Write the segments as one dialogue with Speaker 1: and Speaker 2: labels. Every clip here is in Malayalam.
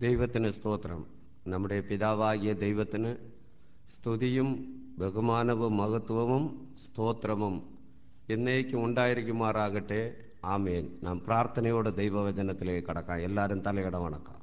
Speaker 1: ദൈവത്തിന് സ്തോത്രം നമ്മുടെ പിതാവാകിയ ദൈവത്തിന് സ്തുതിയും ബഹുമാനവും മഹത്വവും സ്തോത്രവും എന്നേക്കും ഉണ്ടായിരിക്കുമാറാകട്ടെ ആമേൻ നാം പ്രാർത്ഥനയോടെ ദൈവവചനത്തിലേക്ക് കടക്കാം എല്ലാവരും തലയിട വണക്കാം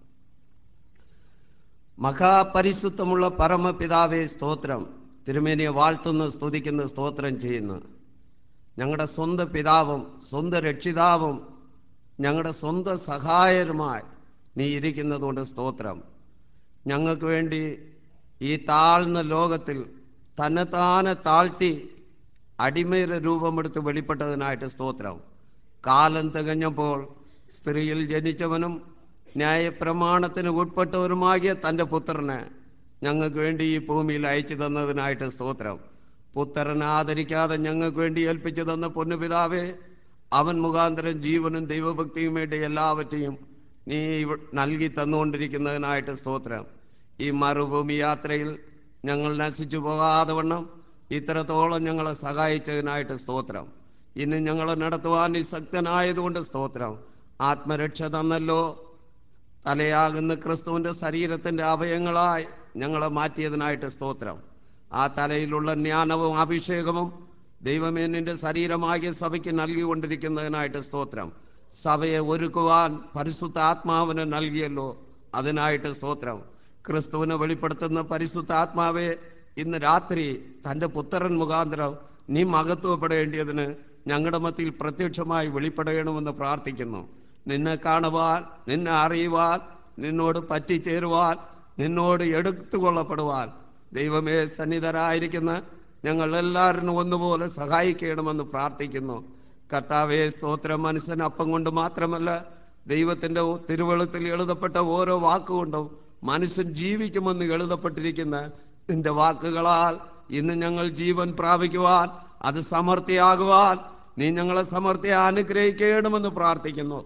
Speaker 1: മഹാപരിശുദ്ധമുള്ള പരമപിതാവേ സ്തോത്രം തിരുമേനിയെ വാഴ്ത്തുന്നു സ്തുതിക്കുന്നു സ്തോത്രം ചെയ്യുന്നു ഞങ്ങളുടെ സ്വന്തം പിതാവും സ്വന്തം രക്ഷിതാവും ഞങ്ങളുടെ സ്വന്തം സഹായരുമായി നീ ഇരിക്കുന്നതുകൊണ്ട് സ്തോത്രം ഞങ്ങൾക്ക് വേണ്ടി ഈ താഴ്ന്ന ലോകത്തിൽ തന്നെത്താനെ താഴ്ത്തി അടിമയുടെ രൂപമെടുത്ത് വെളിപ്പെട്ടതിനായിട്ട് സ്തോത്രം കാലം തികഞ്ഞപ്പോൾ സ്ത്രീയിൽ ജനിച്ചവനും ന്യായപ്രമാണത്തിന് ഉൾപ്പെട്ടവരുമാകിയ തൻ്റെ പുത്രനെ ഞങ്ങൾക്ക് വേണ്ടി ഈ ഭൂമിയിൽ അയച്ചു തന്നതിനായിട്ട് സ്തോത്രം പുത്രനെ ആദരിക്കാതെ ഞങ്ങൾക്ക് വേണ്ടി ഏൽപ്പിച്ചു തന്ന പൊന്നുപിതാവേ അവൻ മുഖാന്തരം ജീവനും ദൈവഭക്തിയും വേണ്ടി എല്ലാവற்றைയും നീ ഇവ- നൽകി തന്നുകൊണ്ടിരിക്കുന്നതിനായിട്ട് സ്തോത്രം ഈ മറുഭൂമി യാത്രയിൽ ഞങ്ങൾ നശിച്ചു പോകാതെ വണ്ണം ഇത്രത്തോളം ഞങ്ങളെ സഹായിച്ചതിനായിട്ട് സ്തോത്രം ഇന്ന് ഞങ്ങളെ നടത്തുവാൻ ഈ ശക്തനായതുകൊണ്ട് സ്തോത്രം ആത്മരക്ഷ തന്നല്ലോ തലയാകുന്ന ക്രിസ്തുവിന്റെ ശരീരത്തിന്റെ അവയങ്ങളായി ഞങ്ങളെ മാറ്റിയതിനായിട്ട് സ്തോത്രം ആ തലയിലുള്ള ജ്ഞാനവും അഭിഷേകവും ദൈവമേ നിന്റെ ശരീരമാകിയ സഭയ്ക്ക് നൽകിക്കൊണ്ടിരിക്കുന്നതിനായിട്ട് സ്തോത്രം സഭയെ ഒരുക്കുവാൻ പരിശുദ്ധ ആത്മാവിന് നൽകിയല്ലോ അതിനായിട്ട് സ്തോത്രം ക്രിസ്തുവിനെ വെളിപ്പെടുത്തുന്ന പരിശുദ്ധ ആത്മാവെ ഇന്ന് രാത്രി തൻ്റെ പുത്രൻ മുഖാന്തരം നീ മഹത്വപ്പെടേണ്ടിയതിന് ഞങ്ങളുടെ മത്തിയിൽ പ്രത്യക്ഷമായി വെളിപ്പെടണമെന്ന് പ്രാർത്ഥിക്കുന്നു നിന്നെ കാണുവാൻ നിന്നെ അറിയുവാൻ നിന്നോട് പറ്റിച്ചേരുവാൻ നിന്നോട് എടുത്തുകൊള്ളപ്പെടുവാൻ ദൈവമേ സന്നിധരായിരിക്കുന്ന ഞങ്ങൾ എല്ലാവരും ഒന്നുപോലെ സഹായിക്കണമെന്ന് പ്രാർത്ഥിക്കുന്നു കർത്താവെ സ്തോത്രം മനുഷ്യൻ അപ്പം കൊണ്ട് മാത്രമല്ല ദൈവത്തിൻ്റെ തിരുവെളുത്തിൽ എഴുതപ്പെട്ട ഓരോ വാക്കുകൊണ്ടും മനുഷ്യൻ ജീവിക്കുമെന്ന് എഴുതപ്പെട്ടിരിക്കുന്ന നിന്റെ വാക്കുകളാൽ ഇന്ന് ഞങ്ങൾ ജീവൻ പ്രാപിക്കുവാൻ അത് സമർത്ഥിയാകുവാൻ നീ ഞങ്ങളെ സമർത്ഥിയെ അനുഗ്രഹിക്കണമെന്ന് പ്രാർത്ഥിക്കുന്നു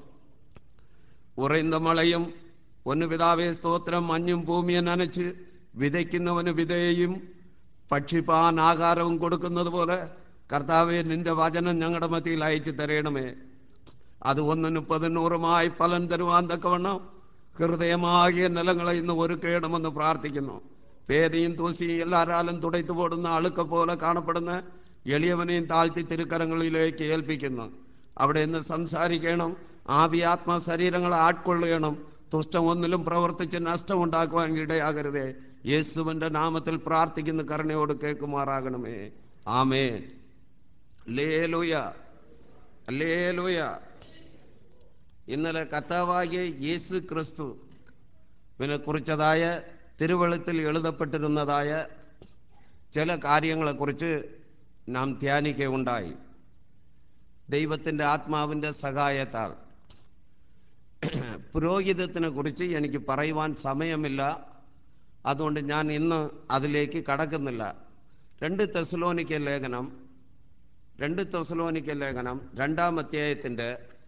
Speaker 1: ഉറയുന്ന മഴയും ഒന്ന് പിതാവേ സ്തോത്രം മഞ്ഞും ഭൂമിയെ നനച്ച് വിതയ്ക്കുന്നവന് വിതയും പക്ഷിപ്പാൻ ആഹാരവും കൊടുക്കുന്നത് പോലെ കർത്താവെ നിന്റെ വചനം ഞങ്ങളുടെ മത്തിയിൽ അയച്ചു തരണമേ അത് ഒന്ന് മുപ്പത് നൂറുമായി ഫലം തരുവാൻ തക്കവണ്ണം ഹൃദയമാകിയ നിലങ്ങളെ ഇന്ന് ഒരുക്കേണമെന്ന് പ്രാർത്ഥിക്കുന്നു പേദയും തൂസിയും എല്ലാരാലും തുടയ്ത്തു പോടുന്ന അളുക്ക പോലെ കാണപ്പെടുന്ന എളിയവനെയും താഴ്ത്തി തിരുക്കരങ്ങളിലേക്ക് ഏൽപ്പിക്കുന്നു അവിടെ നിന്ന് സംസാരിക്കണം ആവിയാത്മ ശരീരങ്ങളെ ആட்കൊള്ളുകണം തുഷ്ടം ഒന്നിലും പ്രവർത്തിച്ച് നഷ്ടമുണ്ടാക്കുവാൻ ഇടയാകരുതേ യേശുവിന്റെ നാമത്തിൽ പ്രാർത്ഥിക്കുന്ന കരുണയോട് കേൾക്കുമാറാകണമേ ആമേ ലേലുയ ലേലുയ ഇന്നലെ കർത്താവാകിയ യേശു ക്രിസ്തു പിന്നെ കുറിച്ചതായ തിരുവഴുത്തിൽ എഴുതപ്പെട്ടിരുന്നതായ ചില കാര്യങ്ങളെക്കുറിച്ച് നാം ധ്യാനിക്കുകയുണ്ടായി ദൈവത്തിൻ്റെ ആത്മാവിൻ്റെ സഹായത്താൽ പുരോഹിതത്തിനെ കുറിച്ച് എനിക്ക് പറയുവാൻ സമയമില്ല അതുകൊണ്ട് ഞാൻ ഇന്ന് അതിലേക്ക് കടക്കുന്നില്ല രണ്ട് തെസലോനിക്ക ലേഖനം രണ്ട് തെസലോനിക്ക ലേഖനം രണ്ടാം അധ്യായത്തിൻ്റെ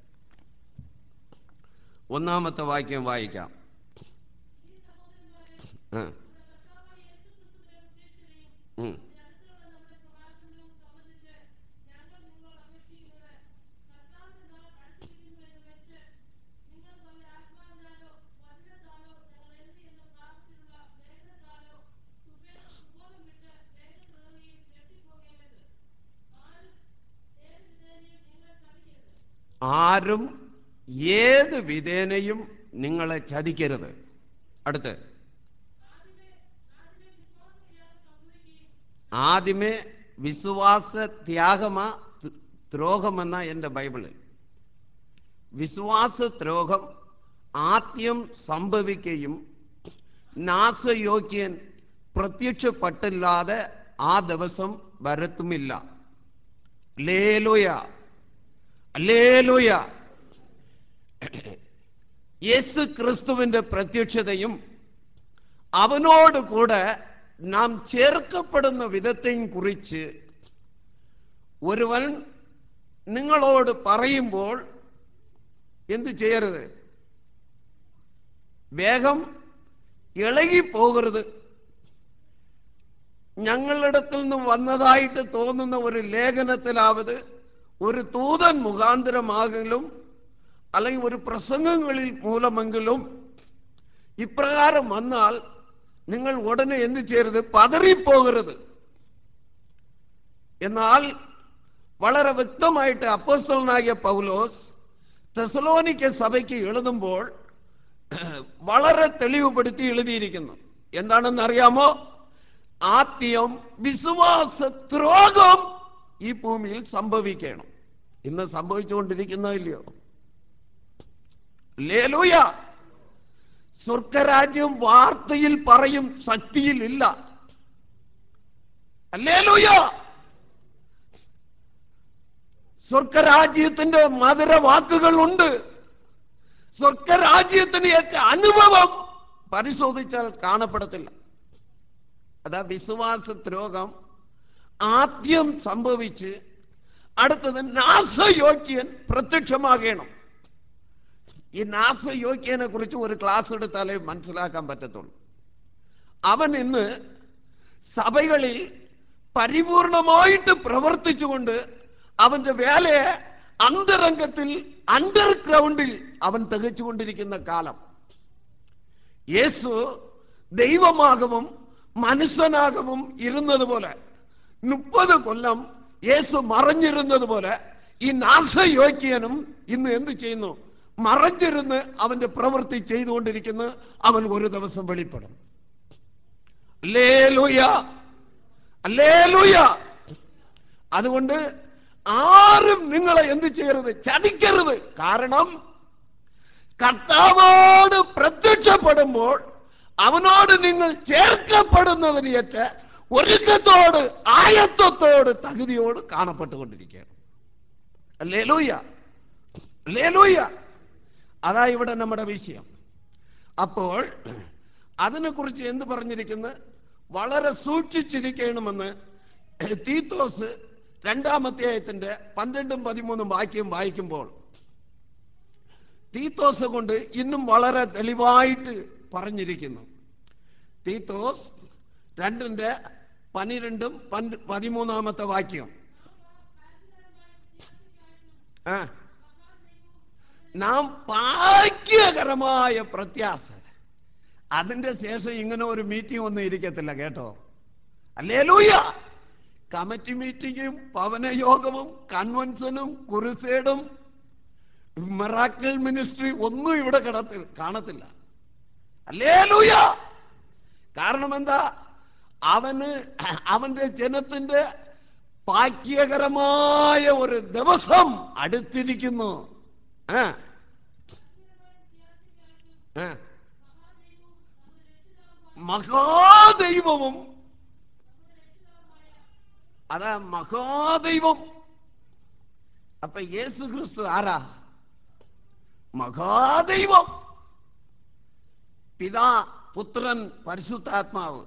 Speaker 1: ഒന്നാമത്തെ വാക്യം വായിക്കാം ആ. ഉം. ആരും ഏത് വിധേനയും നിങ്ങളെ ചതിക്കരുത് അടുത്ത് ആദ്യമേ വിശ്വാസ ത്യാഗമാ ത്- ദ്രോഹമെന്ന എൻ്റെ ബൈബിളിൽ വിശ്വാസ ദ്രോഹം ആദ്യം സംഭവിക്കുകയും നാശയോഗ്യൻ പ്രത്യക്ഷപ്പെട്ടില്ലാതെ ആ ദിവസം വരത്തുമില്ല ലേലുയ ലേലുയ യേശു ക്രിസ്തുവിന്റെ പ്രത്യക്ഷതയും അവനോട് കൂടെ നാം ചേർക്കപ്പെടുന്ന വിധത്തെയും കുറിച്ച് ഒരുവൻ നിങ്ങളോട് പറയുമ്പോൾ എന്തു ചെയ്യരുത് വേഗം ഇളകി പോകരുത് ഞങ്ങളിടത്തിൽ നിന്ന് വന്നതായിട്ട് തോന്നുന്ന ഒരു ലേഖനത്തിലാവത് ഒരു തൂതൻ മുഖാന്തരമാകലും അല്ലെങ്കിൽ ഒരു പ്രസംഗങ്ങളിൽ മൂലമെങ്കിലും ഇപ്രകാരം വന്നാൽ നിങ്ങൾ ഉടനെ എന്ത് ചെയ്യരുത് പതറിപ്പോകരുത് എന്നാൽ വളരെ വ്യക്തമായിട്ട് അപ്പോസ്തലനാകിയ പൗലോസ് തെസലോനിക്ക സഭയ്ക്ക് എഴുതുമ്പോൾ വളരെ തെളിവുപെടുത്തി എഴുതിയിരിക്കുന്നു എന്താണെന്ന് അറിയാമോ ആദ്യം വിശ്വാസ ദ്രോഹം ഈ ഭൂമിയിൽ സംഭവിക്കണം ഇന്ന് സംഭവിച്ചുകൊണ്ടിരിക്കുന്നതില്ലയോ ലേലൂയ സ്വർഗരാജ്യം വാർത്തയിൽ പറയും ശക്തിയിൽ ഇല്ല അല്ലേലൂയ സ്വർഗരാജ്യത്തിന്റെ മധുര വാക്കുകൾ ഉണ്ട് സ്വർഗരാജ്യത്തിന് ഏറ്റ അനുഭവം പരിശോധിച്ചാൽ കാണപ്പെടത്തില്ല അതാ വിശ്വാസദ്രോഹം ആദ്യം സംഭവിച്ച് അടുത്തത് നാസയോഗ്യൻ പ്രത്യക്ഷമാകണം ഈ നാസയോഗ്യനെ കുറിച്ച് ഒരു ക്ലാസ് എടുത്താലേ മനസ്സിലാക്കാൻ പറ്റത്തുള്ളൂ അവൻ ഇന്ന് സഭകളിൽ പരിപൂർണമായിട്ട് പ്രവർത്തിച്ചുകൊണ്ട് അവന്റെ വേലയെ അന്തരംഗത്തിൽ അണ്ടർഗ്രൗണ്ടിൽ അവൻ തികച്ചുകൊണ്ടിരിക്കുന്ന കാലം യേശു ദൈവമാകവും മനുഷ്യനാകവും ഇരുന്നത് പോലെ മുപ്പത് കൊല്ലം യേശു മറഞ്ഞിരുന്നത് പോലെ ഈ നാശയോഗ്യനും ഇന്ന് എന്ത് ചെയ്യുന്നു മറഞ്ഞിരുന്ന് അവന്റെ പ്രവൃത്തി ചെയ്തുകൊണ്ടിരിക്കുന്ന അവൻ ഒരു ദിവസം വെളിപ്പെടും അല്ലേലൂയ അല്ലേലൂയ അതുകൊണ്ട് ആരും നിങ്ങളെ എന്ത് ചെയ്യരുത് ചതിക്കരുത് കാരണം കർത്താവോട് പ്രത്യക്ഷപ്പെടുമ്പോൾ അവനോട് നിങ്ങൾ ചേർക്കപ്പെടുന്നതിന് ഏറ്റ ഒരുക്കത്തോട് ആയത്വത്തോട് തകുതിയോട് കാണപ്പെട്ടുകൊണ്ടിരിക്കുകയാണ് ലേലൂയ ലേലൂയ അതാ ഇവിടെ നമ്മുടെ വിഷയം അപ്പോൾ അതിനെക്കുറിച്ച് എന്ത് പറഞ്ഞിരിക്കുന്നു വളരെ സൂക്ഷിച്ചിരിക്കണമെന്ന് തീത്തോസ് രണ്ടാമത്തെ ആയത്തിന്റെ പന്ത്രണ്ടും പതിമൂന്നും വാക്യം വായിക്കുമ്പോൾ തീത്തോസ് കൊണ്ട് ഇന്നും വളരെ തെളിവായിട്ട് പറഞ്ഞിരിക്കുന്നു തീത്തോസ് രണ്ടിന്റെ പനിരണ്ടും പന്ത് പതിമൂന്നാമത്തെ വാക്യം ആ നാം ഭാഗ്യകരമായ പ്രത്യാശ അതിന്റെ ശേഷം ഇങ്ങനെ ഒരു മീറ്റിംഗ് ഒന്നും ഇരിക്കത്തില്ല കേട്ടോ അല്ലേ ലൂയ കമ്മിറ്റി മീറ്റിംഗും പവനയോഗവും കൺവെൻഷനും കുറുസേഡും മെറാക്കിൾ മിനിസ്ട്രി ഒന്നും ഇവിടെ കിടത്തിൽ കാണത്തില്ല അല്ലേ ലൂയ കാരണം എന്താ അവന് അവന്റെ ജനത്തിന്റെ ഭാഗ്യകരമായ ഒരു ദിവസം അടുത്തിരിക്കുന്നു ആ ആ. മഹാദൈവവും അതാ മഹാദൈവം അപ്പൊ യേസു ക്രിസ്തു ആരാ മഹാദൈവം പിതാ പുത്രൻ പരിശുദ്ധാത്മാവ്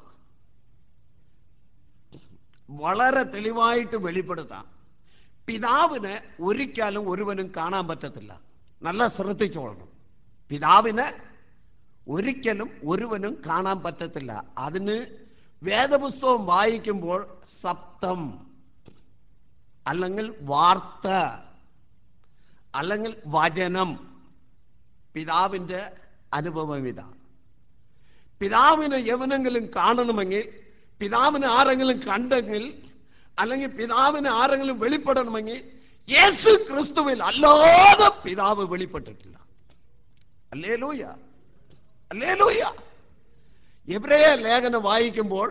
Speaker 1: വളരെ തെളിവായിട്ട് വെളിപ്പെടുത്താം പിതാവിനെ ഒരിക്കലും ഒരുവനും കാണാൻ പറ്റത്തില്ല നല്ല ശ്രദ്ധിച്ചോളണം പിതാവിനെ ഒരിക്കലും ഒരുവനും കാണാൻ പറ്റത്തില്ല അതിന് വേദപുസ്തകം വായിക്കുമ്പോൾ സപ്തം അല്ലെങ്കിൽ വാർത്ത അല്ലെങ്കിൽ വചനം പിതാവിൻ്റെ അനുഭവം ഇതാണ് പിതാവിനെ എവനെങ്കിലും കാണണമെങ്കിൽ പിതാവിനെ ആരെങ്കിലും കണ്ടെങ്കിൽ അല്ലെങ്കിൽ പിതാവിനെ ആരെങ്കിലും വെളിപ്പെടണമെങ്കിൽ യേശു ക്രിസ്തുവിൽ അല്ലാതെ പിതാവ് വെളിപ്പെട്ടിട്ടില്ല അല്ലേ ലൂയ അല്ലേ ലൂയ എബ്രയ ലേഖനം വായിക്കുമ്പോൾ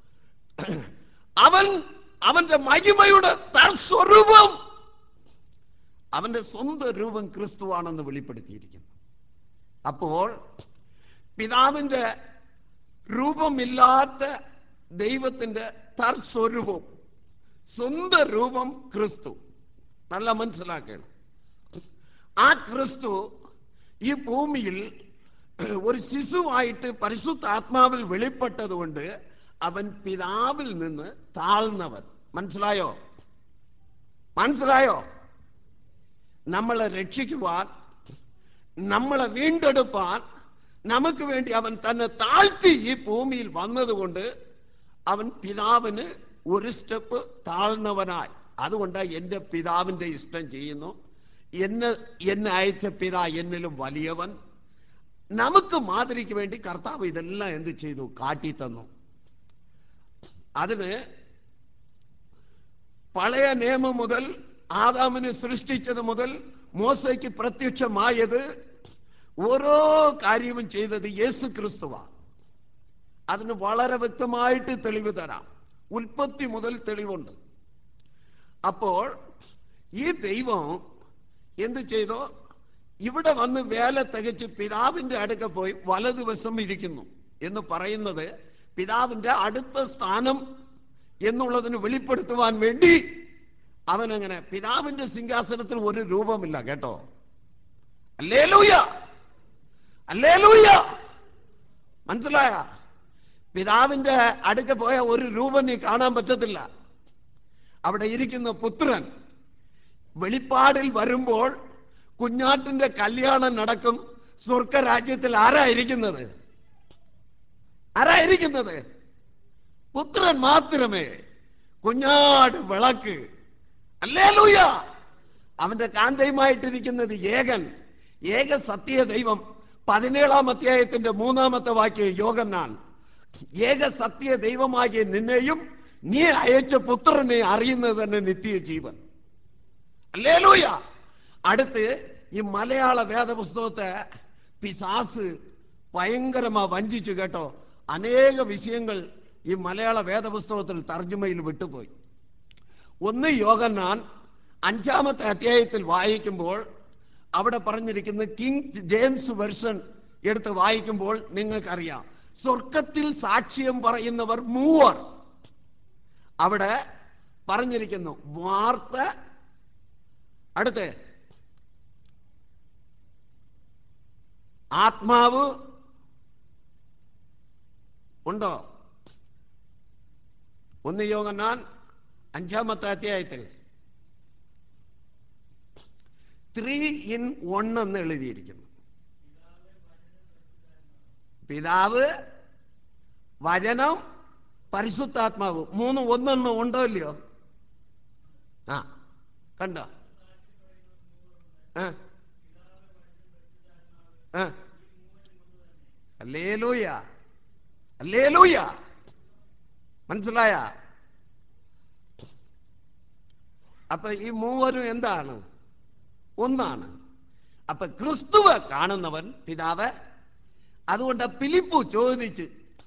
Speaker 1: അവൻ അവന്റെ മഹിമയുടെ തർസ്വരൂപം അവന്റെ സ്വന്തം രൂപം ക്രിസ്തുവാണെന്ന് വെളിപ്പെടുത്തിയിരിക്കുന്നു അപ്പോൾ പിതാവിന്റെ രൂപമില്ലാത്ത ദൈവത്തിന്റെ തർസ്വരൂപം സ്വന്തം രൂപം ക്രിസ്തു നല്ല മനസ്സിലാക്കണം ആ ക്രിസ്തു ഈ ഭൂമിയിൽ ഒരു ശിശുവായിട്ട് പരിശുദ്ധ ആത്മാവിൽ വെളിപ്പെട്ടത് കൊണ്ട് അവൻ പിതാവിൽ നിന്ന് താഴ്ന്നവൻ മനസ്സിലായോ മനസ്സിലായോ നമ്മളെ രക്ഷിക്കുവാൻ നമ്മളെ വീണ്ടെടുപ്പാൻ നമുക്ക് വേണ്ടി അവൻ തന്നെ താഴ്ത്തി ഈ ഭൂമിയിൽ വന്നതുകൊണ്ട് അവൻ പിതാവിന് ഒരു സ്റ്റെപ്പ് താഴ്ന്നവനായി അതുകൊണ്ട് എൻ്റെ പിതാവിൻ്റെ ഇഷ്ടം ചെയ്യുന്നു എന്നെ എന്നെ അയച്ച പിതാ എന്നിലും വലിയവൻ നമുക്ക് മാതിരിക്ക് വേണ്ടി കർത്താവ് ഇതെല്ലാം എന്ത് ചെയ്തു കാട്ടി തന്നു അതിന് പഴയ നിയമം മുതൽ ആദാമിനെ സൃഷ്ടിച്ചത് മുതൽ മോശയ്ക്ക് പ്രത്യക്ഷമായത് ഓരോ കാര്യവും ചെയ്തത് യേസു ക്രിസ്തുവാ അതിന് വളരെ വ്യക്തമായിട്ട് തെളിവ് തരാം ഉൽപ്പത്തി മുതൽ തെളിവുണ്ട് അപ്പോൾ ഈ ദൈവം എന്ത് ചെയ്തോ ഇവിടെ വന്ന് വേല തികച്ച് പിതാവിന്റെ അടുക്ക പോയി വലതുവശം ഇരിക്കുന്നു എന്ന് പറയുന്നത് പിതാവിന്റെ അടുത്ത സ്ഥാനം എന്നുള്ളതിന് വെളിപ്പെടുത്തുവാൻ വേണ്ടി അവനങ്ങനെ പിതാവിന്റെ സിംഹാസനത്തിൽ ഒരു രൂപമില്ല കേട്ടോ അല്ലേലൂയ അല്ലേലൂയ മനസ്സിലായ പിതാവിന്റെ അടുക്ക പോയ ഒരു രൂപം നീ കാണാൻ പറ്റത്തില്ല അവിടെ ഇരിക്കുന്ന പുത്രൻ വെളിപ്പാടിൽ വരുമ്പോൾ കുഞ്ഞാട്ടിന്റെ കല്യാണം നടക്കും സ്വർഗരാജ്യത്തിൽ ആരായിരിക്കുന്നത് ആരായിരിക്കുന്നത് പുത്രൻ മാത്രമേ കുഞ്ഞാട് വിളക്ക് അല്ലേലൂയ അവന്റെ കാന്തയുമായിട്ടിരിക്കുന്നത് ഏകൻ ഏക സത്യ ദൈവം പതിനേഴാം അധ്യായത്തിന്റെ മൂന്നാമത്തെ വാക്യം യോഗന്നാൻ ഏക സത്യ ദൈവമാകിയ നിന്നെയും നീ അയച്ച പുത്രനെ അറിയുന്നത് തന്നെ നിത്യജീവൻ അല്ലേലൂയ അടുത്ത് ഈ മലയാള വേദപുസ്തകത്തെ പിസാസ് ഭയങ്കരമാ വഞ്ചിച്ചു കേട്ടോ അനേക വിഷയങ്ങൾ ഈ മലയാള വേദപുസ്തകത്തിൽ തർജ്ജമയിൽ വിട്ടുപോയി ഒന്ന് യോഗന്നാൻ അഞ്ചാമത്തെ അധ്യായത്തിൽ വായിക്കുമ്പോൾ അവിടെ പറഞ്ഞിരിക്കുന്ന കിങ് ജെയിംസ് വെർഷൻ എടുത്ത് വായിക്കുമ്പോൾ നിങ്ങൾക്കറിയാം സ്വർഗത്തിൽ സാക്ഷ്യം പറയുന്നവർ മൂവർ അവിടെ പറഞ്ഞിരിക്കുന്നു വാർത്ത അടുത്ത് ആത്മാവ് ഉണ്ടോ ഒന്ന് യോഗന്നാൻ അഞ്ചാമത്തെ അധ്യായത്തിൽ ത്രീ ഇൻ വൺ എന്ന് എഴുതിയിരിക്കുന്നു പിതാവ് വചനം പരിശുദ്ധാത്മാവ് മൂന്ന് ഒന്നെണ്ണം ഉണ്ടോ ഇല്ലയോ ആ കണ്ടോ ആ ആ അല്ലേലൂയ അല്ലേലൂയ മനസ്സിലായ അപ്പൊ ഈ മൂവരും എന്താണ് ഒന്നാണ് അപ്പൊ ക്രിസ്തുവ കാണുന്നവൻ പിതാവ് അതുകൊണ്ട് ഫിലിപ്പു ചോദിച്ച്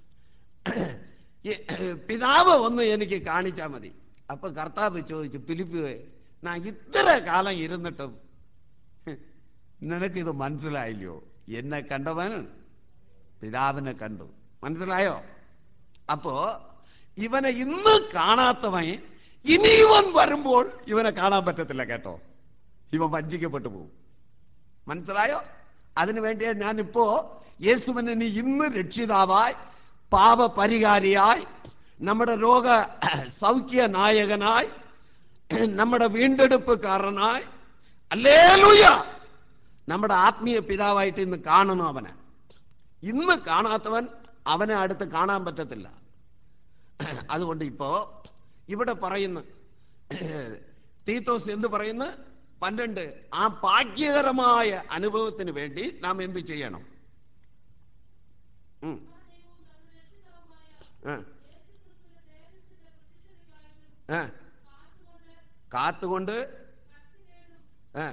Speaker 1: ഈ പിതാവ് ഒന്ന് എനിക്ക് കാണിച്ചാൽ മതി അപ്പൊ കർത്താവ് ചോദിച്ചു ഫിലിപ്പുവേ ഞാൻ ഇത്ര കാലം ഇരുന്നിട്ടും നിനക്കിത് മനസ്സിലായില്ലയോ എന്നെ കണ്ടവൻ പിതാവിനെ കണ്ടു മനസ്സിലായോ അപ്പോ ഇവനെ ഇന്ന് കാണാത്തവൻ ഇനി ഇവൻ വരുമ്പോൾ ഇവനെ കാണാൻ പറ്റത്തില്ല കേട്ടോ ഇവൻ വഞ്ചിക്കപ്പെട്ടു പോകും മനസ്സിലായോ അതിനു വേണ്ടിയാ ഞാനിപ്പോ യേശുവിനെ നീ ഇന്ന് രക്ഷിതാവായി പാപപരിഹാരിയായി നമ്മുടെ രോഗ സൗഖ്യ നായകനായി നമ്മുടെ വീണ്ടെടുപ്പുകാരനായി അല്ലേലൂയ നമ്മുടെ ആത്മീയ പിതാവായിട്ട് ഇന്ന് കാണണം അവനെ ഇന്ന് കാണാത്തവൻ അവനെ അടുത്ത് കാണാൻ പറ്റത്തില്ല അതുകൊണ്ട് ഇപ്പോ ഇവിടെ പറയുന്നു തീത്തോസ് എന്ത് പറയുന്നു പന്ത്രണ്ട് ആ ഭാഗ്യകരമായ അനുഭവത്തിന് വേണ്ടി നാം എന്ത് ചെയ്യണം ഉം. ആ. ആ. കാത്തുകൊണ്ട് ആ.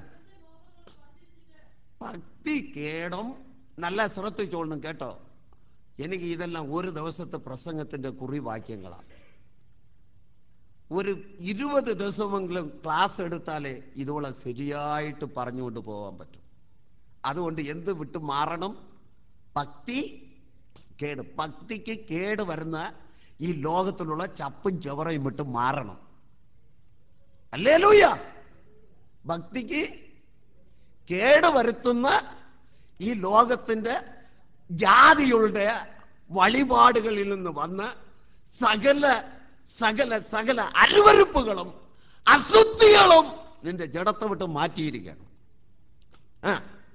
Speaker 1: ഭക്തി കേടും നല്ല ശ്രദ്ധിച്ചോളണം കേട്ടോ എനിക്ക് ഇതെല്ലാം ഒരു ദിവസത്തെ പ്രസംഗത്തിന്റെ കുറിവാക്യങ്ങളാണ് ഒരു ഇരുപത് ദിവസമെങ്കിലും ക്ലാസ് എടുത്താലേ ഇതോളം ശരിയായിട്ട് പറഞ്ഞുകൊണ്ട് പോകാൻ പറ്റും അതുകൊണ്ട് എന്ത് വിട്ട് മാറണം ഭക്തി കേട് ഭക്തിക്ക് കേട് വരുന്ന ഈ ലോകത്തിലുള്ള ചപ്പും ചവറയും വിട്ട് മാറണം അല്ലേ ലൂയ ഭക്തിക്ക് കേട് വരുത്തുന്ന ഈ ലോകത്തിന്റെ ജാതികളുടെ വഴിപാടുകളിൽ നിന്ന് വന്ന് സകല സകല സകല അരുവരുപ്പുകളും അശുദ്ധികളും നിന്റെ ജഡത്തെ വിട്ട് മാറ്റിയിരിക്കണം ആ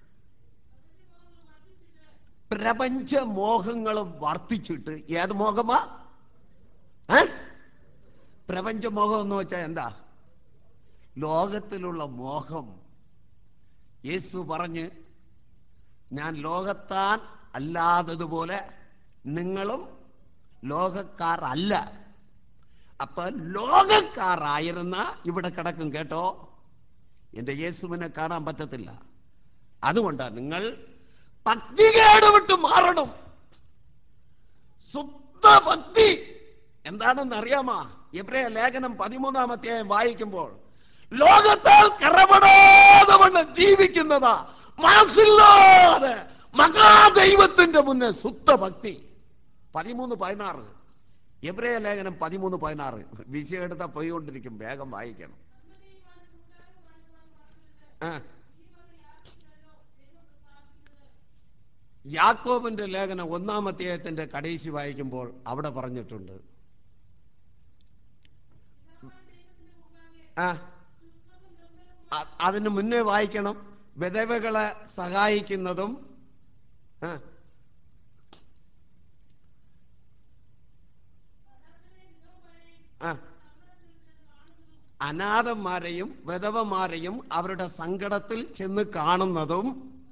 Speaker 1: പ്രപഞ്ച മോഹങ്ങളും വർദ്ധിച്ചിട്ട് ഏത് മോഹമാ ഏ പ്രപഞ്ച മോഹം എന്ന് വെച്ചാൽ എന്താ ലോകത്തിലുള്ള മോഹം യേശു പറഞ്ഞ് ഞാൻ ലോകത്താൻ അല്ലാത്തതുപോലെ നിങ്ങളും ലോകക്കാർ അല്ല അപ്പൊ ലോകക്കാരായിരുന്ന ഇവിടെ കിടക്കും കേട്ടോ എൻ്റെ യേശുവിനെ കാണാൻ പറ്റത്തില്ല അതുകൊണ്ടാണ് നിങ്ങൾ ഭക്തികേട് വിട്ട് മാറണം ശുദ്ധ ഭക്തി എന്താണെന്ന് അറിയാമോ എബ്രയ ലേഖനം പതിമൂന്നാം അധ്യായം വായിക്കുമ്പോൾ ലോകത്താൽ കറപടാതെ വണ്ണം ജീവിക്കുന്നതാ മനസ്സില്ലാതെ മഹാദൈവത്തിന്റെ മുന്നേ ശുദ്ധ ഭക്തി പതിമൂന്ന് പതിനാറ് എബ്രയ ലേഖനം പതിമൂന്ന് പതിനാറ് വിഷയം എടുത്താൽ പോയിക്കൊണ്ടിരിക്കും വേഗം വായിക്കണം ആ യാക്കോബിന്റെ ലേഖനം ഒന്നാം അധ്യായത്തിന്റെ കടേശി വായിക്കുമ്പോൾ അവിടെ പറഞ്ഞിട്ടുണ്ട് ആ അ- അതിന് മുന്നേ വായിക്കണം വിധവകളെ സഹായിക്കുന്നതും ആ, ആ അനാഥന്മാരെയും വിധവമാരെയും അവരുടെ സങ്കടത്തിൽ ചെന്ന് കാണുന്നതും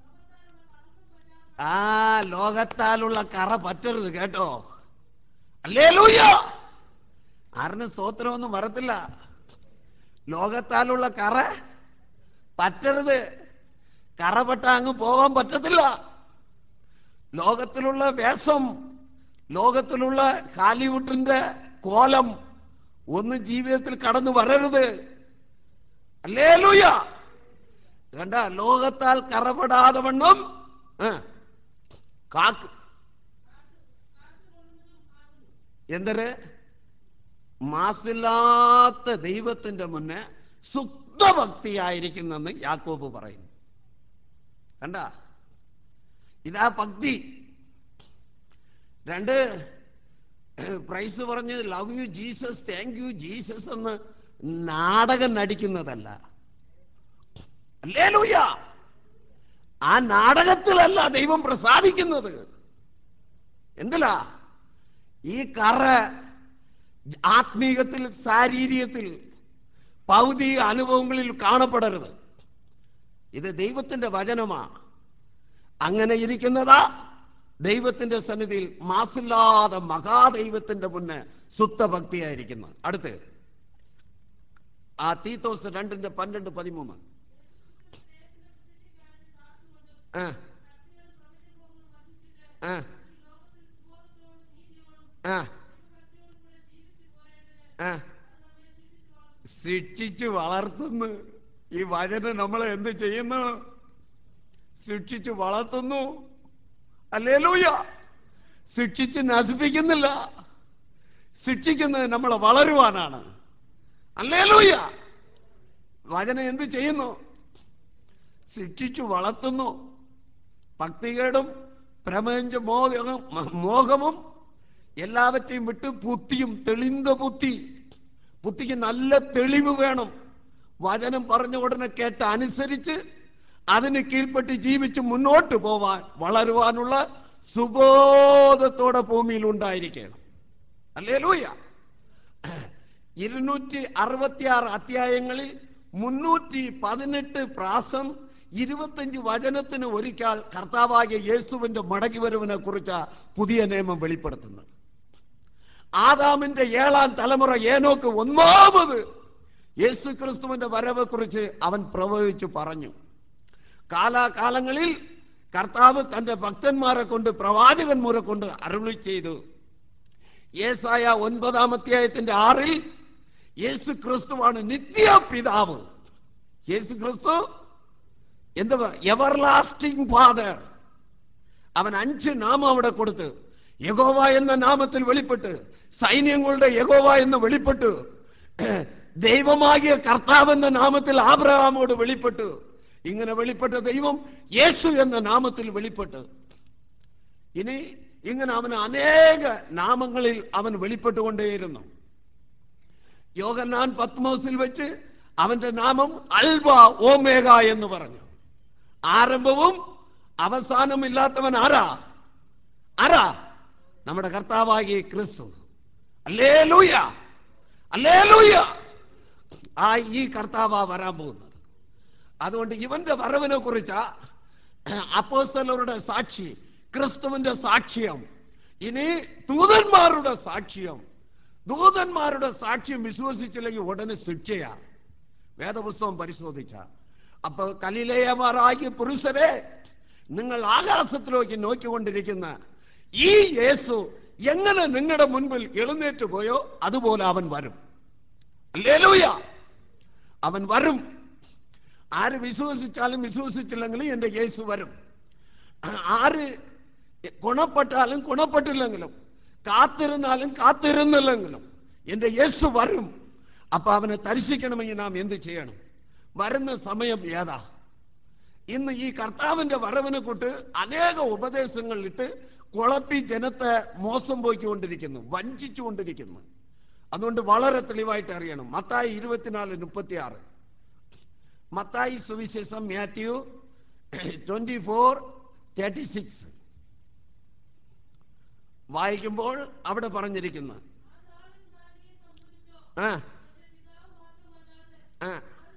Speaker 1: ആ ലോകത്താലുള്ള കറ പറ്റരുത് കേട്ടോ അല്ലേ ലൂയ ആറിന് സ്തോത്രമൊന്നും വരത്തില്ല ലോകത്താലുള്ള കറ പറ്റരുത് കറ പറ്റ അങ്ങ് പോകാൻ പറ്റത്തില്ല ലോകത്തിലുള്ള വേഷം ലോകത്തിലുള്ള ഹാലിവുഡിന്റെ കോലം ഒന്നും ജീവിതത്തിൽ കടന്നു വരരുത് അല്ലേ ലൂയ കണ്ട ലോകത്താൽ കറപെടാതെ വണ്ണം ആ, കാക്ക് എന്തൊരു മാസില്ലാത്ത ദൈവത്തിന്റെ മുന്നേ ശുദ്ധഭക്തിയായിരിക്കുന്നെന്ന് യാക്കോബ് പറയുന്നു കണ്ട ഇതാ ഭക്തി രണ്ട് പ്രൈസ് പറഞ്ഞ് love you Jesus thank you Jesus എന്ന് നാടകം നടിക്കുന്നതല്ല അല്ലേ ലൂയ ആ നാടകത്തിലല്ല ദൈവം പ്രസാദിക്കുന്നത് എന്തിലാ ഈ കറ ആത്മീയത്തിൽ ശാരീരികത്തിൽ ഭൗതിക അനുഭവങ്ങളിൽ കാണപ്പെടരുത് ഇത് ദൈവത്തിന്റെ വചനമാ അങ്ങനെ ഇരിക്കുന്നതാ ദൈവത്തിന്റെ സന്നിധിയിൽ മാസില്ലാതെ മഹാദൈവത്തിന്റെ മുന്നേ സുത്തഭക്തിയായിരിക്കുന്നത് അടുത്ത് ആ തീത്തോസ് രണ്ടിന്റെ പന്ത്രണ്ട് പതിമൂന്ന് ആ ആ ആ ആ ശിക്ഷിച്ചു വളർത്തുന്നു ഈ വചനം നമ്മളെ എന്ത് ചെയ്യുന്നു ശിക്ഷിച്ചു വളർത്തുന്നു അല്ലേ ലൂയ ശിക്ഷിച്ച് നശിപ്പിക്കുന്നില്ല ശിക്ഷിക്കുന്നത് നമ്മളെ വളരുവാനാണ് അല്ലേ ലൂയ വചനം എന്ത് ചെയ്യുന്നു ശിക്ഷിച്ചു വളർത്തുന്നു ഭക്തികേടും പ്രപഞ്ച മോഹം മോഹവും എല്ലാവற்றைയും വിട്ട് ബുദ്ധിയും തെളിந்த ബുദ്ധി ബുദ്ധിക്ക് നല്ല തെളിവ് വേണം വചനം പറഞ്ഞ ഉടനെ കേട്ട് അനുസരിച്ച് അതിന് കീഴ്പ്പെട്ട് ജീവിച്ച് മുന്നോട്ട് പോവാൻ വളരുവാനുള്ള സുബോധത്തോടെ ഭൂമിയിൽ ഉണ്ടായിരിക്കണം അല്ലേ ലൂയ ഇരുന്നൂറ്റി അറുപത്തിയാറ് അധ്യായങ്ങളിൽ മുന്നൂറ്റി പതിനെട്ട് പ്രാസം ഇരുപത്തഞ്ച് വചനത്തിന് ഒരിക്കൽ കർത്താവാകിയ യേശുവിന്റെ മടങ്ങിവരവിനെ കുറിച്ച പുതിയ നിയമം വെളിപ്പെടുത്തുന്നത് ആദാമിന്റെ ഏഴാം തലമുറ ഏനോക്ക് ഒന്നാമത് യേശു ക്രിസ്തുവിന്റെ വരവ് കുറിച്ച് അവൻ പ്രവചിച്ചു പറഞ്ഞു കാലാകാലങ്ങളിൽ കർത്താവ് തന്റെ ഭക്തന്മാരെ കൊണ്ട് പ്രവാചകന്മാരെ കൊണ്ട് അരുളി ചെയ്തു യേസായ ഒൻപതാം അധ്യായത്തിന്റെ ആറിൽ യേശു ക്രിസ്തുവാണ് നിത്യ പിതാവ് യേശു ക്രിസ്തു എന്തുവാ എവർ ലാസ്റ്റിംഗ് ഫാദർ അവൻ അഞ്ച് നാമം അവിടെ കൊടുത്ത് യഗോവ എന്ന നാമത്തിൽ വെളിപ്പെട്ട് സൈന്യങ്ങളുടെ യഗോവ എന്ന് വെളിപ്പെട്ടു ദൈവമാകിയ കർത്താവ് എന്ന നാമത്തിൽ ആബ്രഹാമോട് വെളിപ്പെട്ടു ഇങ്ങനെ വെളിപ്പെട്ട ദൈവം യേശു എന്ന നാമത്തിൽ വെളിപ്പെട്ടു ഇനി ഇങ്ങനെ അവന് അനേക നാമങ്ങളിൽ അവൻ വെളിപ്പെട്ടുകൊണ്ടേയിരുന്നു യോഗന്നാൻ പത്മോസിൽ വെച്ച് അവന്റെ നാമം അൽബ ഓമേഗ എന്ന് പറഞ്ഞു ആരംഭവും അവസാനവും ഇല്ലാത്തവൻ ആരാ ആരാ നമ്മുടെ കർത്താവാകിയ ക്രിസ്തു അല്ലേ ലൂയ അല്ലേ ലൂയ ആ ഈ കർത്താവാ വരാൻ പോകുന്നത് അതുകൊണ്ട് ഇവന്റെ വരവിനെ കുറിച്ച അപ്പോസ്തലരുടെ സാക്ഷി ക്രിസ്തുവിന്റെ സാക്ഷ്യം ഇനി ദൂതന്മാരുടെ സാക്ഷ്യം ദൂതന്മാരുടെ സാക്ഷ്യം വിശ്വസിച്ചില്ലെങ്കിൽ ഉടനെ ശിക്ഷയാ വേദപുസ്തകം പരിശോധിച്ച അപ്പൊ കലിലേയമാറാകിയ പുരുഷരെ നിങ്ങൾ ആകാശത്തിലേക്ക് നോക്കിക്കൊണ്ടിരിക്കുന്ന ഈ യേസു എങ്ങനെ നിങ്ങളുടെ മുൻപിൽ എഴുന്നേറ്റ് പോയോ അതുപോലെ അവൻ വരും അല്ലേലൂയ അവൻ വരും ആര് വിശ്വസിച്ചാലും വിശ്വസിച്ചില്ലെങ്കിലും എൻ്റെ യേസു വരും ആര് ഗുണപ്പെട്ടാലും ഗുണപ്പെട്ടില്ലെങ്കിലും കാത്തിരുന്നാലും കാത്തിരുന്നില്ലെങ്കിലും എൻ്റെ യേസു വരും അപ്പൊ അവനെ തരിശിക്കണമെങ്കിൽ നാം എന്ത് ചെയ്യണം വരുന്ന സമയം ഏതാ ഇന്ന് ഈ കർത്താവിന്റെ വരവിനെ കുട്ട് അനേക ഉപദേശങ്ങളിലിട്ട് കുളപ്പി ജനത്തെ മോശം പോയിക്കൊണ്ടിരിക്കുന്നു വഞ്ചിച്ചുകൊണ്ടിരിക്കുന്നു അതുകൊണ്ട് വളരെ തെളിവായിട്ട് അറിയണം മത്തായി ഇരുപത്തിനാല് മുപ്പത്തി ആറ് മത്തായി സുവിശേഷം Matthew twenty four thirty six വായിക്കുമ്പോൾ അവിടെ പറഞ്ഞിരിക്കുന്നു ആ ആ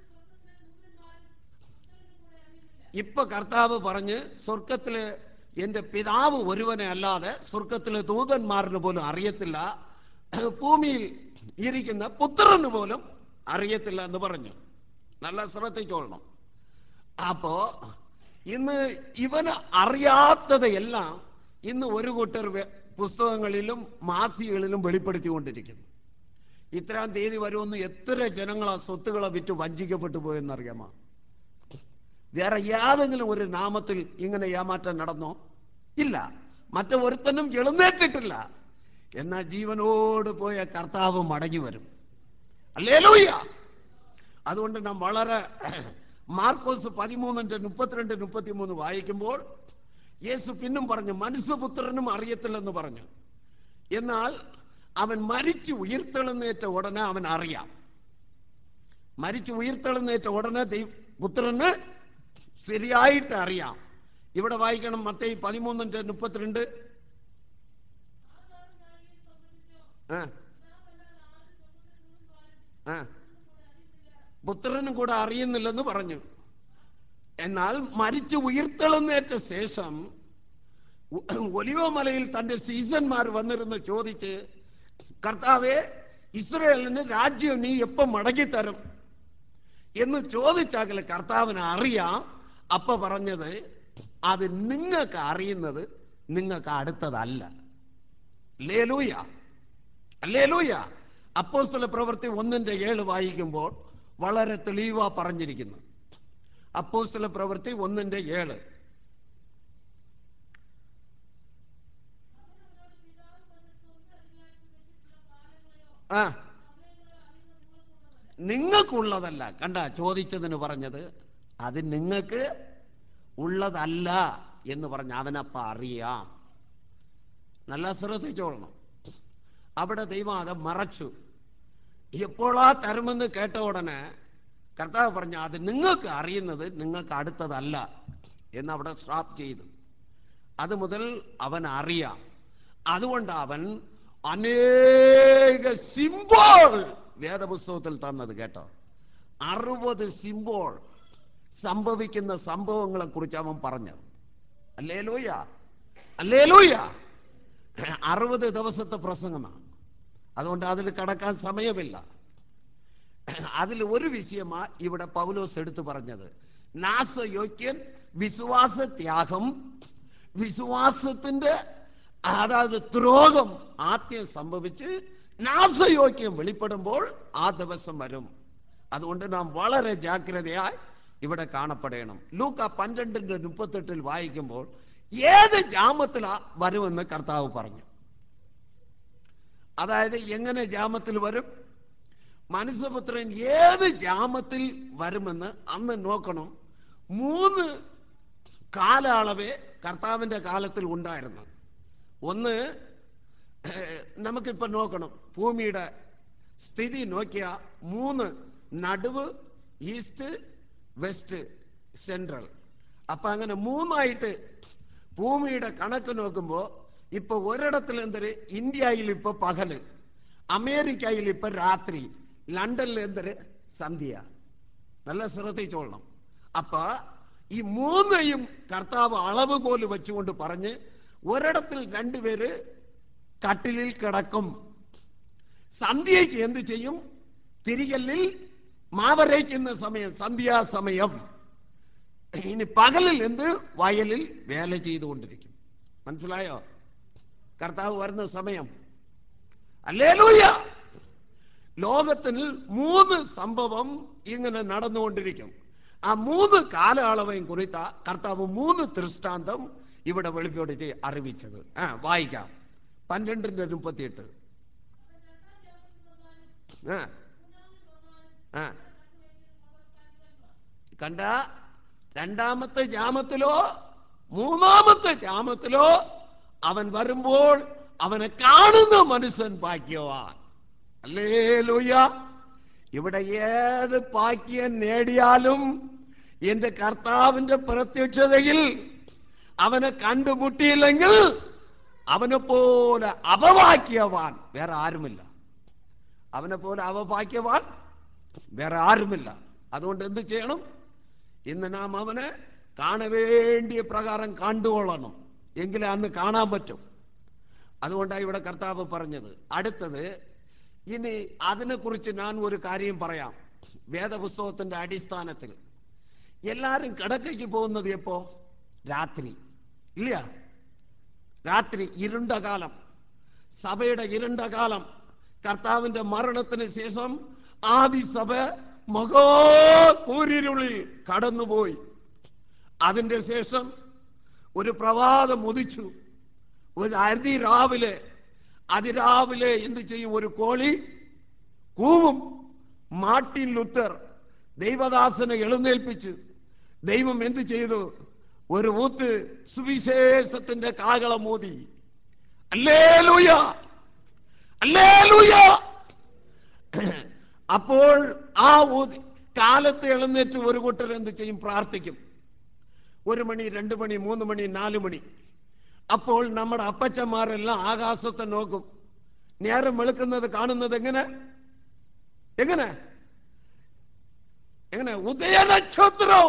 Speaker 1: ഇപ്പൊ കർത്താവ് പറഞ്ഞ് സ്വർഗത്തില് എന്റെ പിതാവ് ഒരുവനെ അല്ലാതെ സ്വർഗത്തിലെ ദൂതന്മാരിന് പോലും അറിയത്തില്ല ഭൂമിയിൽ ഇരിക്കുന്ന പുത്രന് പോലും അറിയത്തില്ല എന്ന് പറഞ്ഞു നല്ല ശ്രദ്ധിച്ചോളണം അപ്പോ ഇന്ന് ഇവന് അറിയാത്തത് എല്ലാം ഇന്ന് ഒരു കൂട്ടർ വെ- പുസ്തകങ്ങളിലും മാസികകളിലും വെളിപ്പെടുത്തിക്കൊണ്ടിരിക്കുന്നു ഇത്രാം തീയതി വരുമെന്ന് എത്ര ജനങ്ങളാ സ്വത്തുക്കളെ വിറ്റ് വഞ്ചിക്കപ്പെട്ടു പോയെന്നറിയാമോ വേറെ യാതെങ്കിലും ഒരു നാമത്തിൽ ഇങ്ങനെ ഏമാറ്റം നടന്നോ ഇല്ല മറ്റൊരുത്തനും എഴുന്നേറ്റിട്ടില്ല എന്നാൽ ജീവനോട് പോയ കർത്താവ് മടങ്ങി വരും അല്ലേലൂയ അതുകൊണ്ട് നാം വളരെ മാർക്കോസ് പതിമൂന്നിന്റെ മുപ്പത്തിരണ്ട് മുപ്പത്തിമൂന്ന് വായിക്കുമ്പോൾ യേശു പിന്നും പറഞ്ഞു മനുഷ്യപുത്രനും അറിയത്തില്ലെന്ന് പറഞ്ഞു എന്നാൽ അവൻ മരിച്ചു ഉയർത്തെഴുന്നേറ്റ ഉടനെ അവൻ അറിയാം മരിച്ചു ഉയർത്തെഴുന്നേറ്റ ഉടനെ ദൈവ പുത്രന് ശരിയായിട്ട് അറിയാം ഇവിടെ വായിക്കണം മത്തേയി പതിമൂന്നിന്റെ മുപ്പത്തിരണ്ട് ആ ആ പുത്രനും കൂടെ അറിയുന്നില്ലെന്ന് പറഞ്ഞു എന്നാൽ മരിച്ചു ഉയർത്തെഴുന്നേറ്റ ശേഷം ഉ- ഒലിവമലയിൽ തന്റെ സീസന്മാർ വന്നിരുന്ന് ചോദിച്ച് കർത്താവെ ഇസ്രയേലിന് രാജ്യം നീ എപ്പം മടങ്ങിത്തരും എന്ന് ചോദിച്ചാൽ കർത്താവിന് അറിയാം അപ്പ പറഞ്ഞത് അത് നിങ്ങൾക്ക് അറിയുന്നത് നിങ്ങൾക്ക് അടുത്തതല്ല ലേലൂയ ലേലൂയ അപ്പോസ്തല പ്രവൃത്തി ഒന്നിന്റെ ഏഴ് വായിക്കുമ്പോൾ വളരെ തെളിവാ പറഞ്ഞിരിക്കുന്നു അപ്പോസ്തല പ്രവൃത്തി ഒന്നിന്റെ ഏഴ് ആ നിങ്ങൾക്കുള്ളതല്ല കണ്ട ചോദിച്ചതിന് പറഞ്ഞത് അത് നിങ്ങൾക്ക് ഉള്ളതല്ല എന്ന് പറഞ്ഞ അവനപ്പ അറിയാം നല്ല ശ്രദ്ധിച്ചോളണം അവിടെ ദൈവം അത് മറച്ചു എപ്പോഴാ തരുമെന്ന് കേട്ട ഉടനെ കർത്താവ് പറഞ്ഞു അത് നിങ്ങൾക്ക് അറിയുന്നത് നിങ്ങൾക്ക് അടുത്തതല്ല എന്ന് അവിടെ സ്ട്രാപ്പ് ചെയ്തു അത് മുതൽ അവൻ അറിയാം അതുകൊണ്ട് അവൻ അനേക സിംബോൾ വേദപുസ്തകത്തിൽ തന്നത് കേട്ടോ അറുപത് സിംബോൾ സംഭവിക്കുന്ന സംഭവങ്ങളെ കുറിച്ച് അവൻ പറഞ്ഞത് അല്ലേ ലൂയ അല്ലേ ലൂയ അറുപത് ദിവസത്തെ പ്രസംഗമാണ് അതുകൊണ്ട് അതിൽ കടക്കാൻ സമയമില്ല അതിൽ ഒരു വിഷയമാ ഇവിടെ പൗലോസ് എടുത്തു പറഞ്ഞത് നാസയോഗ്യൻ വിശ്വാസ ത്യാഗം വിശ്വാസത്തിന്റെ അതായത് ദ്രോഹം ആദ്യം സംഭവിച്ച് നാസയോഗ്യം വെളിപ്പെടുമ്പോൾ ആ ദിവസം വരും അതുകൊണ്ട് നാം വളരെ ജാഗ്രതയായി ഇവിടെ കാണപ്പെടണം ലൂക്ക പന്ത്രണ്ടിന്റെ മുപ്പത്തെട്ടിൽ വായിക്കുമ്പോൾ ഏത് ജാമത്തിലാ വരുമെന്ന് കർത്താവ് പറഞ്ഞു അതായത് എങ്ങനെ ജാമത്തിൽ വരും മനുഷ്യപുത്രൻ ഏത് ജാമത്തിൽ വരുമെന്ന് അന്ന് നോക്കണം മൂന്ന് കാലയളവേ കർത്താവിന്റെ കാലത്തിൽ ഉണ്ടായിരുന്നു ഒന്ന് ഏഹ്, നമുക്കിപ്പോ നോക്കണം ഭൂമിയുടെ സ്ഥിതി നോക്കിയ മൂന്ന് നടുവ് ഈസ്റ്റ് വെസ്റ്റ് സെൻട്രൽ അപ്പൊ അങ്ങനെ മൂന്നായിട്ട് ഭൂമിയുടെ കണക്ക് നോക്കുമ്പോൾ ഇപ്പൊ ഒരിടത്തിൽ എന്തൊരു ഇന്ത്യയിൽ ഇപ്പൊ പകല് അമേരിക്കയിൽ ഇപ്പൊ രാത്രി ലണ്ടനിൽ എന്തൊരു സന്ധ്യ നല്ല ശ്രദ്ധിച്ചോളണം അപ്പൊ ഈ മൂന്നെയും കർത്താവ് അളവുകോൽ വെച്ചുകൊണ്ട് പറഞ്ഞ് ഒരിടത്തിൽ രണ്ടുപേര് കട്ടിലിൽ കിടക്കും സന്ധ്യയ്ക്ക് എന്ത് ചെയ്യും തിരികല്ലിൽ മാവരയ്ക്കുന്ന സമയം സന്ധ്യാസമയം ഇനി പകലിൽ എന്ത് വയലിൽ വേല ചെയ്തുകൊണ്ടിരിക്കും മനസ്സിലായോ കർത്താവ് വരുന്ന സമയം അല്ലേലൂയ ലോകത്തിൽ മൂന്ന് സംഭവം ഇങ്ങനെ നടന്നുകൊണ്ടിരിക്കും ആ മൂന്ന് കാലയളവയും കുറിത്ത കർത്താവ് മൂന്ന് ദൃഷ്ടാന്തം ഇവിടെ വെളിപ്പെടുത്തി അറിയിച്ചത് ആ വായിക്കാം പന്ത്രണ്ടിന്റെ മുപ്പത്തിയെട്ട് ആ ആ കണ്ട രണ്ടാമത്തെ ജാമത്തിലോ മൂന്നാമത്തെ ജാമത്തിലോ അവൻ വരുമ്പോൾ അവനെ കാണുന്ന മനുഷ്യൻ ഭാഗ്യവാൻ അല്ലേ ലൂയ ഇവിടെ ഏത് ഭാഗ്യം നേടിയാലും എന്റെ കർത്താവിന്റെ പ്രത്യക്ഷതയിൽ അവനെ കണ്ടുമുട്ടിയില്ലെങ്കിൽ അവനെ പോലെ അപവാക്യവാൻ വേറെ ആരുമില്ല അവനെ പോലെ അവഭാഗ്യവാൻ വേറെ ആരുമില്ല അതുകൊണ്ട് എന്ത് ചെയ്യണം ഇന്ന് നാം അവനെ കാണവേണ്ടിയ പ്രകാരം കണ്ടുകൊള്ളണം എങ്കിലേ അന്ന് കാണാൻ പറ്റും അതുകൊണ്ടാണ് ഇവിടെ കർത്താവ് പറഞ്ഞത് അടുത്തത് ഇനി അതിനെക്കുറിച്ച് ഞാൻ ഒരു കാര്യം പറയാം വേദപുസ്തകത്തിന്റെ അടിസ്ഥാനത്തിൽ എല്ലാരും കിടക്കയ്ക്ക് പോകുന്നത് എപ്പോ രാത്രി ഇല്ല രാത്രി ഇരുണ്ട കാലം സഭയുടെ ഇരുണ്ട കാലം കർത്താവിന്റെ മരണത്തിന് ശേഷം ആദി സഭ മഹാകൂരിരുളിൽ കടന്നുപോയി അതിന്റെ ശേഷം ഒരു പ്രഭാതം ഉദിച്ചു ഒരു അതിരാവിലെ അതിരാവിലെ എന്ത് ചെയ്യും ഒരു കോളി കൂവും മാർട്ടിൻ ലുത്തർ ദൈവദാസനെ എഴുന്നേൽപ്പിച്ച് ദൈവം എന്ത് ചെയ്തു ഒരു ഊത്ത് സുവിശേഷത്തിന്റെ കാകളം മോദി അല്ലേലൂയ അല്ലേലൂയ അപ്പോൾ ആ ഊതി കാലത്ത് എഴുന്നേറ്റ് ഒരു കൂട്ടർ എന്ത് ചെയ്യും പ്രാർത്ഥിക്കും ഒരു മണി രണ്ട് മണി മൂന്ന് മണി നാല് മണി അപ്പോൾ നമ്മുടെ അപ്പച്ചന്മാരെല്ലാം ആകാശത്തെ നോക്കും നേരം വെളുക്കുന്നത് കാണുന്നത് എങ്ങനെ എങ്ങനെ എങ്ങനെ ഉദയനക്ഷത്രം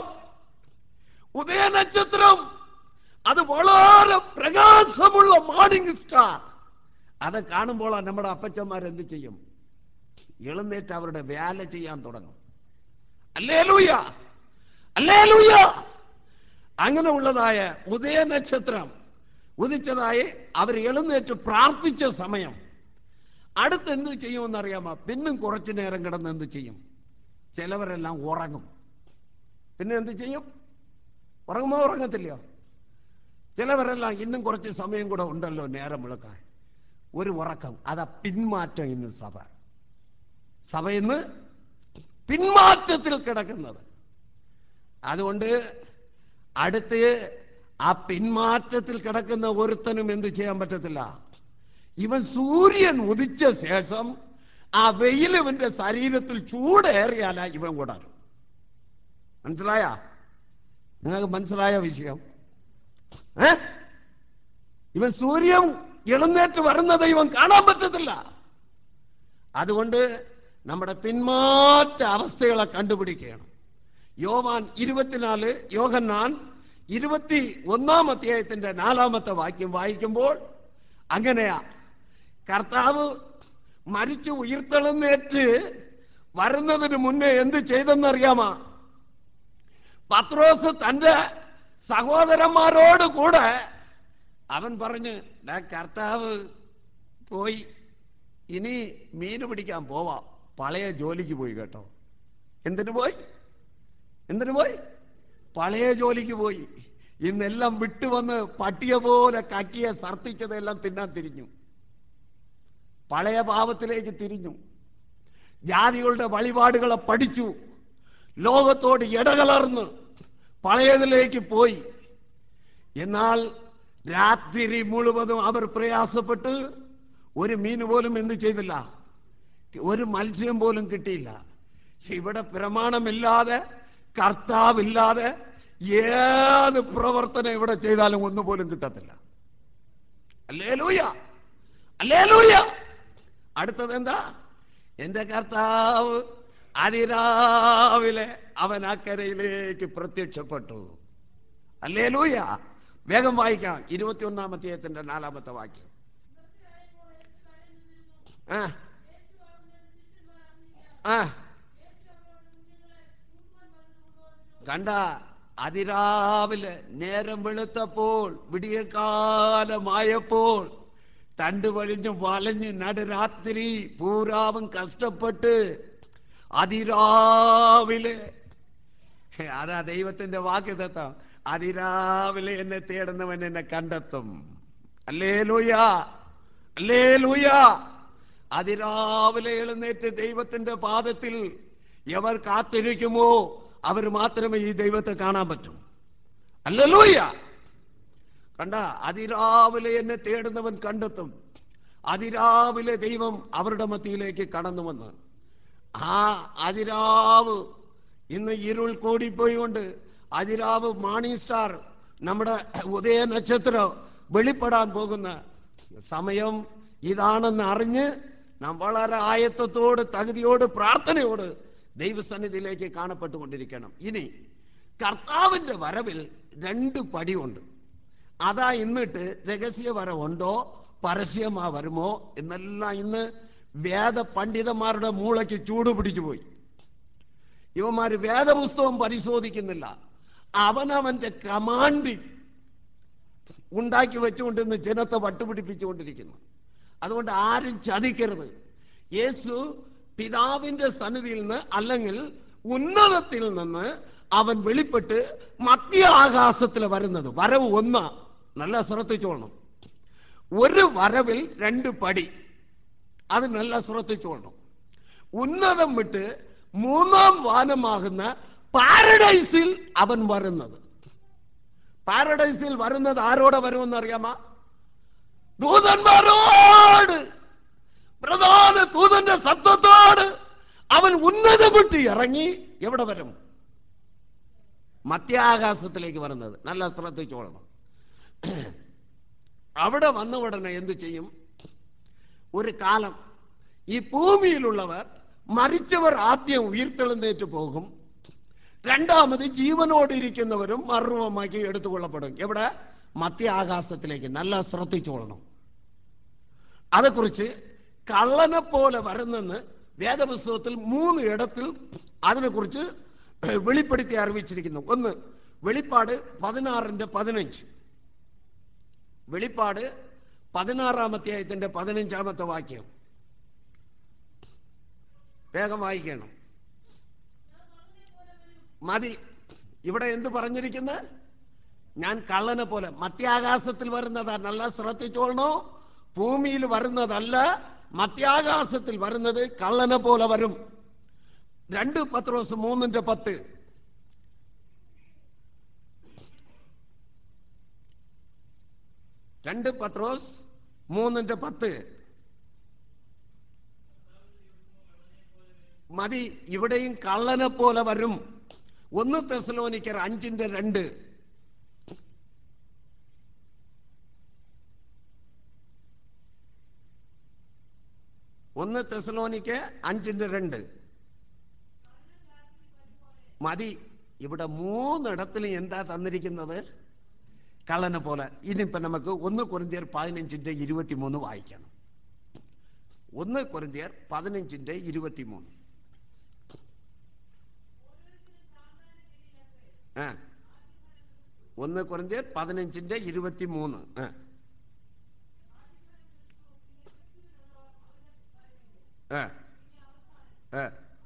Speaker 1: ഉദയനക്ഷത്രം അത് വളരെ പ്രകാശമുള്ള മോർണിംഗ് സ്റ്റാർ അത് കാണുമ്പോൾ നമ്മുടെ അപ്പച്ചന്മാർ എന്ത് ചെയ്യും എഴുന്നേറ്റ് അവരുടെ വേല ചെയ്യാൻ തുടങ്ങും അല്ലേ ലൂയ അല്ലേ ലൂയ അങ്ങനെ ഉള്ളതായ ഉദയനക്ഷത്രം ഉദിച്ചതായി അവർ എഴുന്നേറ്റ് പ്രാർത്ഥിച്ച സമയം അടുത്ത് എന്ത് ചെയ്യുമെന്ന് അറിയാമോ പിന്നും കുറച്ചു നേരം കിടന്ന് എന്ത് ചെയ്യും ചിലവരെല്ലാം ഉറങ്ങും പിന്നെ എന്ത് ചെയ്യും ഉറങ്ങുമോ ഉറങ്ങത്തില്ലയോ ചിലവരെല്ലാം ഇന്നും കുറച്ച് സമയം കൂടെ ഉണ്ടല്ലോ നേരം വിളക്കാൻ ഒരു ഉറക്കം അതാ പിന്മാറ്റം ഇന്ന് സഭ സഭ ഇന്ന് പിന്മാറ്റത്തിൽ കിടക്കുന്നത് അതുകൊണ്ട് അടുത്ത് ആ പിന്മാറ്റത്തിൽ കിടക്കുന്ന ഒരുത്തനും എന്ത് ചെയ്യാൻ പറ്റത്തില്ല ഇവൻ സൂര്യൻ ഉദിച്ച ശേഷം ആ വെയിൽ ഇവന്റെ ശരീരത്തിൽ ചൂടേറിയാല ഇവൻ കൂടാനും മനസ്സിലായ നിങ്ങൾക്ക് മനസ്സിലായ വിഷയം ഏ ഇവൻ സൂര്യൻ എഴുന്നേറ്റ് വരുന്നത് ഇവൻ കാണാൻ പറ്റത്തില്ല അതുകൊണ്ട് നമ്മുടെ പിന്മാറ്റ അവസ്ഥകളെ കണ്ടുപിടിക്കുകയാണ് യോവാൻ ഇരുപത്തിനാല് യോഹന്നാൻ ഇരുപത്തി ഒന്നാം അധ്യായത്തിന്റെ നാലാമത്തെ വാക്യം വായിക്കുമ്പോൾ അങ്ങനെയാ കർത്താവ് മരിച്ചു ഉയർത്തെഴുന്നേറ്റ് വരുന്നതിന് മുന്നേ എന്ത് ചെയ്തെന്നറിയാമോ പത്രോസ് തന്റെ സഹോദരന്മാരോട് കൂടെ അവൻ പറഞ്ഞ് "ഡാ കർത്താവ് പോയി ഇനി മീന് പിടിക്കാൻ പോവാം പഴയ ജോലിക്ക് പോയി കേട്ടോ എന്തിനു പോയി എന്തിനു പോയി പഴയ ജോലിക്ക് പോയി ഇന്നെല്ലാം വിട്ടുവന്ന് പട്ടിയ പോലെ കക്കിയെ സർത്തിച്ചതെല്ലാം തിന്നാൻ തിരിഞ്ഞു പഴയ പാപത്തിലേക്ക് തിരിഞ്ഞു ജാതികളുടെ വഴിപാടുകളെ പഠിച്ചു ലോകത്തോട് ഇടകലർന്ന് പഴയതിലേക്ക് പോയി എന്നാൽ രാത്രി മുഴുവതും അവർ പ്രയാസപ്പെട്ട് ഒരു മീൻ പോലും എന്ത് ചെയ്തില്ല ഒരു മത്സ്യം പോലും കിട്ടിയില്ല ഇവിടെ പ്രമാണമില്ലാതെ കർത്താവില്ലാതെ ഏത് പ്രവർത്തനം ഇവിടെ ചെയ്താലും ഒന്നുപോലും കിട്ടത്തില്ല അല്ലേ ലൂയ അല്ലേ ലൂയ അടുത്തത് എന്താ എന്റെ കർത്താവ് അതിരാവിലെ അവൻ അക്കരയിലേക്ക് പ്രത്യക്ഷപ്പെട്ടു അല്ലേ ലൂയ വേഗം വായിക്കാം ഇരുപത്തിയൊന്നാം അധ്യായത്തിന്റെ നാലാമത്തെ വാക്യം ആ ആ കണ്ട അതിരാവിലെ നേരം വെളുത്തപ്പോൾ വിടിയൽക്കാലമായപ്പോൾ തണ്ട് വഴിഞ്ഞ് വലഞ്ഞ് നടുരാത്രി പൂരാവും കഷ്ടപ്പെട്ട് അതിരാവിലെ ഹേ, അതാ ദൈവത്തിന്റെ വാക്ക് തത്താം അതിരാവിലെ എന്നെ തേടുന്നവൻ എന്നെ കണ്ടെത്തും അല്ലേ ലൂയ അല്ലേ ലൂയ അതിരാവിലെ എഴുന്നേറ്റ് ദൈവത്തിന്റെ പാദത്തിൽ എവർ കാത്തിരിക്കുമോ അവർ മാത്രമേ ഈ ദൈവത്തെ കാണാൻ പറ്റൂ അല്ലൂയ കണ്ട അതിരാവിലെ എന്നെ തേടുന്നവൻ കണ്ടെത്തും അതിരാവിലെ ദൈവം അവരുടെ മത്തിയിലേക്ക് കടന്നു വന്ന് ആ അതിരാവ് ഇന്ന് ഇരുൾ കൂടിപ്പോയിക്കൊണ്ട് അതിരാവ് മാണിംഗ് സ്റ്റാർ നമ്മുടെ ഉദയ നക്ഷത്രം വെളിപ്പെടാൻ പോകുന്ന സമയം ഇതാണെന്ന് അറിഞ്ഞ് നാം വളരെ ആയത്തത്തോട് തകുതിയോട് പ്രാർത്ഥനയോട് ദൈവസന്നിധിയിലേക്ക് കാണപ്പെട്ടുകൊണ്ടിരിക്കണം ഇനി കർത്താവിന്റെ വരവിൽ രണ്ട് പടിയുണ്ട് അതാ ഇന്നിട്ട് രഹസ്യ വരവുണ്ടോ പരസ്യമാ വരുമോ എന്നെല്ലാം ഇന്ന് വേദ പണ്ഡിതന്മാരുടെ മൂളയ്ക്ക് ചൂട് പിടിച്ചു പോയി ഇവന്മാര് വേദപുസ്തകം പരിശോധിക്കുന്നില്ല അവനവന്റെ കമാൻഡ് ഉണ്ടാക്കി വെച്ചുകൊണ്ടിരുന്ന് ജനത്തെ വട്ടുപിടിപ്പിച്ചുകൊണ്ടിരിക്കുന്നു അതുകൊണ്ട് ആരും ചതിക്കരുത് യേശു പിതാവിന്റെ സന്നിധിയിൽ നിന്ന് അല്ലെങ്കിൽ ഉന്നതത്തിൽ നിന്ന് അവൻ വെളിപ്പെട്ട് മധ്യ ആകാശത്തിൽ വരുന്നത് വരവ് ഒന്ന നല്ല ശ്രദ്ധിച്ചോളണം ഒരു വരവിൽ രണ്ട് പടി അത് നല്ല ശ്രദ്ധിച്ചോളണം ഉന്നതം വിട്ട് മൂന്നാം വാനമാകുന്ന പാരഡൈസിൽ അവൻ വരുന്നത് പാരഡൈസിൽ വരുന്നത് ആരോടെ വരുമെന്ന് അറിയാമോ ദൂതന്മാരോട് പ്രധാന ദൂതന്റെ ശബ്ദത്തോട് അവൻ ഉന്നതം വിട്ട് ഇറങ്ങി എവിടെ വരും മധ്യാകാശത്തിലേക്ക് വരുന്നത് നല്ല ശ്രദ്ധിച്ചോളണം അവിടെ വന്ന ഉടനെ എന്തു ചെയ്യും ഒരു കാലം ഈ ഭൂമിയിലുള്ളവർ മരിച്ചവർ ആദ്യം ഉയർത്തെഴുന്നേറ്റ് പോകും രണ്ടാമത് ജീവനോടിരിക്കുന്നവരും മർവമാക്കി എടുത്തുകൊള്ളപ്പെടും എവിടെ മധ്യ ആകാശത്തിലേക്ക് നല്ല ശ്രദ്ധിച്ചോളണം അതേക്കുറിച്ച് കള്ളനെ പോലെ വരുന്നെന്ന് വേദപുസ്തകത്തിൽ മൂന്ന് ഇടത്തിൽ അതിനെക്കുറിച്ച് വെളിപ്പെടുത്തി അറിയിച്ചിരിക്കുന്നു ഒന്ന് വെളിപ്പാട് പതിനാറിന്റെ പതിനഞ്ച് വെളിപ്പാട് പതിനാറാമത്തെ അധ്യായത്തിന്റെ പതിനഞ്ചാമത്തെ വാക്യം വേഗം വായിക്കണം മതി ഇവിടെ എന്ത് പറഞ്ഞിരിക്കുന്നത് ഞാൻ കള്ളനെ പോലെ മധ്യാകാശത്തിൽ വരുന്നതാ നല്ല ശ്രദ്ധിച്ചോളണോ ഭൂമിയിൽ വരുന്നതല്ല മധ്യാകാശത്തിൽ വരുന്നത് കള്ളനെ പോലെ വരും രണ്ട് പത്രോസ് മൂന്നിന്റെ പത്ത് രണ്ട് പത്രോസ് മൂന്നിന്റെ പത്ത് മതി ഇവിടെയും കള്ളനെ പോലെ വരും ഒന്ന് തെസലോനിക്കർ അഞ്ചിന്റെ രണ്ട് ഒന്ന് തെസലോനിക്ക് അഞ്ചിന്റെ രണ്ട് മതി ഇവിടെ മൂന്നിടത്തിലും എന്താ തന്നിരിക്കുന്നത് കള്ളനെ പോലെ ഇനിയിപ്പോ നമുക്ക് ഒന്ന് കുറിന്തിയർ പതിനഞ്ചിന്റെ ഇരുപത്തിമൂന്ന് വായിക്കണം ഒന്ന് കുറിന്തിയർ പതിനഞ്ചിന്റെ ഇരുപത്തിമൂന്ന് ആ ഒന്ന് കുറിന്തിയർ പതിനഞ്ചിന്റെ ഇരുപത്തിമൂന്ന് ആ ആ ആ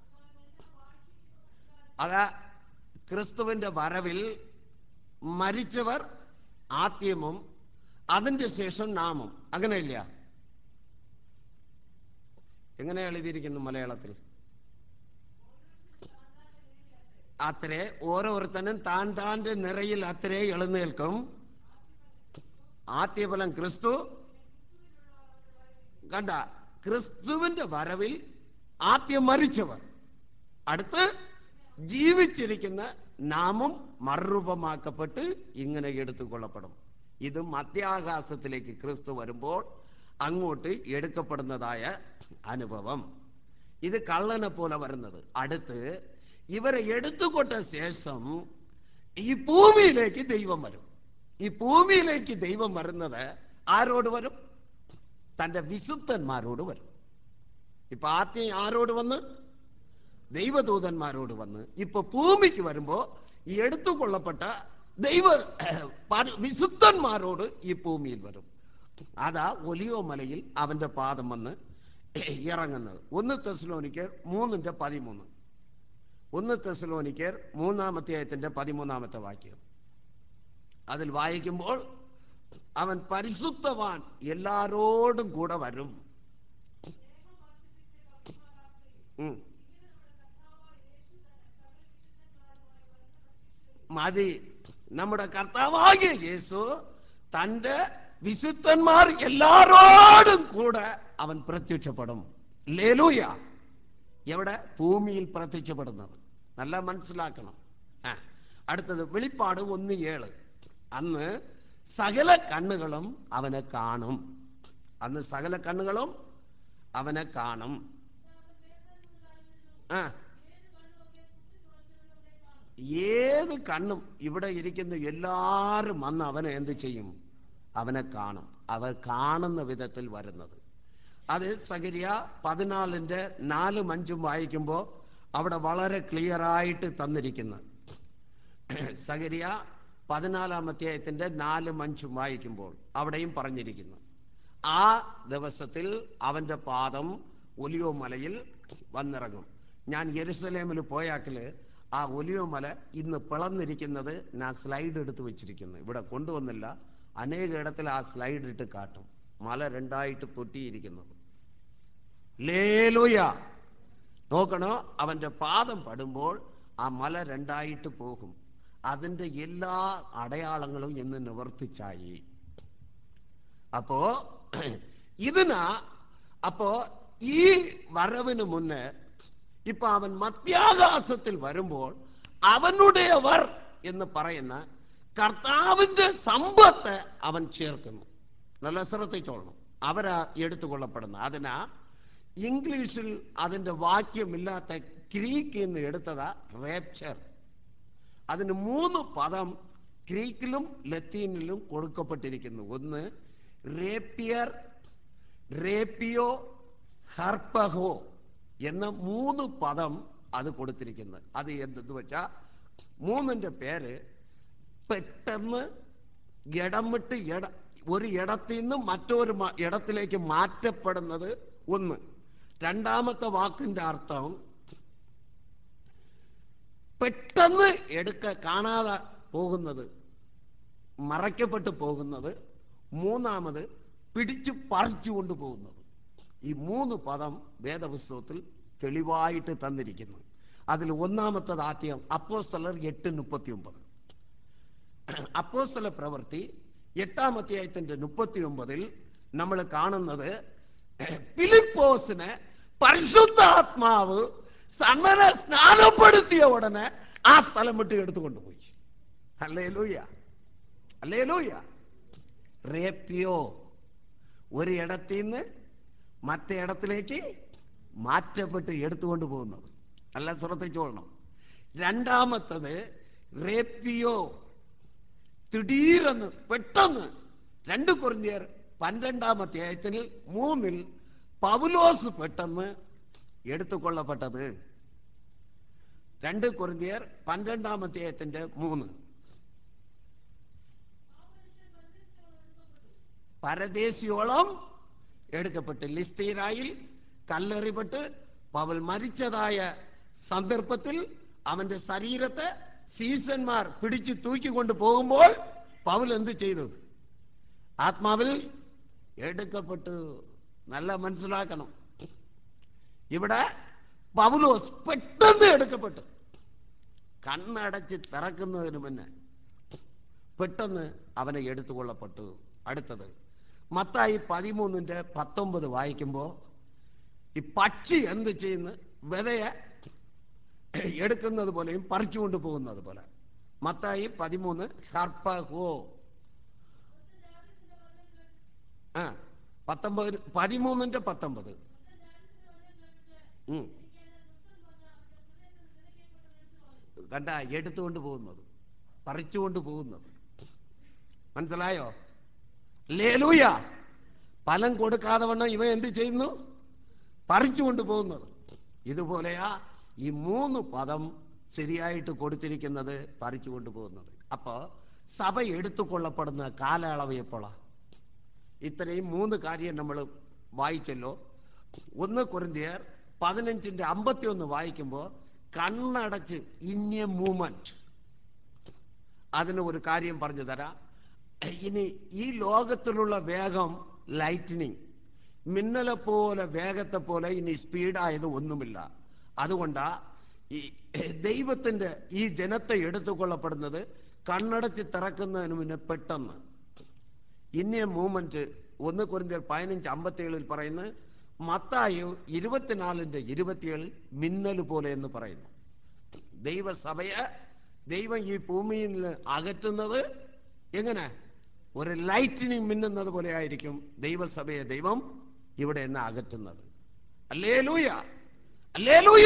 Speaker 1: അതാ ക്രിസ്തുവിന്റെ വരവിൽ മരിച്ചവർ ആദ്യമും അതിന്റെ ശേഷം നാമം അങ്ങനെയില്ല എങ്ങനെ എഴുതിയിരിക്കുന്നു മലയാളത്തിൽ അത്രേ ഓരോരുത്തനും താൻ താന്റെ നിറയിൽ അത്രേ എഴുന്നേൽക്കും ആദ്യഫലം ക്രിസ്തു കണ്ട ക്രിസ്തുവിന്റെ വരവിൽ ആദ്യം മരിച്ചവർ അടുത്ത് ജീവിച്ചിരിക്കുന്ന നാമം മറുരൂപമാക്കപ്പെട്ട് ഇങ്ങനെ എടുത്തുകൊള്ളപ്പെടും ഇത് മധ്യാകാശത്തിലേക്ക് ക്രിസ്തു വരുമ്പോൾ അങ്ങോട്ട് എടുക്കപ്പെടുന്നതായ അനുഭവം ഇത് കള്ളനെ പോലെ വരുന്നത് അടുത്ത് ഇവരെ എടുത്തുകൊണ്ട ശേഷം ഈ ഭൂമിയിലേക്ക് ദൈവം വരും ഈ ഭൂമിയിലേക്ക് ദൈവം വരുന്നത് ആരോട് വരും തന്റെ വിശുദ്ധന്മാരോട് വരും ഇപ്പൊ ആദ്യം ആരോട് വന്ന് ദൈവദൂതന്മാരോട് വന്ന് ഇപ്പൊ ഭൂമിക്ക് വരുമ്പോ ഈ എടുത്തുകൊള്ളപ്പെട്ട ദൈവ പരി- വിശുദ്ധന്മാരോട് ഈ ഭൂമിയിൽ വരും അതാ ഒലിയോ മലയിൽ അവന്റെ പാദം വന്ന് ഇറങ്ങുന്നത് ഒന്ന് തെസ്ലോനിക്കർ മൂന്നിന്റെ പതിമൂന്ന് ഒന്ന് തെസ്ലോനിക്കർ മൂന്നാമത്തെ ആയത്തിന്റെ പതിമൂന്നാമത്തെ വാക്യം അതിൽ വായിക്കുമ്പോൾ അവൻ പരിശുദ്ധവാൻ എല്ലാരോടും കൂടെ വരും ഉം. മതി നമ്മുടെ കർത്താവാകിയ യേശു തന്റെ വിശുദ്ധന്മാർ എല്ലാരോടും കൂടെ അവൻ പ്രത്യക്ഷപ്പെടും ലേലൂയ എവിടെ ഭൂമിയിൽ പ്രത്യക്ഷപ്പെടുന്നത് നല്ല മനസ്സിലാക്കണം ആ അടുത്തത് വെളിപ്പാട് ഒന്ന് ഏഴ് അന്ന് സകല കണ്ണുകളും അവനെ കാണും അന്ന് സകല കണ്ണുകളും അവനെ കാണും ആ ഏത് കണ്ണും ഇവിടെ ഇരിക്കുന്ന എല്ലാവരും വന്ന് അവനെ എന്ത് ചെയ്യും അവനെ കാണും അവർ കാണുന്ന വിധത്തിൽ വരുന്നത് അത് സകരിയ പതിനാലിന്റെ നാലും അഞ്ചും വായിക്കുമ്പോൾ അവിടെ വളരെ ക്ലിയർ ആയിട്ട് തന്നിരിക്കുന്നത് സകരിയ പതിനാലാം അധ്യായത്തിന്റെ നാലും അഞ്ചും വായിക്കുമ്പോൾ അവിടെയും പറഞ്ഞിരിക്കുന്നു ആ ദിവസത്തിൽ അവന്റെ പാദം ഒലിയോ മലയിൽ വന്നിറങ്ങും ഞാൻ യെരുസലേമിൽ പോയാക്കില് ആ ഒലിയോ മല ഇന്ന് പിളർന്നിരിക്കുന്നത് ഞാൻ സ്ലൈഡ് എടുത്ത് വെച്ചിരിക്കുന്നു ഇവിടെ കൊണ്ടുവന്നില്ല അനേക ഇടത്തിൽ ആ സ്ലൈഡ് ഇട്ട് കാട്ടും മല രണ്ടായിട്ട് പൊട്ടിയിരിക്കുന്നത് ലേലുയ നോക്കണോ അവന്റെ പാദം പടുമ്പോൾ ആ മല രണ്ടായിട്ട് പോകും അതിന്റെ എല്ലാ അടയാളങ്ങളും ഇന്ന് നിവർത്തിച്ചായി അപ്പോ ഇതിനാ അപ്പോ ഈ വരവിന് മുന്നേ ഇപ്പൊ അവൻ മധ്യാകാശത്തിൽ വരുമ്പോൾ അവനുടേവർ എന്ന് പറയുന്ന കർത്താവിന്റെ സമ്പത്ത് അവൻ ചേർക്കുന്നു നല്ല ശ്രദ്ധിച്ചോളണം അവരാ എടുത്തുകൊള്ളപ്പെടുന്ന അതിനാ ഇംഗ്ലീഷിൽ അതിന്റെ വാക്യമില്ലാത്ത ഗ്രീക്കിൽ നിന്ന് എടുത്തതാ റേപ്ചർ അതിന് മൂന്ന് പദം ഗ്രീക്കിലും ലത്തീനിലും കൊടുക്കപ്പെട്ടിരിക്കുന്നു ഒന്ന് റേപ്പിയർ റേപ്പിയോ ഹർപ്പഹോ എന്ന മൂന്ന് പദം അത് കൊടുത്തിരിക്കുന്നത് അത് എന്തെന്ന് വെച്ചാ മൂന്നിന്റെ പേര് പെട്ടെന്ന് ഇടം വിട്ട് ഇട ഒരു ഇടത്തിൽ നിന്ന് മറ്റൊരു മ- ഇടത്തിലേക്ക് മാറ്റപ്പെടുന്നത് ഒന്ന് രണ്ടാമത്തെ വാക്കിന്റെ അർത്ഥം പെട്ടെന്ന് എടുക്ക കാണാതെ പോകുന്നത് മറയ്ക്കപ്പെട്ടു പോകുന്നത് മൂന്നാമത് പിടിച്ചു പറിച്ചു കൊണ്ടുപോകുന്നത് ഈ മൂന്ന് പദം വേദപുസ്തകത്തിൽ തെളിവായിട്ട് തന്നിരിക്കുന്നു അതിൽ ഒന്നാമത്തത് ആദ്യം അപ്പോസ്തലർ എട്ട് മുപ്പത്തി ഒമ്പത് അപ്പോസ്തല പ്രവൃത്തി എട്ടാം അധ്യായത്തിന്റെ മുപ്പത്തി ഒമ്പതിൽ നമ്മൾ കാണുന്നത് ഫിലിപ്പോസിനെ പരിശുദ്ധാത്മാവ് സണ്ണനെ സ്നാനപ്പെടുത്തിയ ഉടനെ ആ സ്ഥലം വിട്ട് എടുത്തു കൊണ്ടുപോയി അല്ലേ ലൂയ അല്ലേ ലൂയ റേപ്പിയോ ഒരു ഇടത്തിൽ നിന്ന് മറ്റേ ഇടത്തിലേക്ക് മാറ്റപ്പെട്ട് എടുത്തുകൊണ്ട് പോകുന്നത് നല്ല ശ്രദ്ധിച്ചോളണം രണ്ടാമത്തത് റേപ്പിയോ തിടീരെന്ന് പെട്ടെന്ന് രണ്ട് കുറിഞ്ഞർ പന്ത്രണ്ടാം അധ്യായത്തിൽ മൂന്നിൽ പൗലോസ് പെട്ടെന്ന് എടുത്തുകൊള്ളപ്പെട്ടത് രണ്ട് കുറിഞ്ഞർ പന്ത്രണ്ടാം അധ്യായത്തിന്റെ മൂന്ന് പരദേശിയോളം എടുക്കപ്പെട്ട് ലിസ്തീരായിൽ കല്ലെറിപ്പെട്ട് പവൽ മരിച്ചതായ സന്ദർഭത്തിൽ അവന്റെ ശരീരത്തെ സീസന്മാർ പിടിച്ചു തൂക്കിക്കൊണ്ട് പോകുമ്പോൾ പൗൽ എന്ത് ചെയ്തു ആത്മാവിൽ എടുക്കപ്പെട്ടു നല്ല മനസ്സിലാക്കണം ഇവിടെ പൗലോസ് പെട്ടെന്ന് എടുക്കപ്പെട്ടു കണ്ണടച്ച് തിറക്കുന്നതിന് മുന്നേ പെട്ടെന്ന് അവനെ എടുത്തുകൊള്ളപ്പെട്ടു അടുത്തത് മത്തായി പതിമൂന്നിന്റെ പത്തൊമ്പത് വായിക്കുമ്പോൾ ഈ പക്ഷി എന്ത് ചെയ്യുന്നു വിതയെ എടുക്കുന്നത് പോലെയും പറിച്ചുകൊണ്ട് പോകുന്നത് പോലെ മത്തായി പതിമൂന്ന് ഹർപ്പഹോ ആ പത്തൊമ്പത് പതിമൂന്നിന്റെ പത്തൊമ്പത് ഉം. കണ്ട എടുത്തുകൊണ്ട് പോകുന്നത് പറിച്ചുകൊണ്ട് പോകുന്നത് മനസ്സിലായോ ലേലൂയ ഫലം കൊടുക്കാതെ വണ്ണം ഇവ എന്ത് ചെയ്യുന്നു പറിച്ചുകൊണ്ട് പോകുന്നത് ഇതുപോലെയാ ഈ മൂന്ന് പദം ശരിയായിട്ട് കൊടുത്തിരിക്കുന്നത് പറിച്ചുകൊണ്ട് പോകുന്നത് അപ്പോ സഭ എടുത്തുകൊള്ളപ്പെടുന്ന കാലയളവ് എപ്പോഴാ ഇത്രയും മൂന്ന് കാര്യം നമ്മൾ വായിച്ചല്ലോ ഒന്ന് കുറിന്തിയർ പതിനഞ്ചിന്റെ അമ്പത്തി ഒന്ന് വായിക്കുമ്പോൾ കണ്ണടച്ച് ഇന്ത്യ മൂവ്മെന്റ് അതിന് ഒരു കാര്യം പറഞ്ഞു തരാം ഇനി ഈ ലോകത്തിലുള്ള വേഗം ലൈറ്റനിങ് മിന്നലെ പോലെ വേഗത്തെ പോലെ ഇനി സ്പീഡായത് ഒന്നുമില്ല അതുകൊണ്ടാ ഈ ദൈവത്തിന്റെ ഈ ജനത്തെ എടുത്തുകൊള്ളപ്പെടുന്നത് കണ്ണടച്ച് തിറക്കുന്നതിന് മുന്നേ പെട്ടെന്ന് ഇന്ത്യ മൂവ്മെന്റ് ഒന്ന് കുറിന്തിയർ പതിനഞ്ച് അമ്പത്തിയേഴിൽ പറയുന്നത് മത്തായു ഇരുപത്തിനാലിന്റെ ഇരുപത്തിയേഴിൽ മിന്നൽ പോലെ എന്ന് പറയുന്നു ദൈവസഭയെ ദൈവം ഈ ഭൂമിയിൽ നിന്ന് അകറ്റുന്നത് എങ്ങനെ ഒരു ലൈറ്റിനിങ് മിന്നുന്നത് പോലെ ആയിരിക്കും ദൈവസഭയെ ദൈവം ഇവിടെ നിന്ന് അകറ്റുന്നത് അല്ലേ ലൂയ അല്ലേ ലൂയ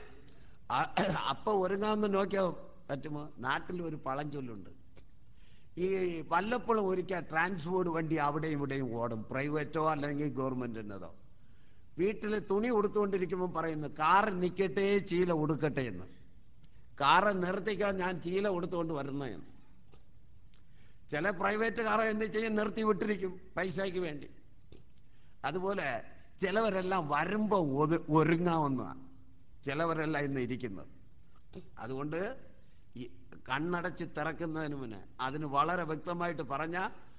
Speaker 1: അപ്പൊ ഒരുങ്ങാമെന്ന് നോക്കിയാൽ പറ്റുമോ നാട്ടിൽ ഒരു പഴഞ്ചൊല്ലുണ്ട് ഈ വല്ലപ്പോഴും ഒരിക്കൽ ട്രാൻസ്പോർട്ട് വണ്ടി അവിടെയും ഇവിടെയും ഓടും പ്രൈവറ്റോ അല്ലെങ്കിൽ ഗവൺമെന്റിൻ്റെതോ വീട്ടിൽ തുണി ഉടുത്തുകൊണ്ടിരിക്കുമ്പോൾ പറയുന്നു കാറ് നിൽക്കട്ടെ ചീല ഉടുക്കട്ടെ എന്ന് കാറ് നിർത്തിക്കാൻ ഞാൻ ചീല ഉടുത്തുകൊണ്ട് വരുന്നതെന്ന് ചില പ്രൈവറ്റ് കാറ് എന്ത് ചെയ്യും നിർത്തി വിട്ടിരിക്കും പൈസയ്ക്ക് വേണ്ടി അതുപോലെ ചിലവരെല്ലാം വരുമ്പോൾ ഒതു ഒരുങ്ങാവുന്നതാണ് ചിലവരെല്ലാം ഇന്ന് ഇരിക്കുന്നത് അതുകൊണ്ട് ഈ കണ്ണടച്ച് തിറക്കുന്നതിന് മുന്നേ അതിന് വളരെ വ്യക്തമായിട്ട് പറഞ്ഞ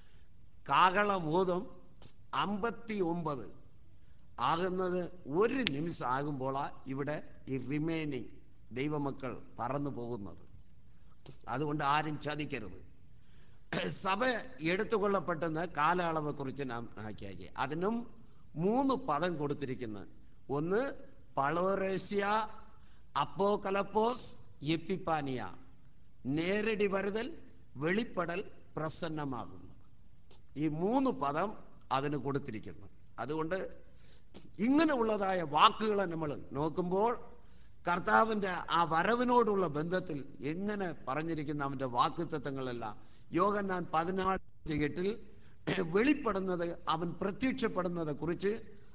Speaker 1: കാകളമൂതം അമ്പത്തി ഒമ്പത് ആകുന്നത് ഒരു നിമിഷം ആകുമ്പോളാ ഇവിടെ ഈ റിമൈനിങ് ദൈവമക്കൾ പറന്നു പോകുന്നത് അതുകൊണ്ട് ആരും ചതിക്കരുത് സഭ എടുത്തുകൊള്ളപ്പെട്ടെന്ന് കാലയളവെ കുറിച്ച് നാം ആക്കിയാക്കി അതിനും മൂന്ന് പദം കൊടുത്തിരിക്കുന്നത് ഒന്ന് പളോറേഷ്യ അപ്പോകലപ്പോസ് എപ്പിപ്പാനിയ നേരടി വരുതൽ വെളിപ്പെടൽ പ്രസന്നമാകുന്നു ഈ മൂന്ന് പദം അതിന് കൊടുത്തിരിക്കുന്നു അതുകൊണ്ട് ഇങ്ങനെയുള്ളതായ വാക്കുകളെ നമ്മൾ നോക്കുമ്പോൾ കർത്താവിൻ്റെ ആ വരവിനോടുള്ള ബന്ധത്തിൽ എങ്ങനെ പറഞ്ഞിരിക്കുന്ന അവൻ്റെ വാക്കുത്തത്വങ്ങളെല്ലാം യോഗന്നാൻ പതിനാല് എട്ടിൽ വെളിപ്പെടുന്നത് അവൻ പ്രത്യക്ഷപ്പെടുന്നതെ കുറിച്ച്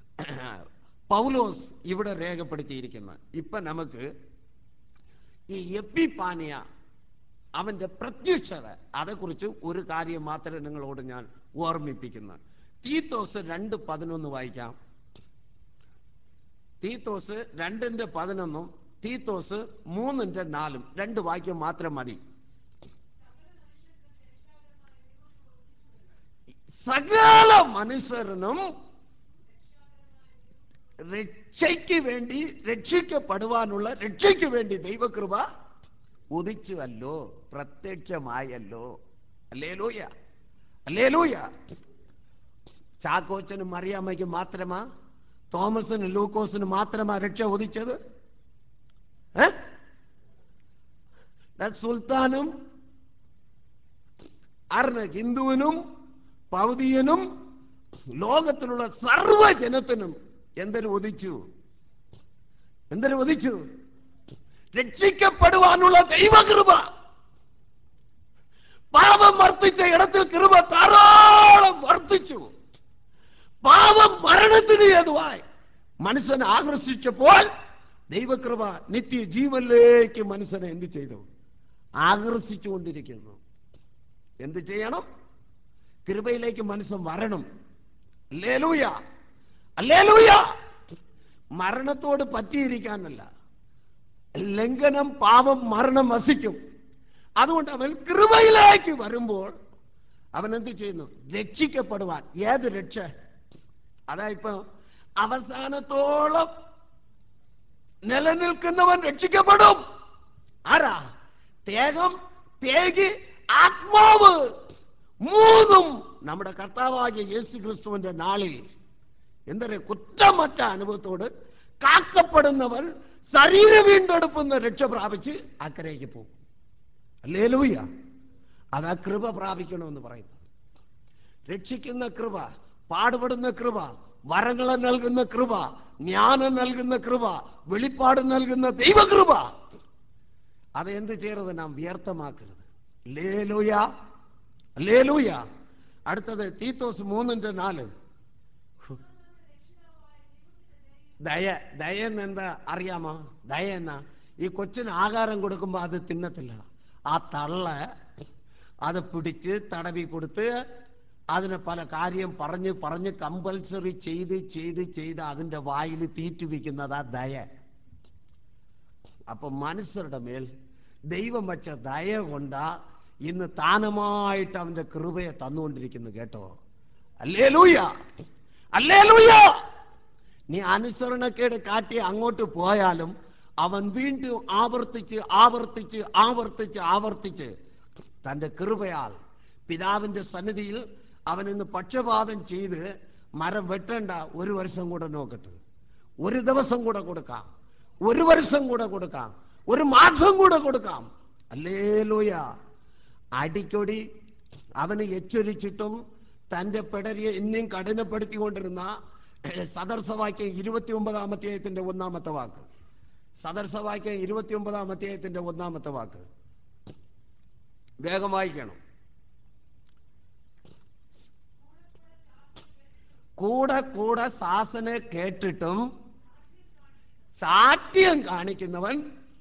Speaker 1: പൗലോസ് ഇവിടെ രേഖപ്പെടുത്തിയിരിക്കുന്നത് ഇപ്പൊ നമുക്ക് ഈ എപ്പിപ്പാനിയ അവന്റെ പ്രത്യക്ഷത അതേക്കുറിച്ച് ഒരു കാര്യം മാത്രമേ നിങ്ങളോട് ഞാൻ ഓർമ്മിപ്പിക്കുന്നു തീത്തോസ് രണ്ട് പതിനൊന്ന് വായിക്കാം തീത്തോസ് രണ്ടിന്റെ പതിനൊന്നും തീത്തോസ് മൂന്നിന്റെ നാലും രണ്ട് വാക്യം മാത്രം മതി സകല മനുഷ്യരനും രക്ഷയ്ക്ക് വേണ്ടി രക്ഷിക്കപ്പെടുവാനുള്ള രക്ഷയ്ക്ക് വേണ്ടി ദൈവകൃപ ഉദിച്ചു അല്ലോ പ്രത്യക്ഷമായല്ലോ അല്ലേ ലൂയ അല്ലേ ലൂയ ചാക്കോച്ചനും മറിയാമ്മയ്ക്കും മാത്രമാ തോമസിനും ലൂക്കോസിനും മാത്രമാ രക്ഷ ഉദിച്ചത് ഏ? സുൽത്താനും അർണ ഹിന്ദുവിനും പൗതിയനും ലോകത്തിലുള്ള സർവജനത്തിനും എന്തിനു ഉദിച്ചു എന്തിനു ഉദിച്ചു രക്ഷിക്കപ്പെടുവാനുള്ള ദൈവകൃപ പാപം വർദ്ധിച്ച ഇടത്തിൽ കൃപ ധാരാളം വർദ്ധിച്ചു പാപം മരണത്തിന് ഹേതുവായി മനുഷ്യനെ ആകർഷിച്ചപ്പോൾ ദൈവകൃപ നിത്യ ജീവനിലേക്ക് മനുഷ്യനെ എന്ത് ചെയ്തു ആകർഷിച്ചുകൊണ്ടിരിക്കുന്നു എന്ത് ചെയ്യണം കൃപയിലേക്ക് മനുഷ്യൻ വരണം ലേലൂയ അല്ലേലൂയ മരണത്തോട് പറ്റിയിരിക്കാനല്ല ലംഘനം പാപം മരണം വസിക്കും അതുകൊണ്ട് അവൻ കൃപയിലേക്ക് വരുമ്പോൾ അവൻ എന്ത് ചെയ്യുന്നു രക്ഷിക്കപ്പെടുവാൻ ഏത് രക്ഷ അതാ ഇപ്പൊ അവസാനത്തോളം നിലനിൽക്കുന്നവൻ രക്ഷിക്കപ്പെടും ആരാ തേകം തേകി ആത്മാവ് മൂന്നും നമ്മുടെ കർത്താവാകിയ യേശു ക്രിസ്തുവിന്റെ നാളിൽ എന്തൊരു കുറ്റമറ്റ അനുഭവത്തോട് കാക്കപ്പെടുന്നവൻ ശരീര വീണ്ടെടുപ്പുന്ന രക്ഷ പ്രാപിച്ച് അക്കരയ്ക്ക് പോകും അല്ലേ ലൂയ അതാ കൃപ പ്രാപിക്കണമെന്ന് പറയുന്നത് രക്ഷിക്കുന്ന കൃപ പാടുപെടുന്ന കൃപ വരങ്ങളെ നൽകുന്ന കൃപ ജ്ഞാനം നൽകുന്ന കൃപ വെളിപ്പാട് നൽകുന്ന ദൈവകൃപ അത് എന്ത് ചെയ്യരുത് നാം വ്യർത്ഥമാക്കരുത് ലേലൂയ ലേലൂയ അടുത്തത് തീത്തോസ് മൂന്നിന്റെ നാല് ദയ ദയ എന്ന് എന്താ അറിയാമോ ദയ എന്നാ ഈ കൊച്ചിന് ആഹാരം കൊടുക്കുമ്പോൾ അത് തിന്നത്തില്ല ആ തള്ള അത് പിടിച്ച് തടവി കൊടുത്ത് അതിന് പല കാര്യം പറഞ്ഞ് പറഞ്ഞ് കമ്പൽസറി ചെയ്ത് ചെയ്ത് ചെയ്ത് അതിൻ്റെ വായിൽ തീറ്റുവിക്കുന്നതാ ദയ അപ്പൊ മനുഷ്യരുടെ മേൽ ദൈവം വച്ച ദയ കൊണ്ടാ ഇന്ന് താനമായിട്ട് അവന്റെ കൃപയെ തന്നുകൊണ്ടിരിക്കുന്നു കേട്ടോ അല്ലേ ലൂയ അല്ലേ ലൂയ നീ അനുസരണക്കേട് കാട്ടി അങ്ങോട്ട് പോയാലും അവൻ വീണ്ടും ആവർത്തിച്ച് ആവർത്തിച്ച് ആവർത്തിച്ച് ആവർത്തിച്ച് തന്റെ കൃപയാൽ പിതാവിന്റെ സന്നിധിയിൽ അവൻ ഇന്ന് പക്ഷപാതം ചെയ്ത് മരം വെട്ടേണ്ട ഒരു വർഷം കൂടെ നോക്കട്ടെ ഒരു ദിവസം കൂടെ കൊടുക്കാം ഒരു വർഷം കൂടെ കൊടുക്കാം ഒരു മാസം കൂടെ കൊടുക്കാം അല്ലേ ലോയ അടിക്കൊടി അവന് എച്ചൊരിച്ചിട്ടും തന്റെ പിടരിയെ ഇനിയും കഠിനപ്പെടുത്തിക്കൊണ്ടിരുന്ന സദർസവാക്യം ഇരുപത്തി ഒമ്പതാം അധ്യായത്തിന്റെ ഒന്നാമത്തെ വാക്ക് സദർസവാക്യം ഇരുപത്തി ഒമ്പതാം അധ്യായത്തിന്റെ ഒന്നാമത്തെ വാക്ക് വേഗം വായിക്കണം കൂടെ കൂടെ ശാസന കേട്ടിട്ടും സാഠ്യം കാണിക്കുന്നവൻ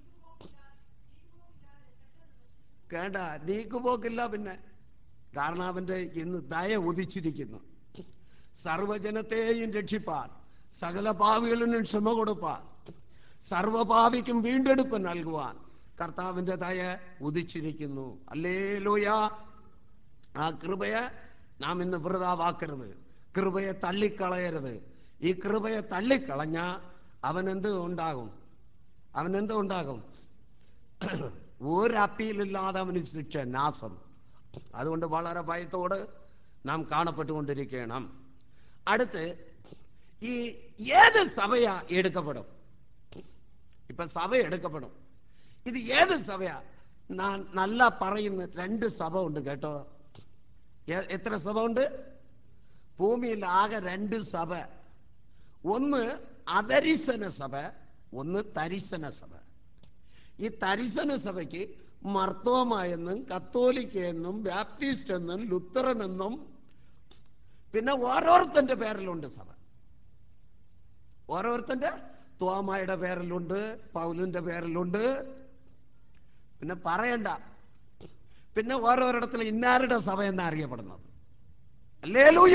Speaker 1: കേണ്ട നീക്കുപോക്കില്ല പിന്നെ കാരണം അവന്റെ ഇന്ന് ദയ ഉദിച്ചിരിക്കുന്നു സർവജനത്തെയും രക്ഷിപ്പാൻ സകല പാവികളിലും ക്ഷമ കൊടുപ്പാൻ സർവപാവിക്കും വീണ്ടെടുപ്പ് നൽകുവാൻ കർത്താവിന്റെ ദയ ഉദിച്ചിരിക്കുന്നു അല്ലേ ലോയ ആ കൃപയെ നാം ഇന്ന് വൃതാവാക്കരുത് കൃപയെ തള്ളിക്കളയരുത് ഈ കൃപയെ തള്ളിക്കളഞ്ഞ അവൻ എന്ത് ഉണ്ടാകും അവൻ എന്ത് ഉണ്ടാകും ഒരു അപ്പീലില്ലാതെ അവന് ശിക്ഷ നാശം അതുകൊണ്ട് വളരെ ഭയത്തോട് നാം കാണപ്പെട്ടുകൊണ്ടിരിക്കണം അടുത്ത് ഈ ഏത് സഭയാ എടുക്കപ്പെടും ഇപ്പൊ സഭ എടുക്കപ്പെടും ഇത് ഏത് സഭയാ ഞാൻ നല്ല പറയുന്ന രണ്ട് സഭ ഉണ്ട് കേട്ടോ എ- എത്ര സഭ ഉണ്ട് ഭൂമിയിൽ ആകെ രണ്ട് സഭ ഒന്ന് അതരിസന സഭ ഒന്ന് തരിസന സഭ ഈ തരിസന സഭയ്ക്ക് മർത്തോമ എന്നും കത്തോലിക്ക എന്നും ബാപ്റ്റിസ്റ്റ് എന്നും ലുത്തറൻ എന്നും പിന്നെ ഓരോരുത്തന്റെ പേരിലുണ്ട് സഭ ഓരോരുത്തന്റെ തോമായുടെ പേരിലുണ്ട് പൗലിന്റെ പേരിലുണ്ട് പിന്നെ പറയണ്ട പിന്നെ ഓരോരിടത്തിൽ ഇന്നാരുടെ സഭ എന്നാ അറിയപ്പെടുന്നത് അല്ലേ ലൂയ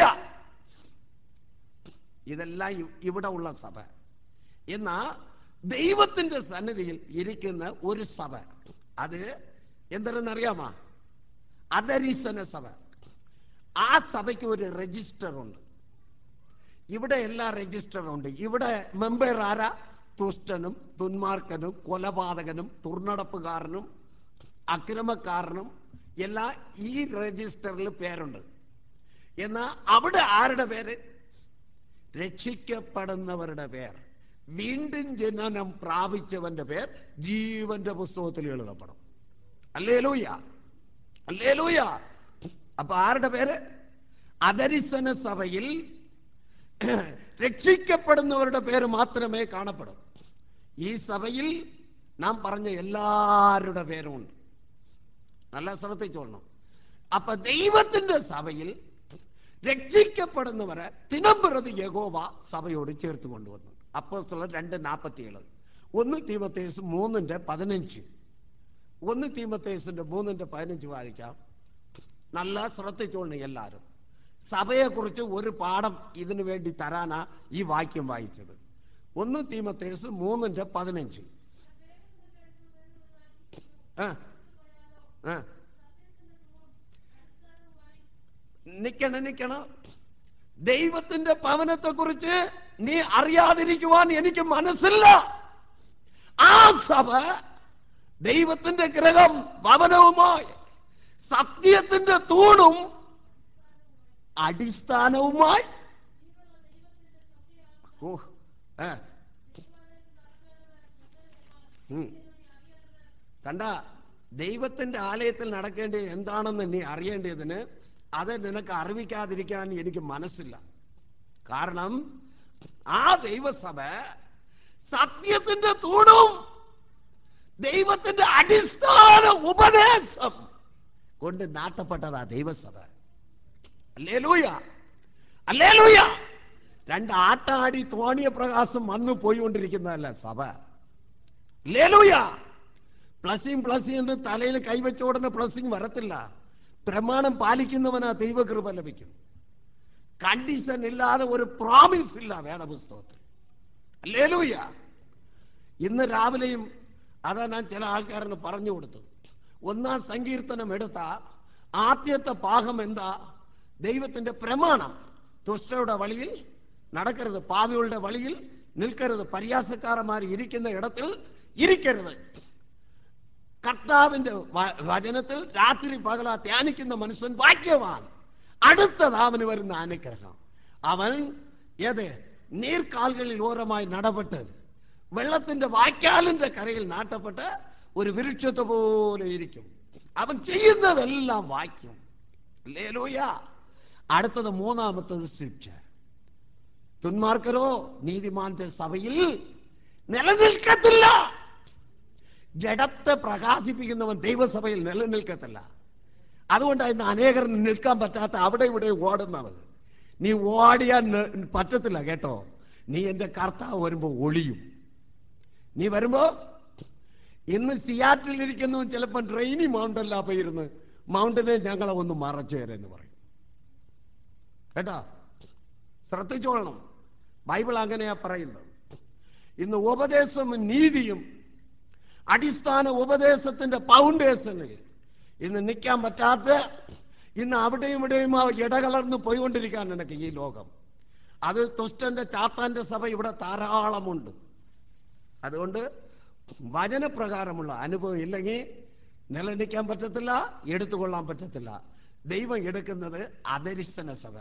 Speaker 1: ഇതെല്ലാം ഇ- ഇവിടെ ഉള്ള സഭ എന്നാ ദൈവത്തിന്റെ സന്നിധിയിൽ ഇരിക്കുന്ന ഒരു സഭ അത് എന്തെന്നറിയാമോ അതരീസന സഭ ആ സഭയ്ക്ക് ഒരു രജിസ്റ്റർ ഉണ്ട് ഇവിടെ എല്ലാ രജിസ്റ്ററും ഉണ്ട് ഇവിടെ മെമ്പർ ആരാ തുഷ്ടനും തുന്മാർക്കനും കൊലപാതകനും തുർനടപ്പുകാരനും അക്രമക്കാരനും എല്ലാം ഈ രജിസ്റ്ററിൽ പേരുണ്ട് എന്നാൽ അവിടെ ആരുടെ പേര് രക്ഷിക്കപ്പെടുന്നവരുടെ പേർ വീണ്ടും ജനനം പ്രാപിച്ചവന്റെ പേർ ജീവന്റെ പുസ്തകത്തിൽ എഴുതപ്പെടും അല്ലേ ലൂയ അല്ലേ ലൂയ അപ്പൊ ആരുടെ പേര് അതരിസന സഭയിൽ രക്ഷിക്കപ്പെടുന്നവരുടെ പേര് മാത്രമേ കാണപ്പെടൂ ഈ സഭയിൽ നാം പറഞ്ഞ എല്ലാവരുടെ പേരുമുണ്ട് നല്ല ശ്രദ്ധിച്ചോളണം അപ്പൊ ദൈവത്തിന്റെ സഭയിൽ രക്ഷിക്കപ്പെടുന്നവരെ ദിനംപ്രതി യഹോവ സഭയോട് ചേർത്ത് കൊണ്ടുവന്നു അപ്പോസ്തലർ രണ്ട് നാൽപ്പത്തിയേഴ് ഒന്ന് തീമത്തേസ് മൂന്നിന്റെ പതിനഞ്ച് ഒന്ന് തീമത്തേസിന്റെ മൂന്നിന്റെ പതിനഞ്ച് വായിക്കാം നല്ല ശ്രദ്ധിച്ചോളണം എല്ലാവരും സഭയെക്കുറിച്ച് ഒരു പാഠം ഇതിനു വേണ്ടി തരാനാ ഈ വാക്യം വായിച്ചത് ഒന്ന് തീമത്തേസ് മൂന്നിന്റെ പതിനഞ്ച് ആ ആ നിക്കണം നിക്കണം ദൈവത്തിന്റെ ഭവനത്തെ കുറിച്ച് നീ അറിയാതിരിക്കുവാൻ എനിക്ക് മനസ്സില്ല ആ സഭ ദൈവത്തിന്റെ ഗ്രഹം ഭവനവുമായി സത്യത്തിന്റെ തൂണും അടിസ്ഥാനവുമായി ഓ ഏ ഉം. കണ്ട ദൈവത്തിന്റെ ആലയത്തിൽ നടക്കേണ്ടത് എന്താണെന്ന് നീ അറിയേണ്ടതിന് അത് നിനക്ക് അറിവിക്കാതിരിക്കാൻ എനിക്ക് മനസ്സില്ല കാരണം ആ ദൈവസഭ സത്യത്തിന്റെ തൂണും ദൈവത്തിന്റെ അടിസ്ഥാന ഉപദേശം കൊണ്ട് നാട്ടപ്പെട്ടതാ ദൈവസഭ അല്ലേലൂയ അല്ലേലൂയ രണ്ട് ആട്ടാടി തോണിയ പ്രകാശം വന്നു പോയിക്കൊണ്ടിരിക്കുന്നതല്ല സഭ അല്ലേലൂയ പ്ലസിങ് പ്ലസിങ് എന്ന് തലയിൽ കൈവച്ച ഉടനെ പ്ലസിങ് വരത്തില്ല പ്രമാണം പാലിക്കുന്നവനാ ദൈവകൃപ ലഭിക്കും കണ്ടീഷൻ ഇല്ലാതെ ഒരു പ്രോമിസ് ഇല്ല വേദപുസ്തകത്തിൽ അല്ലേലൂയ ഇന്ന് രാവിലെയും അതാ ഞാൻ ചില ആൾക്കാരന് പറഞ്ഞു കൊടുത്തത് ഒന്നാം സങ്കീർത്തനം എടുത്ത ആദ്യത്തെ പാകം എന്താ ദൈവത്തിന്റെ പ്രമാണം ദുഷ്ടരുടെ വഴിയിൽ നടക്കരുത് പാവികളുടെ വഴിയിൽ നിൽക്കരുത് പരിയാസക്കാരന്മാർ ഇരിക്കുന്ന ഇടത്തിൽ ഇരിക്കരുത് കർത്താവിന്റെ വ- വചനത്തിൽ രാത്രി പകല ധ്യാനിക്കുന്ന മനുഷ്യൻ ഭാഗ്യവാൻ അടുത്തത് അവന് വരുന്ന അനുഗ്രഹം അവൻ ഏത് നീർക്കാൽകളിൽ ഓരമായി നടപെട്ട് വെള്ളത്തിന്റെ വായ്ക്കാലിന്റെ കരയിൽ നാട്ടപ്പെട്ട് ഒരു വിരുക്ഷത്തെ പോലെ ഇരിക്കും അവൻ ചെയ്യുന്നതെല്ലാം വായിക്കും ലേലോയ അടുത്തത് മൂന്നാമത്തത് ശിക്ഷ തുന്മാർക്കരോ നീതിമാന്റെ സഭയിൽ നിലനിൽക്കത്തില്ല ജഡത്തെ പ്രകാശിപ്പിക്കുന്നവൻ ദൈവസഭയിൽ നിലനിൽക്കത്തില്ല അതുകൊണ്ടാണ് ഇന്ന് അനേകർ നിൽക്കാൻ പറ്റാത്ത അവിടെ ഇവിടെ ഓടുന്നത് നീ ഓടിയാൻ ന- പറ്റത്തില്ല കേട്ടോ നീ എൻ്റെ കർത്താവ് വരുമ്പോ ഒളിയും നീ വരുമ്പോ ഇന്ന് സിയാറ്റിൽ ഇരിക്കുന്നു ചിലപ്പോൾ ട്രെയിനി മൗണ്ടല്ല പോയിരുന്ന് മൗണ്ടിനെ ഞങ്ങളെ ഒന്ന് മറച്ചു തരാന്ന് പറയും കേട്ടോ ശ്രദ്ധിച്ചോളണം ബൈബിൾ അങ്ങനെയാ പറയുന്നത് ഇന്ന് ഉപദേശവും നീതിയും അടിസ്ഥാന ഉപദേശത്തിന്റെ ഫൗണ്ടേഷനിൽ ഇന്ന് നിൽക്കാൻ പറ്റാത്ത ഇന്ന് അവിടെയും ഇവിടെയും ആ ഇടകലർന്ന് പോയിക്കൊണ്ടിരിക്കാൻ എനിക്ക് ഈ ലോകം അത് തുഷ്ടന്റെ ചാത്താന്റെ സഭ ഇവിടെ ധാരാളമുണ്ട് അതുകൊണ്ട് വചനപ്രകാരമുള്ള അനുഭവം ഇല്ലെങ്കിൽ നിലനിൽക്കാൻ പറ്റത്തില്ല എടുത്തുകൊള്ളാൻ പറ്റത്തില്ല ദൈവം എടുക്കുന്നത് അദരിശന സഭ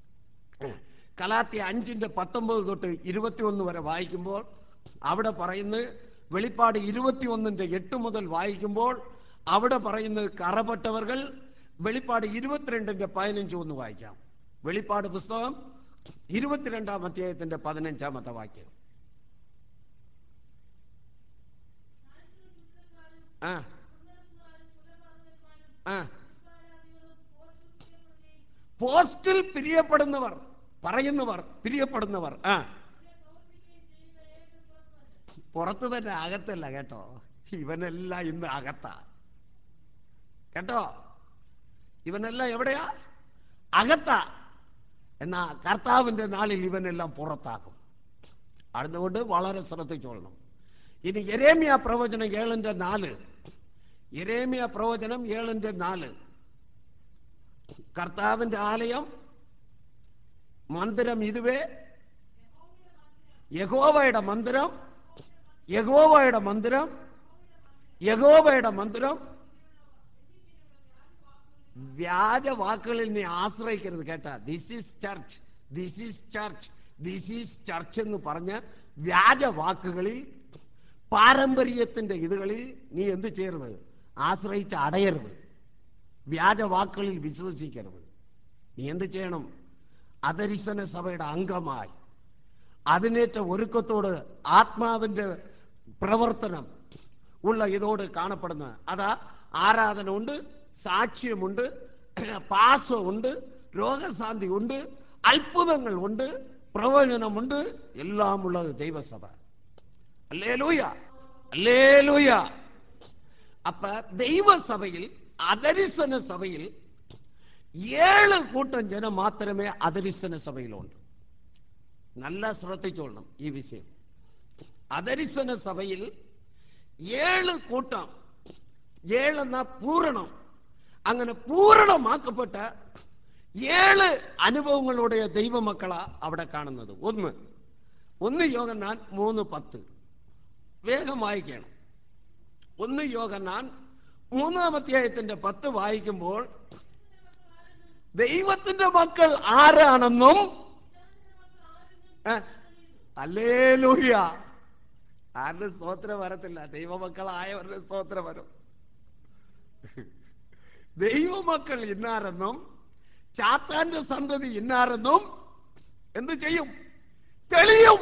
Speaker 1: കലാത്തി അഞ്ചിന്റെ പത്തൊമ്പത് തൊട്ട് ഇരുപത്തിയൊന്ന് വരെ വായിക്കുമ്പോൾ അവിടെ പറയുന്നത് വെളിപ്പാട് ഇരുപത്തിയൊന്നിന്റെ എട്ട് മുതൽ വായിക്കുമ്പോൾ അവിടെ പറയുന്നത് കറപെട്ടവർകൾ വെളിപ്പാട് ഇരുപത്തിരണ്ടിന്റെ പതിനഞ്ച് ഒന്ന് വായിക്കാം വെളിപ്പാട് പുസ്തകം ഇരുപത്തിരണ്ടാം അധ്യായത്തിന്റെ പതിനഞ്ചാമത്തെ വാക്യം ആ ആ പോസ്റ്റിൽ പിരിയപ്പെടുന്നവർ പറയുന്നവർ പിരിയപ്പെടുന്നവർ ആ പുറത്ത് തന്നെ അകത്തല്ല കേട്ടോ ഇവനെല്ലാം ഇന്ന് അകത്താ കേട്ടോ ഇവനെല്ലാം എവിടെയാ അകത്താ എന്നാ കർത്താവിന്റെ നാളിൽ ഇവനെല്ലാം പുറത്താക്കും അതുകൊണ്ട് വളരെ ശ്രദ്ധിച്ചോളണം ഇനി യരേമിയ പ്രവചനം ഏഴിന്റെ നാല് യരേമിയ പ്രവചനം ഏഴിന്റെ നാല് കർത്താവിന്റെ ആലയം മന്ദിരം ഇതുവേ യഹോവയുടെ മന്ദിരം യഹോവയുടെ മന്ദിരം യഹോവയുടെ മന്ദിരം വ്യാജ വാക്കുകളിൽ നീ ആശ്രയിക്കരുത് കേട്ടാ this is church this is church this is church എന്ന് പറഞ്ഞ വ്യാജ വാക്കുകളിൽ പാരമ്പര്യത്തിന്റെ ഇതുകളിൽ നീ എന്ത് ചെയ്യരുത് ആശ്രയിച്ച് അടയരുത് വ്യാജ വാക്കുകളിൽ വിശ്വസിക്കരുത് നീ എന്ത് ചെയ്യണം അതരിസന സഭയുടെ അംഗമായി അതിനേറ്റ ഒരുക്കത്തോട് ആത്മാവിന്റെ പ്രവർത്തനം ഉള്ള ഇതോട് കാണപ്പെടുന്ന അതാ ആരാധന ഉണ്ട് സാക്ഷ്യമുണ്ട് പാസമുണ്ട് രോഗശാന്തി ഉണ്ട് അത്ഭുതങ്ങൾ ഉണ്ട് പ്രവചനമുണ്ട് എല്ലാം ഉള്ളത് ദൈവസഭ അല്ലേലൂയ അല്ലേലൂയ അപ്പൊ ദൈവസഭയിൽ അതരിസന സഭയിൽ ഏഴ് കൂട്ടം ജനം മാത്രമേ അതരിസന സഭയിലുണ്ട് നല്ല ശ്രദ്ധിച്ചോളണം ഈ വിഷയം അതരിസന സഭയിൽ ഏഴ് കൂട്ടം ഏഴെന്ന പൂരണം അങ്ങനെ പൂരണമാക്കപ്പെട്ട ഏഴ് അനുഭവങ്ങളുടെ ദൈവമക്കളാ അവിടെ കാണുന്നത് ഒന്ന് ഒന്ന് യോഗന്നാൻ മൂന്ന് പത്ത് വേഗം വായിക്കണം ഒന്ന് യോഗന്നാൻ മൂന്നാം അധ്യായത്തിന്റെ പത്ത് വായിക്കുമ്പോൾ ദൈവത്തിന്റെ മക്കൾ ആരാണെന്നും അല്ലേലൂഹ്യ ആരുടെ സ്തോത്രം വരത്തില്ല ദൈവമക്കളായവരുടെ സ്തോത്രം വരും ദൈവമക്കൾ ഇന്നാരെന്നും ചാത്താന്റെ സന്തതി ഇന്നാരെന്നും എന്ത് ചെയ്യും തെളിയും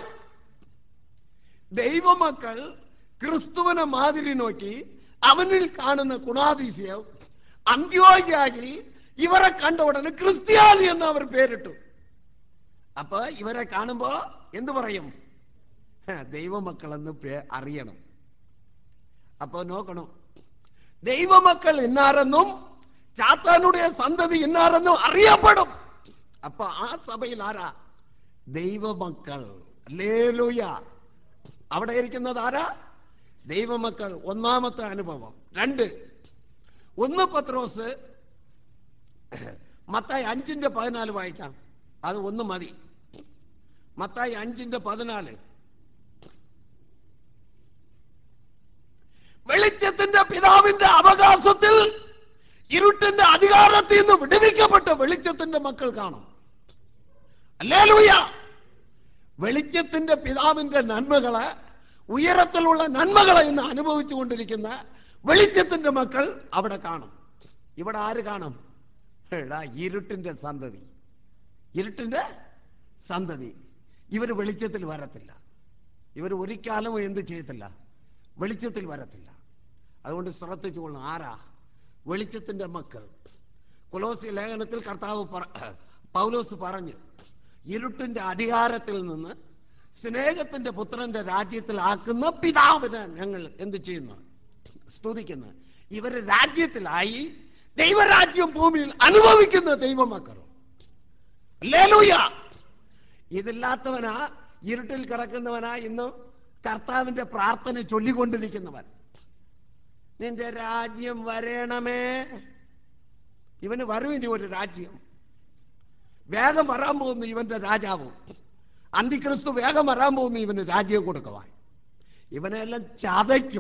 Speaker 1: ദൈവമക്കൾ ക്രിസ്തുവിനെ മാതിരി നോക്കി അവനിൽ കാണുന്ന ഗുണാതിശയം അന്ത്യോഗ്യായിൽ ഇവരെ കണ്ട ഉടനെ ക്രിസ്ത്യാനി എന്ന് അവർ പേരിട്ടു അപ്പൊ ഇവരെ കാണുമ്പോ എന്തു പറയും ഹ, ദൈവമക്കളെന്ന് പേ അറിയണം അപ്പൊ നോക്കണം ദൈവമക്കൾ ഇന്നാരെന്നും ചാത്താനുடைய സന്തതി ഇന്നാരെന്നും അറിയപ്പെടും അപ്പൊ ആ സഭയിൽ ആരാ ദൈവമക്കൾ ലേലുയ അവിടെ ഇരിക്കുന്നത് ആരാ ദൈവമക്കൾ ഒന്നാമത്തെ അനുഭവം രണ്ട് ഒന്ന് പത്രോസ് മത്തായി അഞ്ചിന്റെ പതിനാല് വായിക്കാം അത് ഒന്ന് മതി മത്തായി അഞ്ചിന്റെ പതിനാല് വെളിച്ചത്തിന്റെ പിതാവിന്റെ അവകാശത്തിൽ ഇരുട്ടിന്റെ അധികാരത്തിൽ നിന്ന് വിടുവിക്കപ്പെട്ട വെളിച്ചത്തിന്റെ മക്കൾ കാണും അല്ലേലൂയ വെളിച്ചത്തിന്റെ പിതാവിന്റെ നന്മകളെ ഉയരത്തിലുള്ള നന്മകളെ ഇന്ന് അനുഭവിച്ചു കൊണ്ടിരിക്കുന്ന വെളിച്ചത്തിന്റെ മക്കൾ അവിടെ കാണും ഇവിടെ ആര് കാണും എടാ ഇരുട്ടിന്റെ സന്തതി ഇരുട്ടിന്റെ സന്തതി ഇവർ വെളിച്ചത്തിൽ വരത്തില്ല ഇവർ ഒരിക്കാലും എന്ത് ചെയ്യത്തില്ല വെളിച്ചത്തിൽ വരത്തില്ല അതുകൊണ്ട് ശ്രദ്ധിച്ചു കൊള്ളണം ആരാ വെളിച്ചത്തിന്റെ മക്കൾ കൊലോസി ലേഖനത്തിൽ കർത്താവ് പറ- പൗലോസ് പറഞ്ഞു ഇരുട്ടിന്റെ അധികാരത്തിൽ നിന്ന് സ്നേഹത്തിന്റെ പുത്രന്റെ രാജ്യത്തിൽ ആക്കുന്ന പിതാവിനെ ഞങ്ങൾ എന്ത് ചെയ്യുന്നു സ്തുതിക്കുന്നു ഇവര് രാജ്യത്തിലായി ദൈവരാജ്യം ഭൂമിയിൽ അനുഭവിക്കുന്ന ദൈവമക്കൾ ലേലൂയ ഇതില്ലാത്തവനാ ഇരുട്ടിൽ കിടക്കുന്നവനാ ഇന്ന് കർത്താവിന്റെ പ്രാർത്ഥന ചൊല്ലിക്കൊണ്ടിരിക്കുന്നവൻ നിന്റെ രാജ്യം വരേണമേ ഇവന് വരും ഇനി ഒരു രാജ്യം വേഗം വരാൻ പോകുന്നു ഇവന്റെ രാജാവും അന്തിക്രിസ്തു വേഗം വരാൻ പോകുന്നു ഇവന് രാജ്യം കൊടുക്കുവാൻ ഇവനെല്ലാം ചതയ്ക്കും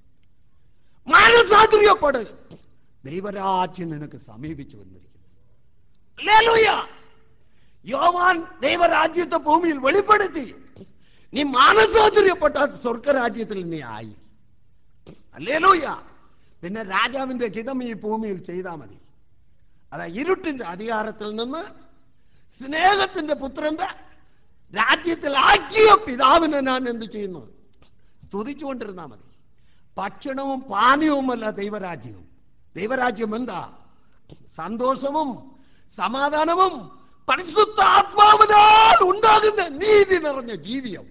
Speaker 1: മാനസാതുര്യപ്പെട് ദൈവരാജ്യം നിനക്ക് സമീപിച്ചു വന്നിരിക്കുന്നു ഹല്ലേലൂയ. യോവാൻ ദൈവരാജ്യത്തെ ഭൂമിയിൽ വെളിപ്പെടുത്തി നീ മാനസാതുര്യപ്പെട്ട സ്വർഗരാജ്യത്തിൽ നീ ആയി അല്ലേലൂയ പിന്നെ രാജാവിന്റെ ഹിതം ഈ ഭൂമിയിൽ ചെയ്താൽ മതി അതാ ഇരുട്ടിന്റെ അധികാരത്തിൽ നിന്ന് സ്നേഹത്തിന്റെ പുത്രന്റെ രാജ്യത്തിൽ ആക്കിയ പിതാവിനെ ഞാൻ എന്ത് ചെയ്യുന്നു സ്തുതിച്ചുകൊണ്ടിരുന്നാ മതി ഭക്ഷണവും പാനീയവുമല്ല ദൈവരാജ്യവും ദൈവരാജ്യം എന്താ സന്തോഷവും സമാധാനവും പരിശുദ്ധ ആത്മാവിനാൽ ഉണ്ടാകുന്ന നീതി നിറഞ്ഞ ജീവിതം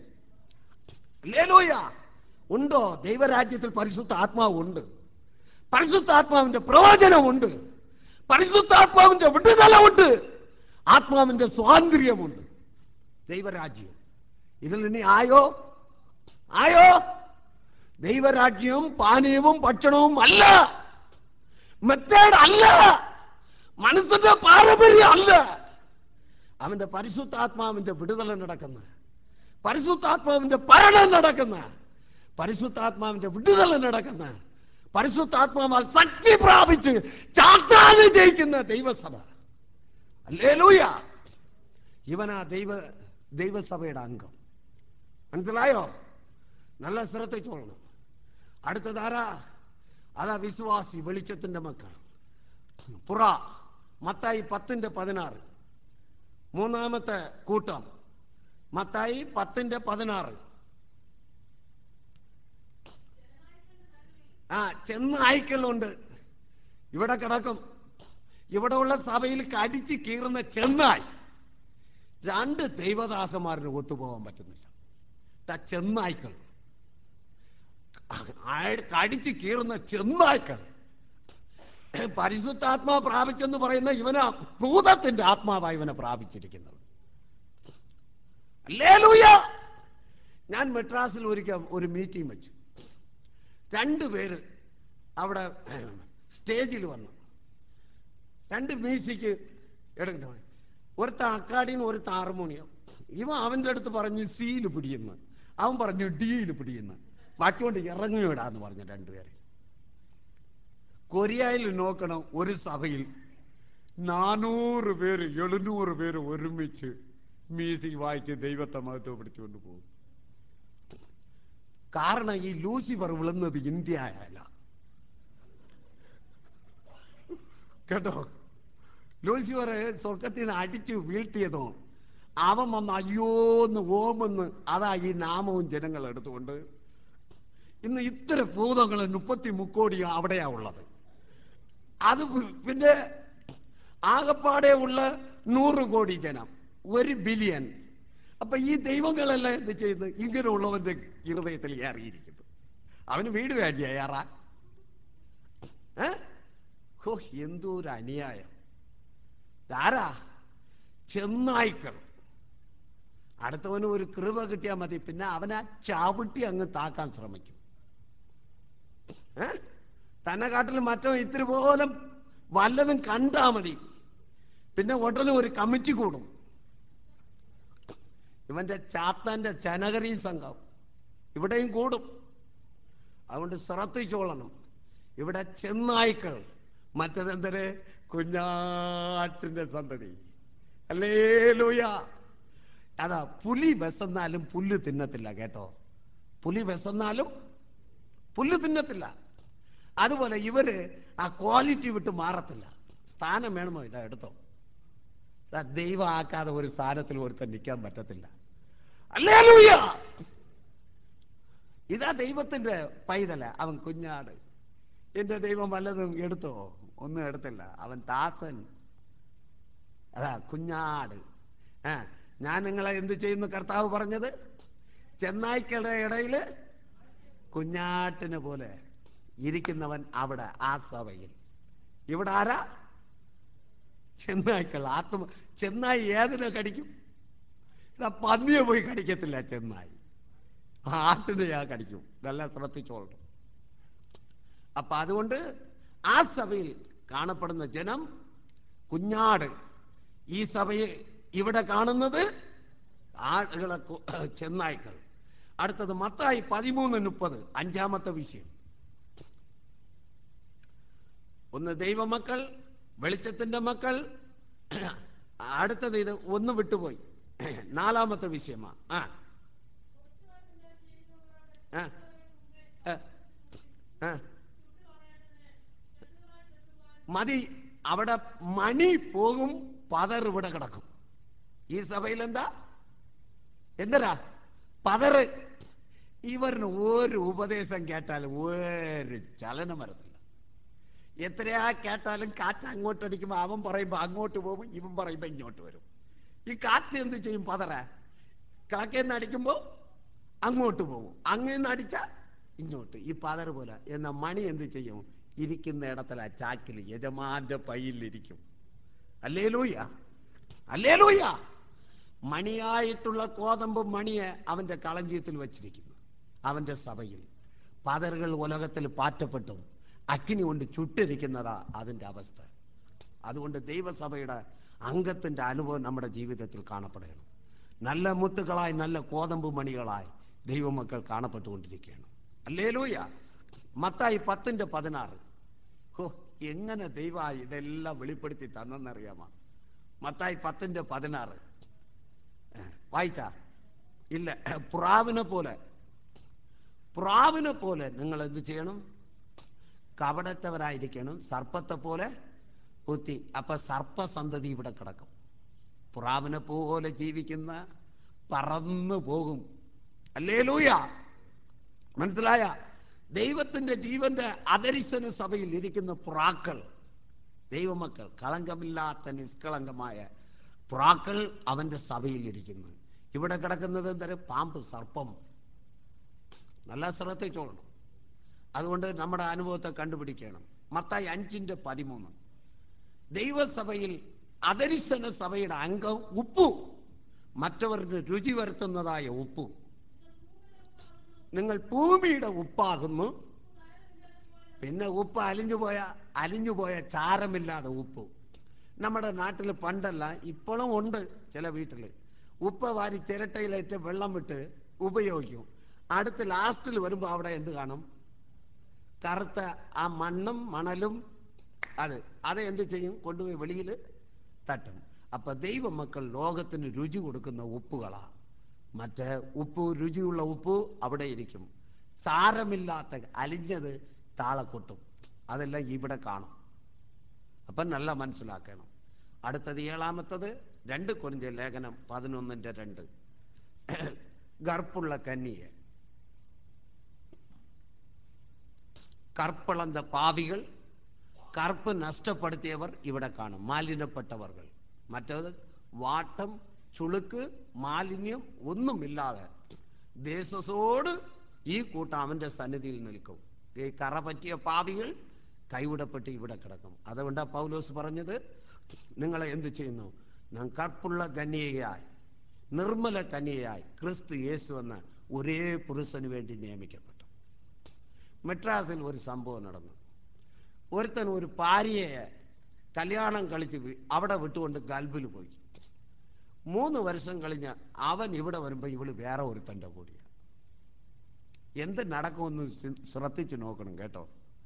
Speaker 1: ലേലോയ ഉണ്ടോ ദൈവരാജ്യത്തിൽ പരിശുദ്ധ ആത്മാവ് ഉണ്ട് പരിശുദ്ധാത്മാവിന്റെ പ്രവചനമുണ്ട് പരിശുദ്ധാത്മാവിന്റെ വിടുതലമുണ്ട് ആത്മാവിന്റെ സ്വാതന്ത്ര്യമുണ്ട് ദൈവരാജ്യം ഇതിൽ ഇനി ആയോ ആയോ ദൈവരാജ്യവും പാനീയവും ഭക്ഷണവും അല്ല മെത്തേഡ് അല്ല മനസ്സിന്റെ പാരമ്പര്യം അല്ല അവന്റെ പരിശുദ്ധാത്മാവിന്റെ വിടുതല നടക്കുന്ന പരിശുദ്ധാത്മാവിന്റെ ഭരണം നടക്കുന്ന പരിശുദ്ധാത്മാവിന്റെ വിടുതല നടക്കുന്ന പരിശുദ്ധാത്മാവാൽ ശക്തി പ്രാപിച്ച് ചാത്താന് ജയിക്കുന്ന ദൈവസഭ അല്ലേലൂയ ഇവനാ ദൈവ ദൈവസഭയുടെ അംഗം മനസ്സിലായോ നല്ല ശ്രദ്ധിച്ചോളണം അടുത്തതാരാ അതാ വിശ്വാസി വെളിച്ചത്തിന്റെ മക്കൾ പുറ മത്തായി പത്തിന്റെ പതിനാറ് മൂന്നാമത്തെ കൂട്ടം മത്തായി പത്തിന്റെ പതിനാറ് ആ ചെന്നായ്ക്കളുണ്ട് ഇവിടെ കിടക്കും ഇവിടെ ഉള്ള സഭയിൽ കടിച്ച് കീറുന്ന ചെന്നായി രണ്ട് ദൈവദാസന്മാരിന് ഒത്തുപോകാൻ പറ്റുന്നില്ല ടാ ചെന്നായ്ക്കൾ ആ- കടിച്ച് കീറുന്ന ചെന്നായ്ക്കൾ പരിശുദ്ധാത്മാ പ്രാപിച്ചെന്ന് പറയുന്ന ഇവന് ഭൂതത്തിന്റെ ആത്മാവാണ് ഇവനെ പ്രാപിച്ചിരിക്കുന്നത് അല്ലേലൂയ ഞാൻ മെട്രാസിൽ ഒരിക്കൽ ഒരു മീറ്റിംഗ് വെച്ചു രണ്ട് പേര് അവിടെ സ്റ്റേജിൽ വന്നു രണ്ട് മ്യൂസിക് എടുക്കുന്ന ഒരുത്ത അക്കാഡിയും ഒരുത്ത ഹാർമോണിയം ഇവൻ അവന്റെ അടുത്ത് പറഞ്ഞു സിയിൽ പിടിയുന്നു അവൻ പറഞ്ഞു ഡിയിൽ പിടിയുന്നു ബാക്കിക്കൊണ്ട് ഇറങ്ങി വിടാന്ന് പറഞ്ഞു രണ്ടുപേരെ കൊറിയയിൽ നോക്കണം ഒരു സഭയിൽ നാനൂറ് പേര് എഴുന്നൂറ് പേര് ഒരുമിച്ച് മ്യൂസിക് വായിച്ച് ദൈവത്തെ മഹത്വപ്പെടുത്തിക്കൊണ്ട് പോകും കാരണം ഈ ലൂസിഫർ വിളുന്നത് ഇന്ത്യ ആയാല കേട്ടോ ലൂസിഫർ സ്വർഗത്തിൽ നിന്ന് അടിച്ചു വീഴ്ത്തിയതോ അവൻ വന്ന് അയ്യോന്ന് ഓമെന്ന് അതാ ഈ നാമവും ജനങ്ങൾ എടുത്തുകൊണ്ട് ഇന്ന് ഇത്ര ഭൂതങ്ങൾ മുപ്പത്തി മുക്കോടി അവിടെയാ ഉള്ളത് അത് പി- പിന്നെ ആകപ്പാടെ ഉള്ള നൂറ് കോടി ജനം ഒരു ബില്യൺ അപ്പൊ ഈ ദൈവങ്ങളെല്ലാം എന്ത് ചെയ്യുന്നു ഇങ്ങനെയുള്ളവന്റെ ഹൃദയത്തിൽ കയറിയിരിക്കുന്നു അവന് വീട് വേണ്ടിയ ഏറാ ഏ ഹോ എന്തോ ഒരു അന്യായം ആരാ ചെന്നായ്ക്കൾ അടുത്തവന് ഒരു കൃപ കിട്ടിയാൽ മതി പിന്നെ അവനെ ചവിട്ടി അങ്ങ് താക്കാൻ ശ്രമിക്കും ഏ? തന്നെ കാട്ടിലും മറ്റോ ഇത്തിരി പോലും വല്ലതും കണ്ടാ മതി പിന്നെ ഉടനെ ഒരു കമ്മിറ്റി കൂടും ഇവന്റെ ചാത്താന്റെ ചനകരീ സംഘം ഇവിടെയും കൂടും അതുകൊണ്ട് ശ്രദ്ധിച്ചോളണം ഇവിടെ ചെന്നായ്ക്കൾ മറ്റതെന്തര് കുഞ്ഞാട്ടിന്റെ സന്തതി അല്ലേ ലൂയ അതാ പുലി വിശന്നാലും പുല്ല് തിന്നത്തില്ല കേട്ടോ പുലി വിശന്നാലും പുല്ല് തിന്നത്തില്ല അതുപോലെ ഇവര് ആ ക്വാളിറ്റി വിട്ട് മാറത്തില്ല സ്ഥാനം വേണമോ ഇതാ എടുത്തോ ഇതാ ദൈവം ആക്കാതെ ഒരു സ്ഥാനത്തിൽ ഒരുത്തൻ നിൽക്കാൻ പറ്റത്തില്ല അല്ലേ ലൂയ ഇതാ ദൈവത്തിന്റെ പൈതല അവൻ കുഞ്ഞാട് എന്റെ ദൈവം വല്ലതും എടുത്തോ ഒന്നും എടുത്തില്ല അവൻ ദാസൻ അതാ കുഞ്ഞാട് ആ ഞാൻ നിങ്ങളെ എന്ത് ചെയ്യുന്നു കർത്താവ് പറഞ്ഞത് ചെന്നായ്ക്കളുടെ ഇടയിൽ കുഞ്ഞാട്ടിന് പോലെ ഇരിക്കുന്നവൻ അവിടെ ആ സഭയിൽ ഇവിടെ ആരാ ചെന്നായ്ക്കൾ ആത്മ ചെന്നായി ഏതിനെ കടിക്കും ഇതാ പന്നിയെ പോയി കടിക്കത്തില്ല ചെന്നായി ആട്ടിനെയാ കടിക്കും നല്ല ശ്രദ്ധിച്ചോളണം അപ്പൊ അതുകൊണ്ട് ആ സഭയിൽ കാണപ്പെടുന്ന ജനം കുഞ്ഞാട് ഈ സഭയെ ഇവിടെ കാണുന്നത് ആടുകളെ കൊ- ചെന്നായ്ക്കൾ അടുത്തത് മത്തായി പതിമൂന്ന് മുപ്പത് അഞ്ചാമത്തെ വിഷയം ഒന്ന് ദൈവമക്കൾ വെളിച്ചത്തിന്റെ മക്കൾ അടുത്തത് ഇത് ഒന്ന് വിട്ടുപോയി നാലാമത്തെ വിഷയമാ ആ ആ ആ, ആ. മതി അവിടെ മണി പോകും പതർ ഇവിടെ കിടക്കും ഈ സഭയിൽ എന്താ എന്തരാ പതറ് ഇവരിന് ഒരു ഉപദേശം കേട്ടാലും ഒരു ചലനം വരത്തില്ല എത്രയാ കേട്ടാലും കാറ്റ് അങ്ങോട്ട് അടിക്കുമ്പോൾ അവൻ പറയുമ്പോൾ അങ്ങോട്ട് പോകും ഇവൻ പറയുമ്പോൾ ഇങ്ങോട്ട് വരും ഈ കാറ്റ് എന്ത് ചെയ്യും പതറ കിഴക്കേന്ന് അടിക്കുമ്പോൾ അങ്ങോട്ട് പോകും അങ്ങേന്ന് അടിച്ച ഇങ്ങോട്ട് ഈ പതർ പോലെ എന്ന മണി എന്ത് ചെയ്യും ഇരിക്കുന്ന ഇടത്തില ചാക്കിൽ യജമാന്റെ പയ്യിലിരിക്കും അല്ലേ ലൂയ അല്ലേ ലൂയ മണിയായിട്ടുള്ള കോതമ്പ് മണിയെ അവന്റെ കളഞ്ചീയത്തിൽ വച്ചിരിക്കുന്നു അവന്റെ സഭയിൽ പതറുകൾ ഉലകത്തിൽ പാറ്റപ്പെട്ടും അഗ്നി കൊണ്ട് ചുട്ടിരിക്കുന്നതാ അതിന്റെ അവസ്ഥ അതുകൊണ്ട് ദൈവസഭയുടെ അംഗത്തിന്റെ അനുഭവം നമ്മുടെ ജീവിതത്തിൽ കാണപ്പെടണം നല്ല മുത്തുകളായി നല്ല കോതമ്പ് മണികളായി ദൈവമക്കൾ കാണപ്പെട്ടുകൊണ്ടിരിക്കുകയാണ് അല്ലേ ലൂയ മത്തായി പത്തിന്റെ പതിനാറ് ഹോ എങ്ങനെ ദൈവ ഇതെല്ലാം വെളിപ്പെടുത്തി തന്നെന്നറിയാമോ മത്തായി പത്തിന്റെ പതിനാറ് വായിച്ച ഇല്ല പ്രാവിനെ പോലെ പ്രാവിനെ പോലെ നിങ്ങൾ എന്ത് ചെയ്യണം കപടറ്റവരായിരിക്കണം സർപ്പത്തെ പോലെ ബുദ്ധി അപ്പൊ സർപ്പസന്തതി ഇവിടെ കിടക്കും പ്രാവിനെ പോലെ ജീവിക്കുന്ന പറന്നു പോകും അല്ലേ ലൂയ മനസ്സിലായ ദൈവത്തിന്റെ ജീവന്റെ അതരിശന സഭയിൽ ഇരിക്കുന്ന പ്രാക്കൾ ദൈവമക്കൾ കളങ്കമില്ലാത്ത നിഷ്കളങ്കമായ പ്രാക്കൾ അവന്റെ സഭയിൽ ഇരിക്കുന്നു ഇവിടെ കിടക്കുന്നത് എന്തരം പാമ്പ് സർപ്പം നല്ല ശ്രദ്ധിച്ചോളണം അതുകൊണ്ട് നമ്മുടെ അനുഭവത്തെ കണ്ടുപിടിക്കണം മത്തായി അഞ്ചിന്റെ പതിമൂന്ന് ദൈവസഭയിൽ അതരിശന സഭയുടെ അംഗം ഉപ്പു മറ്റവർക്ക് രുചി വരുത്തുന്നതായ ഉപ്പു നിങ്ങൾ ഭൂമിയുടെ ഉപ്പാകുന്നു പിന്നെ ഉപ്പ് അലിഞ്ഞു പോയ അലിഞ്ഞു പോയ ചാരമില്ലാതെ ഉപ്പ് നമ്മുടെ നാട്ടിൽ പണ്ടല്ല ഇപ്പോഴും ഉണ്ട് ചില വീട്ടിൽ ഉപ്പ് വാരി ചിരട്ടയിലേറ്റ് വെള്ളം വിട്ട് ഉപയോഗിക്കും അടുത്ത് ലാസ്റ്റിൽ വരുമ്പോൾ അവിടെ എന്ത് കാണും കറുത്ത ആ മണ്ണും മണലും അത് അത് എന്ത് ചെയ്യും കൊണ്ടുപോയി വെളിയിൽ തട്ടും അപ്പൊ ദൈവമക്കൾ ലോകത്തിന് രുചി കൊടുക്കുന്ന ഉപ്പുകളാ മറ്റേ ഉപ്പ് രുചിയുള്ള ഉപ്പ് അവിടെ ഇരിക്കും സാരമില്ലാത്ത അലിഞ്ഞത് താളെ കൊട്ടും അതെല്ലാം ഇവിടെ കാണും അപ്പം നല്ല മനസ്സിലാക്കണം അടുത്തത് ഏഴാമത്തത് രണ്ട് കൊരിന്ത്യ ലേഖനം പതിനൊന്നിന്റെ രണ്ട് ഗർപ്പുള്ള കന്യയെ കർപ്പളந்த പാവികൾ കറുപ്പ് നഷ്ടപ്പെടുത്തിയവർ ഇവിടെ കാണും മാലിന്യപ്പെട്ടവർകൾ മറ്റത് വാട്ടം ചുളുക്ക് മാലിന്യം ഒന്നുമില്ലാതെ ദേശസോട് ഈ കൂട്ടം അവൻ്റെ സന്നിധിയിൽ നിൽക്കും ഈ കറ പറ്റിയ പാവികൾ കൈവിടപ്പെട്ട് ഇവിടെ കിടക്കും അതുകൊണ്ടാണ് പൗലോസ് പറഞ്ഞത് നിങ്ങളെ എന്ത് ചെയ്യുന്നു ഞാൻ കറുപ്പുള്ള കന്യകയായി നിർമ്മല കന്യയായി ക്രിസ്തു യേശു എന്ന ഒരേ പുരുഷന് വേണ്ടി നിയമിക്കപ്പെട്ടു മെട്രാസിൽ ഒരു സംഭവം നടന്നു ഒരുത്തൻ ഒരു ഭാര്യയെ കല്യാണം കളിച്ച് വി- അവിടെ വിട്ടുകൊണ്ട് ഗൾഫിൽ പോയി മൂന്ന് വർഷം കഴിഞ്ഞ് അവൻ ഇവിടെ വരുമ്പോൾ ഇവള് വേറെ ഒരുത്തൻ്റെ കൂടിയ എന്ത് നടക്കുമെന്ന് സി- ശ്രദ്ധിച്ചു നോക്കണം കേട്ടോ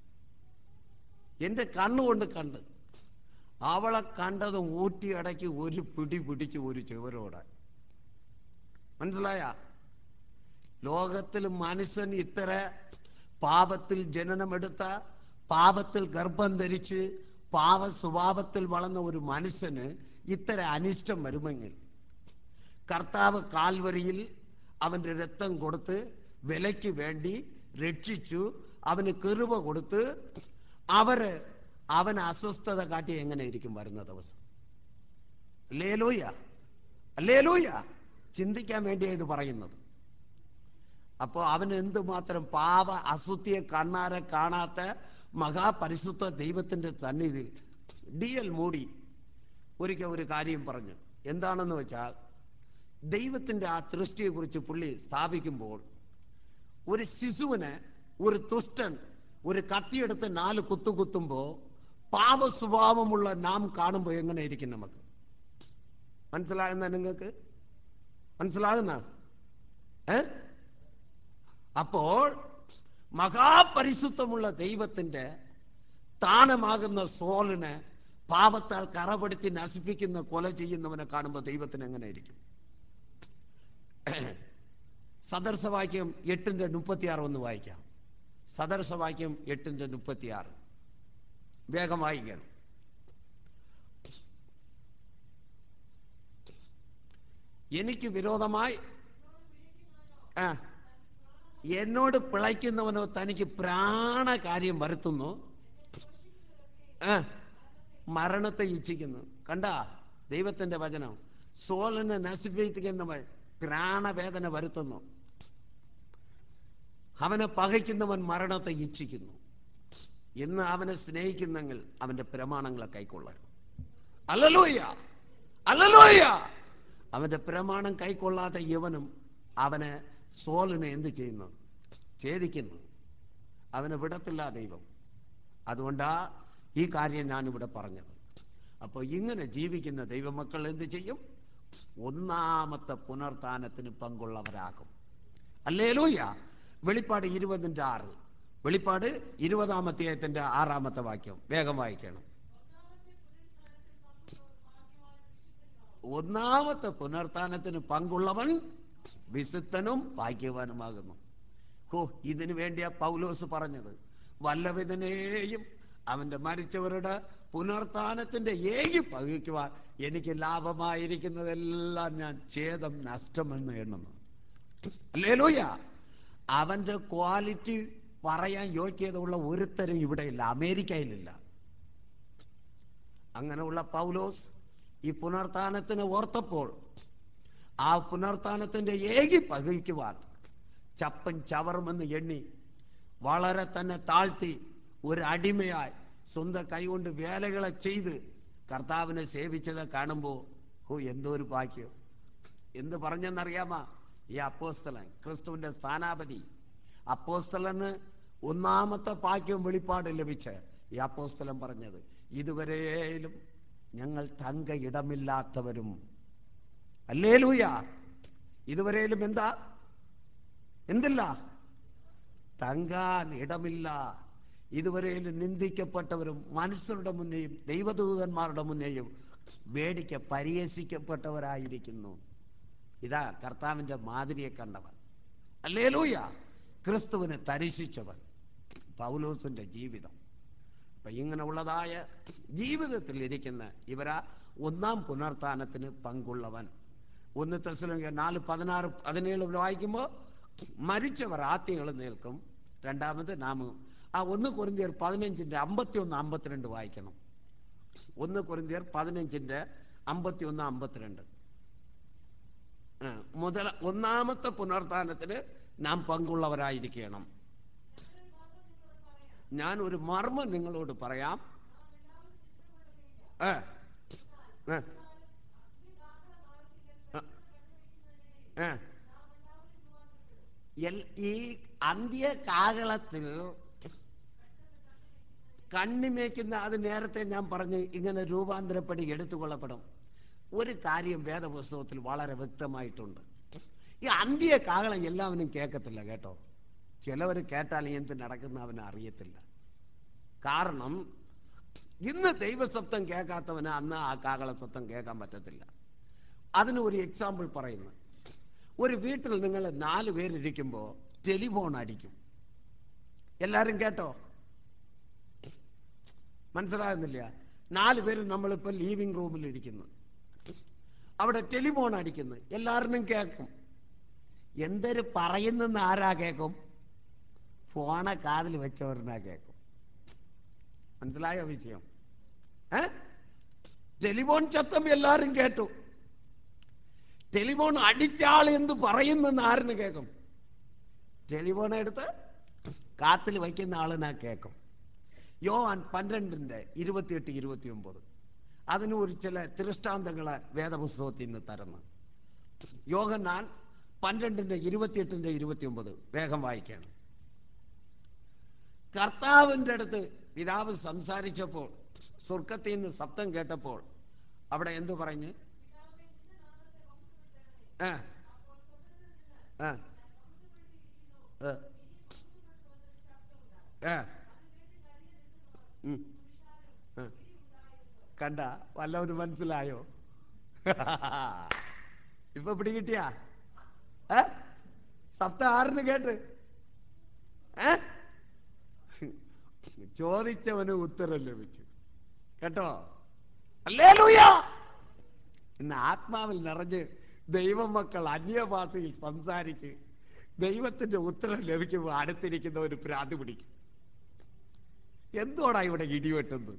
Speaker 1: എൻ്റെ കണ്ണുകൊണ്ട് കണ്ട് അവളെ കണ്ടത് ഊറ്റി അടക്കി ഒരു പിടി പിടിച്ച് ഒരു ചുവരോടെ മനസ്സിലായ ലോകത്തിൽ മനുഷ്യൻ ഇത്ര പാപത്തിൽ ജനനമെടുത്ത പാപത്തിൽ ഗർഭം ധരിച്ച് പാപ സ്വഭാവത്തിൽ വളർന്ന ഒരു മനുഷ്യന് ഇത്ര അനിഷ്ടം വരുമെങ്കിൽ കർത്താവ് കാൽവരിയിൽ അവൻ്റെ രക്തം കൊടുത്ത് വിലയ്ക്ക് വേണ്ടി രക്ഷിച്ചു അവന് കെറുവ കൊടുത്ത് അവര് അവന് അസ്വസ്ഥത കാട്ടി എങ്ങനെ ഇരിക്കും വരുന്ന ദിവസം ലേലൂയ ലേലൂയ ചിന്തിക്കാൻ വേണ്ടിയാ ഇത് പറയുന്നത് അപ്പോൾ അവൻ എന്തുമാത്രം പാപ അസുദ്ധിയെ കണ്ണാരെ കാണാത്ത മഹാപരിശുദ്ധ ദൈവത്തിന്റെ സന്നിധിയിൽ ഡി എൽ മൂടി ഒരിക്കൽ ഒരു കാര്യം പറഞ്ഞു എന്താണെന്ന് വെച്ചാൽ ദൈവത്തിന്റെ ആ സൃഷ്ടിയെക്കുറിച്ച് പുള്ളി സ്ഥാപിക്കുമ്പോൾ ഒരു ശിശുവിനെ ഒരു തുഷ്ടൻ ഒരു കത്തിയെടുത്ത് നാല് കുത്തു കുത്തുമ്പോൾ പാപ സ്വഭാവമുള്ള നാം കാണുമ്പോൾ എങ്ങനെ ഇരിക്കും നമുക്ക് മനസ്സിലാകുന്ന നിങ്ങൾക്ക് മനസ്സിലാകുന്ന ഏ അപ്പോൾ മഹാപരിശുദ്ധമുള്ള ദൈവത്തിന്റെ താനമാകുന്ന സോളിനെ പാപത്താൽ കറപെടുത്തി നശിപ്പിക്കുന്ന കൊല ചെയ്യുന്നവനെ കാണുമ്പോൾ ദൈവത്തിന് എങ്ങനെ ഇരിക്കും സദർശവാക്യം എട്ടിന്റെ മുപ്പത്തിയാറ് ഒന്ന് വായിക്കാം സദർശവാക്യം എട്ടിന്റെ മുപ്പത്തിയാറ് വേഗം വായിക്കണം എനിക്ക് വിരോധമായി ആ എന്നോട് പിളയ്ക്കുന്നവനോ തനിക്ക് പ്രാണകാര്യം വരുത്തുന്നു ആ മരണത്തെ ഇച്ഛിക്കുന്നു കണ്ട ദൈവത്തിന്റെ വചനം സോലിനെ നശിപ്പിക്കുന്നവൻ പ്രാണവേദന വരുത്തുന്നു അവനെ പകയ്ക്കുന്നവൻ മരണത്തെ ഇച്ഛിക്കുന്നു എന്ന് അവനെ സ്നേഹിക്കുന്നെങ്കിൽ അവന്റെ പ്രമാണങ്ങളെ കൈക്കൊള്ളാൻ അല്ലലോയ്യ അല്ലലോയ്യ അവന്റെ പ്രമാണം കൈക്കൊള്ളാത്ത യവനും അവന് സോലിനെ എന്ത് ചെയ്യുന്നു ഛേദിക്കുന്നു അവനെ വിടത്തില്ല ദൈവം അതുകൊണ്ടാ ഈ കാര്യം ഞാനിവിടെ പറഞ്ഞത് അപ്പോൾ ഇങ്ങനെ ജീവിക്കുന്ന ദൈവമക്കൾ എന്ത് ചെയ്യും ഒന്നാമത്തെ പുനർത്താനത്തിന് പങ്കുള്ളവരാകും അല്ലേ ലൂയ വെളിപ്പാട് ഇരുപതിൻ്റെ ആറ് വെളിപ്പാട് ഇരുപതാമത്തെ ആറാമത്തെ വാക്യം വേഗം വായിക്കണം ഒന്നാമത്തെ പുനർത്താനത്തിന് പങ്കുള്ളവൻ വിശുദ്ധനും ഭാഗ്യവാനുമാകുന്നു ഹോ ഇതിനു വേണ്ടിയാ പൗലോസ് പറഞ്ഞത് വല്ലവിധനെയും അവന്റെ മരിച്ചവരുടെ പുനർത്താനത്തിന്റെ ഏകി പകിക്കുവാൻ എനിക്ക് ലാഭമായിരിക്കുന്നതെല്ലാം ഞാൻ ഛേദം നഷ്ടമെന്ന് എണ്ണുന്നു അല്ലേലൂയ അവന്റെ ക്വാളിറ്റി പറയാൻ യോഗ്യതയുള്ള ഒരുത്തരും ഇവിടെയില്ല അമേരിക്കയിലില്ല അങ്ങനെയുള്ള പൗലോസ് ഈ പുനർത്താനത്തിന് ഓർത്തപ്പോൾ ആ പുനർത്താനത്തിന്റെ ഏകി പകിക്കുവാൻ ചപ്പൻ ചവറുമെന്ന് എണ്ണി വളരെ തന്നെ താഴ്ത്തി ഒരു അടിമയായി സ്വന്തം കൈകൊണ്ട് വേലകളെ ചെയ്ത് കർത്താവിനെ സേവിച്ചത് കാണുമ്പോൾ ഓ എന്തോ ഒരു ഭാഗ്യം എന്ത് പറഞ്ഞെന്നറിയാമോ ഈ അപ്പോസ്തലൻ ക്രിസ്തുവിന്റെ സ്ഥാനാപതി അപ്പോസ്തലന് ഒന്നാമത്തെ ഭാഗ്യം വെളിപ്പാട് ലഭിച്ച് ഈ അപ്പോസ്തലൻ പറഞ്ഞത് ഇതുവരെയും ഞങ്ങൾ തങ്ക ഇടമില്ലാത്തവരും അല്ലേലൂയ ഇതുവരെയും എന്താ എന്തില്ല തങ്കാൻ ഇടമില്ല ഇതുവരെയും നിന്ദിക്കപ്പെട്ടവരും മനുഷ്യരുടെ മുന്നേയും ദൈവദൂതന്മാരുടെ മുന്നേയും വേടിക്ക പരിഹസിക്കപ്പെട്ടവരായിരിക്കുന്നു ഇതാ കർത്താവിന്റെ മാതിരിയെ കണ്ടവൻ അല്ലേലൂയ ക്രിസ്തുവിനെ തരിശിച്ചവൻ പൗലോസിന്റെ ജീവിതം അപ്പൊ ഇങ്ങനെയുള്ളതായ ജീവിതത്തിൽ ഇരിക്കുന്ന ഇവരാ ഒന്നാം പുനർത്താനത്തിന് പങ്കുള്ളവൻ ഒന്ന് തെസ്സലോനിക്കർ നാല് പതിനാറ് പതിനേഴ് വായിക്കുമ്പോൾ മരിച്ചവർ ആദ്യങ്ങൾ നിൽക്കും രണ്ടാമത് നാം ആ ഒന്ന് കുറിന്തിയർ പതിനഞ്ചിന്റെ അമ്പത്തി ഒന്ന് അമ്പത്തിരണ്ട് വായിക്കണം ഒന്ന് കുറിന്തിയർ പതിനഞ്ചിന്റെ അമ്പത്തി ഒന്ന് അമ്പത്തിരണ്ട് ആ, മുതല ഒന്നാമത്തെ പുനർത്താനത്തിന് നാം പങ്കുള്ളവരായിരിക്കണം ഞാൻ ഒരു മർമ്മം നിങ്ങളോട് പറയാം ഏ, ഏ, ഏ. എൽ- ഈ അന്ത്യ കാകളത്തിൽ കണ്ണിമേക്കുന്ന അത് നേരത്തെ ഞാൻ പറഞ്ഞ് ഇങ്ങനെ രൂപാന്തരപ്പെടി എടുത്തുകൊള്ളപ്പെടും ഒരു കാര്യം വേദപുസ്തകത്തിൽ വളരെ വ്യക്തമായിട്ടുണ്ട് ഈ അന്ത്യ കാകളം എല്ലാവരും കേൾക്കത്തില്ല കേട്ടോ ചിലവർ കേട്ടാൽ എന്ത് നടക്കുന്ന അവന് അറിയത്തില്ല കാരണം ഇന്ന് ദൈവശബ്ദം കേൾക്കാത്തവന് അന്ന് ആ കാകള ശബ്ദം കേൾക്കാൻ പറ്റത്തില്ല അതിന് ഒരു എക്സാമ്പിൾ പറയുന്നു ഒരു വീട്ടിൽ നിങ്ങൾ നാല് പേരിരിക്കുമ്പോൾ ടെലിഫോൺ അടിക്കും എല്ലാരും കേട്ടോ മനസ്സിലാകുന്നില്ല നാല് പേര് നമ്മളിപ്പോൾ ലീവിംഗ് റൂമിൽ ഇരിക്കുന്നു അവിടെ ടെലിഫോൺ അടിക്കുന്നു എല്ലാവരും കേൾക്കും എന്തൊരു പറയുന്നെന്ന് ആരാ കേൾക്കും ഫോണെ കാതിൽ വെച്ചവരനാ കേൾക്കും മനസ്സിലായോ വിഷയം ഏ ടെലിഫോൺ ശബ്ദം എല്ലാരും കേട്ടു ടെലിഫോൺ അടിച്ച ആൾ എന്ത് പറയുന്നെന്ന് ആരിന് കേൾക്കും ടെലിഫോൺ എടുത്ത് കാത്തിൽ വയ്ക്കുന്ന ആളിനാ കേൾക്കും യോവാൻ പന്ത്രണ്ടിന്റെ ഇരുപത്തിയെട്ട് ഇരുപത്തി ഒമ്പത് അതിന് ഒരു ചില ദൃഷ്ടാന്തങ്ങളെ വേദപുസ്തകത്തിൽ നിന്ന് തരുന്നു യോഹന്നാൻ പന്ത്രണ്ടിന്റെ ഇരുപത്തിയെട്ടിന്റെ ഇരുപത്തി ഒമ്പത് വേഗം വായിക്കണം കർത്താവിൻ്റെ അടുത്ത് പിതാവ് സംസാരിച്ചപ്പോൾ സ്വർഗത്തിൽ നിന്ന് ശബ്ദം കേട്ടപ്പോൾ അവിടെ എന്തു പറഞ്ഞ് ആ ആ ആ. ആ ഉം. ആ. കണ്ട വല്ലവന് മനസ്സിലായോ ഇപ്പൊ പിടികിട്ടിയ ഏ ശബ്ദം ആരിന് കേട്ട് ഏ ചോദിച്ചവന് ഉത്തരം ലഭിച്ചു കേട്ടോ അല്ലേലൂയ ഇന്ന് ആത്മാവിൽ നിറഞ്ഞ് ദൈവമക്കൾ അന്യഭാഷയിൽ സംസാരിച്ച് ദൈവത്തിന്റെ ഉത്തരം ലഭിക്കുമ്പോൾ അടുത്തിരിക്കുന്ന ഒരു ഭ്രാന്ത് പിടിക്കും എന്തോടാ ഇവിടെ ഇടിവെട്ടുന്നത്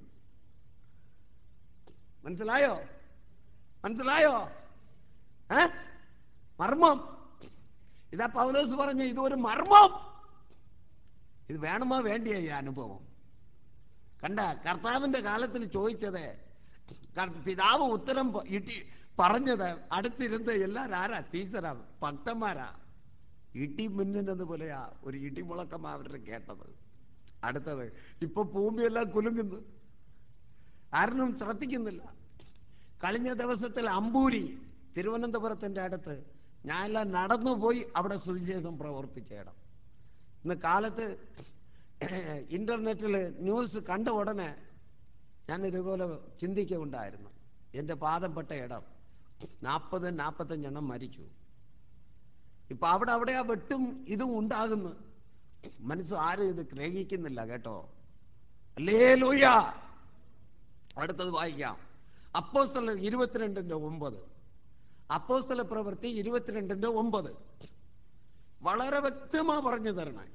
Speaker 1: മനസ്സിലായോ മനസ്സിലായോ ഏ മർമ്മം ഇതാ പൗലോസ് പറഞ്ഞ ഇതൊരു മർമ്മം ഇത് വേണമോ വേണ്ടിയ ഈ അനുഭവം കണ്ട കർത്താവിന്റെ കാലത്തിൽ ചോദിച്ചത് കർ- പിതാവ് ഉത്തരം പ- ഇട്ടി പറഞ്ഞത് അടുത്തിരുന്ന് എല്ലാരും ആരാ സീസറാ ഭക്തന്മാരാ ഇടി മിന്നുന്നത് പോലെയാ ഒരു ഇടിമുളക്കം അവരുടെ കേട്ടത് അടുത്തത് ഇപ്പൊ ഭൂമിയെല്ലാം കുലുങ്ങുന്നു ആരും ശ്രദ്ധിക്കുന്നില്ല കഴിഞ്ഞ ദിവസത്തിൽ അമ്പൂരി തിരുവനന്തപുരത്തിന്റെ അടുത്ത് ഞാനെല്ലാം നടന്നു പോയി അവിടെ സുവിശേഷം പ്രവർത്തിച്ച ഇടം ഇന്ന് കാലത്ത് ഇന്റർനെറ്റിൽ ന്യൂസ് കണ്ട ഉടനെ ഞാൻ ഇതുപോലെ ചിന്തിക്കുണ്ടായിരുന്നു എൻ്റെ പാദപ്പെട്ട ഇടം നാൽപ്പത് നാൽപ്പത്തഞ്ചെണ്ണം മരിച്ചു ഇപ്പൊ അവിടെ അവിടെ ആ വെട്ടും ഇതും ഉണ്ടാകുന്നു മനസ്സ് ആരും ഇത് ഗ്രഹിക്കുന്നില്ല കേട്ടോ അല്ലേ ലൂയ അടുത്തത് വായിക്കാം അപ്പോസ്തല ഇരുപത്തിരണ്ടിന്റെ ഒമ്പത് അപ്പോസ്തല പ്രവൃത്തി ഇരുപത്തിരണ്ടിന്റെ ഒമ്പത് വളരെ വ്യക്തമാ പറഞ്ഞു തരണേ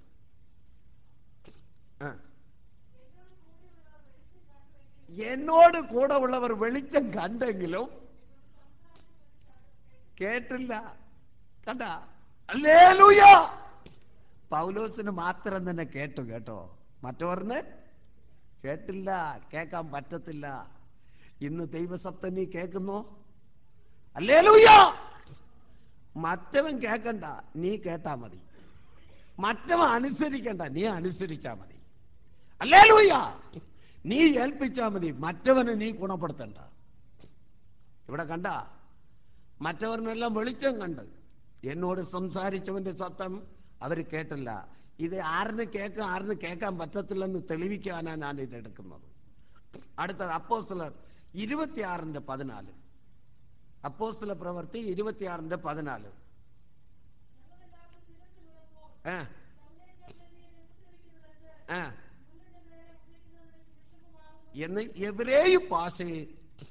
Speaker 1: ആ. എന്നോട് കൂടെ ഉള്ളവർ വെളിച്ചം കണ്ടെങ്കിലും കേട്ടില്ല കണ്ട അല്ലേലൂയ പൗലോസിന് മാത്രം തന്നെ കേട്ടു കേട്ടോ മറ്റവറിന് കേട്ടില്ല കേൾക്കാൻ പറ്റത്തില്ല ഇന്ന് ദൈവസപ്തം നീ കേൾക്കുന്നോ അല്ലേലൂയ മറ്റവൻ കേൾക്കണ്ട നീ കേട്ടാ മതി മറ്റവൻ അനുസരിക്കണ്ട നീ അനുസരിച്ചാ മതി അല്ലേലൂയ നീ ഏൽപ്പിച്ചാ മതി മറ്റവന് നീ ഗുണപ്പെടുത്തണ്ട ഇവിടെ കണ്ട മറ്റവരിനെല്ലാം വെളിച്ചം കണ്ട് എന്നോട് സംസാരിച്ചവന്റെ സത്യം അവർ കേട്ടില്ല ഇത് ആരിന് കേൾക്കാൻ ആരിന് കേൾക്കാൻ പറ്റത്തില്ലെന്ന് തെളിയിക്കാനാണ് ഞാൻ ഇത് എടുക്കുന്നത് അടുത്തത് അപ്പോസ്തലർ ഇരുപത്തിയാറിന്റെ പതിനാല് അപ്പോസ്തല പ്രവൃത്തി ഇരുപത്തിയാറിന്റെ പതിനാല് ആ ആ എന്ന് എവരേയു ഭാഷയിൽ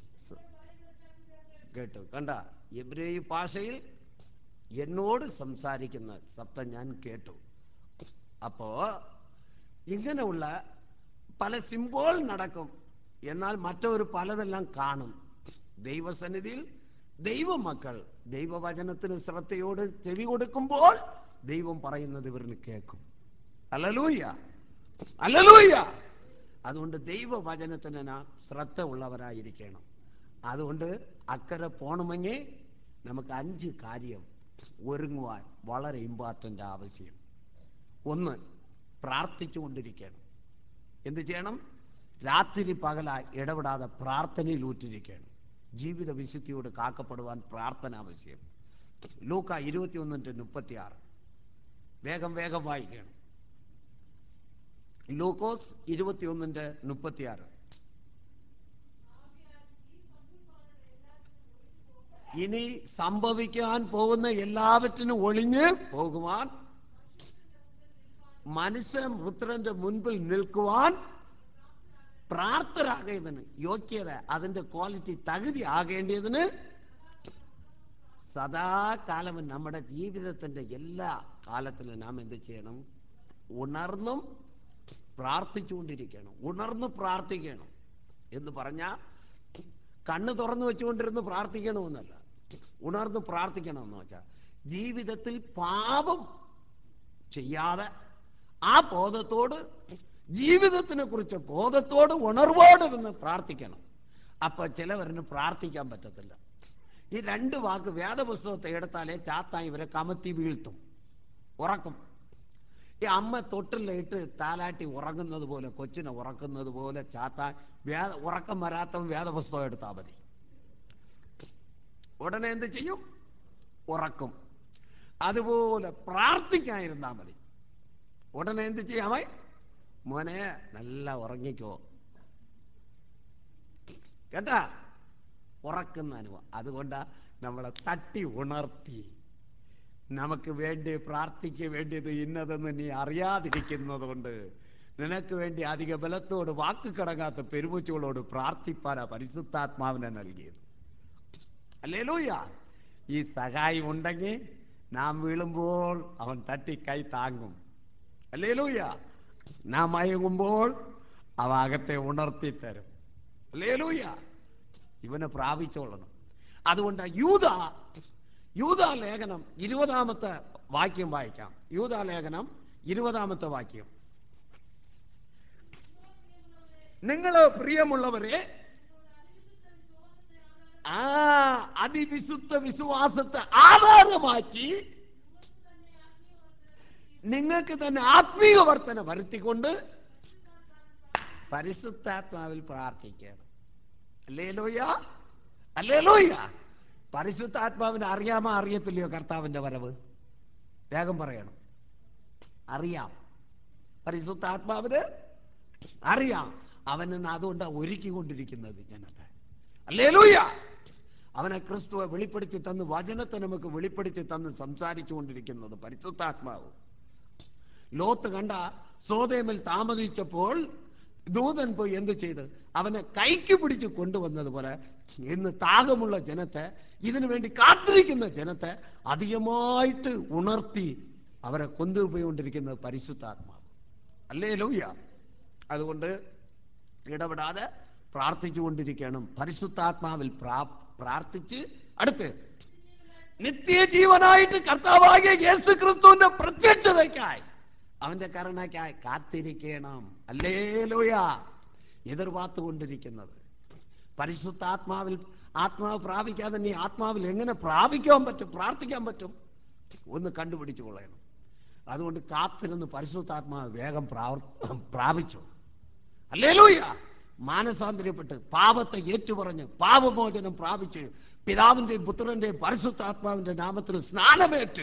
Speaker 1: കേട്ടു കണ്ട എബ്രേയു ഭാഷയിൽ എന്നോട് സംസാരിക്കുന്ന ശബ്ദം ഞാൻ കേട്ടു അപ്പോ ഇങ്ങനെയുള്ള പല സിംബോൾ നടക്കും എന്നാൽ മറ്റൊരു പലതെല്ലാം കാണും ദൈവസന്നിധിയിൽ ദൈവമക്കൾ ദൈവവചനത്തിന് ശ്രദ്ധയോട് ചെവി കൊടുക്കുമ്പോൾ ദൈവം പറയുന്നത് ഇവരിന് കേൾക്കും അല്ലലൂയ്യ അല്ലലൂയ്യ അതുകൊണ്ട് ദൈവവചനത്തിന് നാം ശ്രദ്ധ ഉള്ളവരായിരിക്കണം അതുകൊണ്ട് അക്കരെ പോണമെങ്കിൽ നമുക്ക് അഞ്ച് കാര്യം ഒരുങ്ങുവാൻ വളരെ ഇമ്പോർട്ടൻ്റ് ആവശ്യം ഒന്ന് പ്രാർത്ഥിച്ചുകൊണ്ടിരിക്കണം എന്ത് ചെയ്യണം രാത്രി പകലായി ഇടപെടാതെ പ്രാർത്ഥനയിൽ ഊറ്റിരിക്കണം ജീവിത വിശുദ്ധിയോട് കാക്കപ്പെടുവാൻ പ്രാർത്ഥന ആവശ്യം ലൂക്ക ഇരുപത്തി ഒന്നിൻ്റെ മുപ്പത്തി ആറ് വേഗം വേഗം വായിക്കണം ലൂക്കോസ് ഇരുപത്തി ഒന്നിൻ്റെ മുപ്പത്തി ആറ് ഇനി സംഭവിക്കാൻ പോകുന്ന എല്ലാവറ്റിനും ഒളിഞ്ഞ് പോകുവാൻ മനുഷ്യപുത്രന്റെ മുൻപിൽ നിൽക്കുവാൻ പ്രാപ്തരാകേണ്ടതിന് യോഗ്യത അതിന്റെ ക്വാളിറ്റി തകുതി ആകേണ്ടതിന് സദാകാലം നമ്മുടെ ജീവിതത്തിന്റെ എല്ലാ കാലത്തിലും നാം എന്ത് ചെയ്യണം ഉണർന്നും പ്രാർത്ഥിച്ചുകൊണ്ടിരിക്കണം ഉണർന്ന് പ്രാർത്ഥിക്കണം എന്ന് പറഞ്ഞാൽ കണ്ണ് തുറന്നു വെച്ചുകൊണ്ടിരുന്ന് പ്രാർത്ഥിക്കണമെന്നല്ല ഉണർന്ന് പ്രാർത്ഥിക്കണമെന്ന് വെച്ചാൽ ജീവിതത്തിൽ പാപം ചെയ്യാതെ ആ ബോധത്തോട് ജീവിതത്തിനെ കുറിച്ച് ബോധത്തോട് ഉണർവോടെ നിന്ന് പ്രാർത്ഥിക്കണം അപ്പൊ ചിലവരിന് പ്രാർത്ഥിക്കാൻ പറ്റത്തില്ല ഈ രണ്ട് വാക്ക് വേദപുസ്തകത്തെ എടുത്താലേ ചാത്താൻ ഇവരെ കമത്തി വീഴ്ത്തും ഉറക്കും ഈ അമ്മ തൊട്ടിലിട്ട് താലാട്ടി ഉറങ്ങുന്നത് പോലെ കൊച്ചിനെ ഉറക്കുന്നത് പോലെ ചാത്താൻ വേദ ഉറക്കം വരാത്തവൻ വേദപുസ്തകം എടുത്താൽ മതി ഉടനെ എന്ത് ചെയ്യും ഉറക്കും അതുപോലെ പ്രാർത്ഥിക്കാതിരുന്നാൽ മതി ഉടനെ എന്ത് ചെയ്യാമേ മോനെ നല്ല ഉറങ്ങിക്കോ കേട്ടാ ഉറക്കുന്ന അനുഭവം അതുകൊണ്ടാ നമ്മളെ തട്ടി ഉണർത്തി നമുക്ക് വേണ്ടി പ്രാർത്ഥിക്ക് വേണ്ടിയത് ഇന്നതെന്ന് നീ അറിയാതിരിക്കുന്നത് കൊണ്ട് നിനക്ക് വേണ്ടി അധിക ബലത്തോട് വാക്ക് കടങ്ങാത്ത പെരുമുച്ചുകളോട് പ്രാർത്ഥിപ്പാനാ പരിശുദ്ധാത്മാവിനെ നൽകിയത് അല്ലേ ലൂയ ഈ സഹായം ഉണ്ടെങ്കിൽ നാം വീഴുമ്പോൾ അവൻ തട്ടി കൈ താങ്ങും അല്ലേ ലൂയ നാം മയങ്ങുമ്പോൾ അവ അകത്തെ ഉണർത്തി തരും അല്ലേ ലൂയ ഇവനെ പ്രാപിച്ചോളണം അതുകൊണ്ട് യൂത യൂത ലേഖനം ഇരുപതാമത്തെ വാക്യം വായിക്കാം യൂത ലേഖനം ഇരുപതാമത്തെ വാക്യം നിങ്ങൾ പ്രിയമുള്ളവരെ ആ അതിവിശുദ്ധ വിശ്വാസത്തെ ആധാരമാക്കി നിങ്ങൾക്ക് തന്നെ ആത്മീയ വർധന വരുത്തിക്കൊണ്ട് പരിശുദ്ധാത്മാവിൽ പ്രാർത്ഥിക്കണം അല്ലേ ലോയ അല്ലേ ലോയ പരിശുദ്ധാത്മാവിനെ അറിയാമോ അറിയത്തില്ലയോ കർത്താവിന്റെ വരവ് വേഗം പറയണം അറിയാം പരിശുദ്ധാത്മാവിന് അറിയാം അവനെന്ന് അതുകൊണ്ടാണ് ഒരുക്കിക്കൊണ്ടിരിക്കുന്നത് ജനത്തെ അല്ലേ ലൂയ അവനെ ക്രിസ്തുവെ വെളിപ്പെടുത്തി തന്ന് വചനത്തെ നമുക്ക് വെളിപ്പെടുത്തി തന്ന് സംസാരിച്ചു കൊണ്ടിരിക്കുന്നത് പരിശുദ്ധാത്മാവ് ലോത്ത് കണ്ട സോതേമിൽ താമസിച്ചപ്പോൾ ദൂതൻ പോയി എന്ത് ചെയ്ത് അവനെ കൈക്ക് പിടിച്ച് കൊണ്ടുവന്നതുപോലെ ഇന്ന് താകമുള്ള ജനത്തെ ഇതിനു വേണ്ടി കാത്തിരിക്കുന്ന ജനത്തെ അധികമായിട്ട് ഉണർത്തി അവരെ കൊണ്ടുപോയിക്കൊണ്ടിരിക്കുന്നത് പരിശുദ്ധാത്മാവ് അല്ലേ ലൂയ അതുകൊണ്ട് ഇടപെടാതെ പ്രാർത്ഥിച്ചുകൊണ്ടിരിക്കണം പരിശുദ്ധാത്മാവിൽ പ്രാ- പ്രാർത്ഥിച്ച് അടുത്ത് നിത്യജീവനായിട്ട് കർത്താവാകിയ യേസു ക്രിസ്തുവിന്റെ പ്രത്യക്ഷതയ്ക്കായി അവന്റെ കരുണയ്ക്കായി കാത്തിരിക്കണം അല്ലേ ലോയ എതിർപാത്തുകൊണ്ടിരിക്കുന്നത് പരിശുദ്ധാത്മാവിൽ ആത്മാവ് പ്രാപിക്കാതെ നീ ആത്മാവിൽ എങ്ങനെ പ്രാപിക്കാൻ പറ്റും പ്രാർത്ഥിക്കാൻ പറ്റും ഒന്ന് കണ്ടുപിടിച്ചു കൊള്ളണം അതുകൊണ്ട് കാത്തിരുന്ന് പരിശുദ്ധാത്മാവ് വേഗം പ്രാവർ- പ്രാപിച്ചു അല്ലേ ലൂയ മാനസാന്തരപ്പെട്ട് പാപത്തെ ഏറ്റുപറഞ്ഞ് പാപമോചനം പ്രാപിച്ച് പിതാവിന്റെയും പുത്രന്റെയും പരിശുദ്ധാത്മാവിന്റെ നാമത്തിൽ സ്നാനമേറ്റ്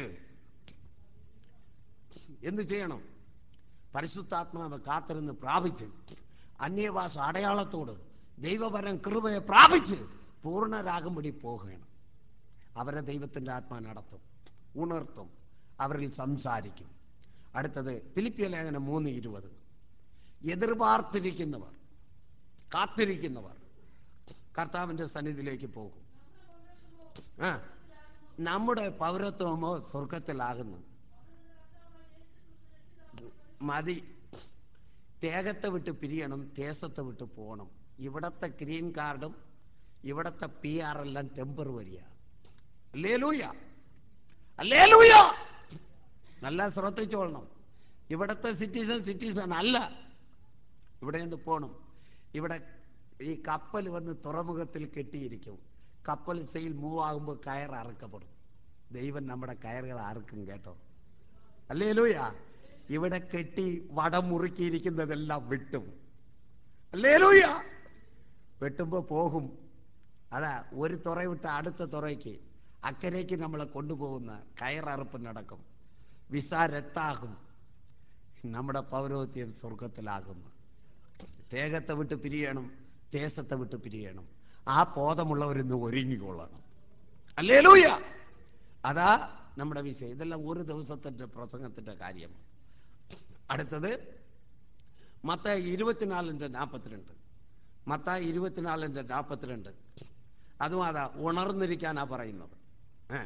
Speaker 1: എന്ത് ചെയ്യണം പരിശുദ്ധാത്മാവ് കാത്തിരുന്ന് പ്രാപിച്ച് അന്യഭാഷ അടയാളത്തോട് ദൈവപരം കൃപയെ പ്രാപിച്ച് പൂർണ്ണരാകുമ്പടി പോകുകയാണ് അവരെ ദൈവത്തിൻ്റെ ആത്മാ നടത്തും ഉണർത്തും അവരിൽ സംസാരിക്കും അടുത്തത് ഫിലിപ്പിയ ലേഖനം മൂന്ന് ഇരുപത് എതിർപാർത്തിരിക്കുന്നവർ കാത്തിരിക്കുന്നവർ കർത്താവിൻ്റെ സന്നിധിയിലേക്ക് പോകും ആ നമ്മുടെ പൗരത്വമോ സ്വർഗത്തിലാകുന്നു മതി തേകത്തെ വിട്ട് പിരിയണം ദേശത്തെ വിട്ട് പോകണം ഇവിടത്തെ ഗ്രീൻ കാർഡും ഇവിടത്തെ പി ആർ എല്ലാം ടെമ്പറവരിയാ അല്ലേലൂയ അല്ലേലൂയ നല്ല ശ്രദ്ധിച്ചോളണം ഇവിടത്തെ സിറ്റിസൺ സിറ്റിസൺ അല്ല ഇവിടെ നിന്ന് പോകണം ഇവിടെ ഈ കപ്പൽ വന്ന് തുറമുഖത്തിൽ കെട്ടിയിരിക്കും കപ്പൽ സെയിൽ മൂവ് ആകുമ്പോൾ കയർ അറുക്കപ്പെടും ദൈവം നമ്മുടെ കയറുകൾ അറുക്കും കേട്ടോ അല്ലേ ലൂയ ഇവിടെ കെട്ടി വടം മുറുക്കിയിരിക്കുന്നതെല്ലാം വെട്ടും അല്ലേ ലൂയ വെട്ടുമ്പോൾ പോകും അതാ ഒരു തുറ വിട്ട് അടുത്ത തുറയ്ക്ക് അക്കരയ്ക്ക് നമ്മളെ കൊണ്ടുപോകുന്ന കയററുപ്പ് നടക്കും വിസ രത്താകും നമ്മുടെ പൗരോഹിത്യം സ്വർഗത്തിലാകുന്നു തേകത്തെ വിട്ട് പിരിയണം ദേശത്തെ വിട്ട് പിരിയണം ആ ബോധമുള്ളവരിന്ന് ഒരുങ്ങിക്കൊള്ളണം അല്ലേ ലൂയ അതാ നമ്മുടെ വിഷയം ഇതെല്ലാം ഒരു ദിവസത്തിൻ്റെ പ്രസംഗത്തിൻ്റെ കാര്യം അടുത്തത് മത്ത ഇരുപത്തിനാലിൻ്റെ നാൽപ്പത്തിരണ്ട് മത്ത ഇരുപത്തിനാലിൻ്റെ നാൽപ്പത്തിരണ്ട് അതും അതാ ഉണർന്നിരിക്കാനാ പറയുന്നത് ഏ